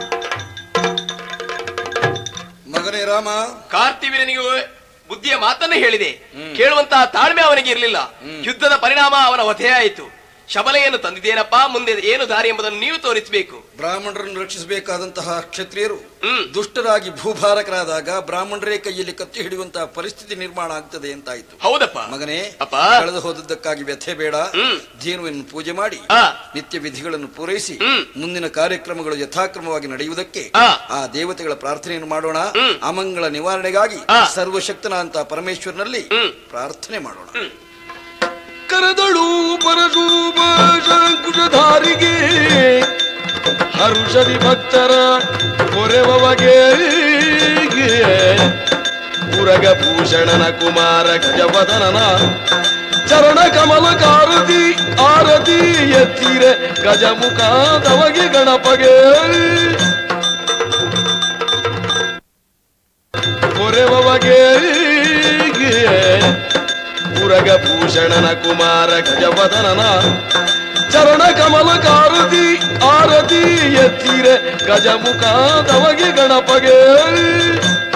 ಮಗನೇ ರಾಮ ಕಾರ್ತಿವೀರನಿಗೆ ಬುದ್ಧಿಯ ಮಾತನ್ನು ಹೇಳಿದೆ ಕೇಳುವಂತಹ ತಾಳ್ಮೆ ಅವನಿಗೆ ಇರಲಿಲ್ಲ ಯುದ್ಧದ ಪರಿಣಾಮ ಅವನ ವಧೆಯಾಯಿತು ಶಬಲೆಯನ್ನು ತಂದಿದ್ದೇನಪ್ಪ ಮುಂದೆ ಏನು ದಾರಿ ಎಂಬುದನ್ನು ನೀವು ತೋರಿಸಬೇಕು ಬ್ರಾಹ್ಮಣರನ್ನು ರಕ್ಷಿಸಬೇಕಾದಂತಹ ಕ್ಷತ್ರಿಯರು ಹ್ಮ್. ದುಷ್ಟರಾಗಿ ಭೂಭಾರಕರಾದಾಗ ಬ್ರಾಹ್ಮಣರೇ ಕೈಯಲ್ಲಿ ಕತ್ತಿ ಹಿಡಿಯುವಂತಹ ಪರಿಸ್ಥಿತಿ ನಿರ್ಮಾಣ ಆಗ್ತದೆ ಅಂತಾಯ್ತು ಹೌದಪ್ಪ ಮಗನೇ ಅಪ್ಪ ಕಳೆದು ಹೋದದ್ದಕ್ಕಾಗಿ ವ್ಯಥೆ ಬೇಡ ಹ್ಮ್. ಧೇನುವನ್ನು ಪೂಜೆ ಮಾಡಿ ಆ. ನಿತ್ಯ ವಿಧಿಗಳನ್ನು ಪೂರೈಸಿ ಹ್ಮ್. ಮುಂದಿನ ಕಾರ್ಯಕ್ರಮಗಳು ಯಥಾಕ್ರಮವಾಗಿ ನಡೆಯುವುದಕ್ಕೆ ಆ. ಆ ದೇವತೆಗಳ ಪ್ರಾರ್ಥನೆಯನ್ನು ಮಾಡೋಣ ಹ್ಮ್. ಅಮಂಗಳ ನಿವಾರಣೆಗಾಗಿ ಆ. ಸರ್ವಶಕ್ತನ ಅಂತ ಪರಮೇಶ್ವರನಲ್ಲಿ ಹ್ಮ್. ಪ್ರಾರ್ಥನೆ ಮಾಡೋಣ ಕರೆದಳು ಪರಶೂಪ ಶಂಕುಶಧಾರಿಗೆ ಹರುಷದಿ ಭಕ್ತರ ಕೊರೆವಗೆ ಪುರಗ ಭೂಷಣನ ಕುಮಾರ ಗಜವದನನ ಚರಣ ಕಮಲ ಕಾರತಿ ಆರತಿ ಎತ್ತೀರ ಗಜಮುಖಾದವಗೆ ಗಣಪಗೆ ಕೊರೆವಗೆ ಪುರಗ ಭೂಷಣನ ಕುಮಾರ ಗಜವದನನ ಚರಣ ಕಮಲ ಕಾರತಿ ಆರತಿ ಎತ್ತೀರ ಗಜಮುಖಾದವಗೆ ಗಣಪಗೆ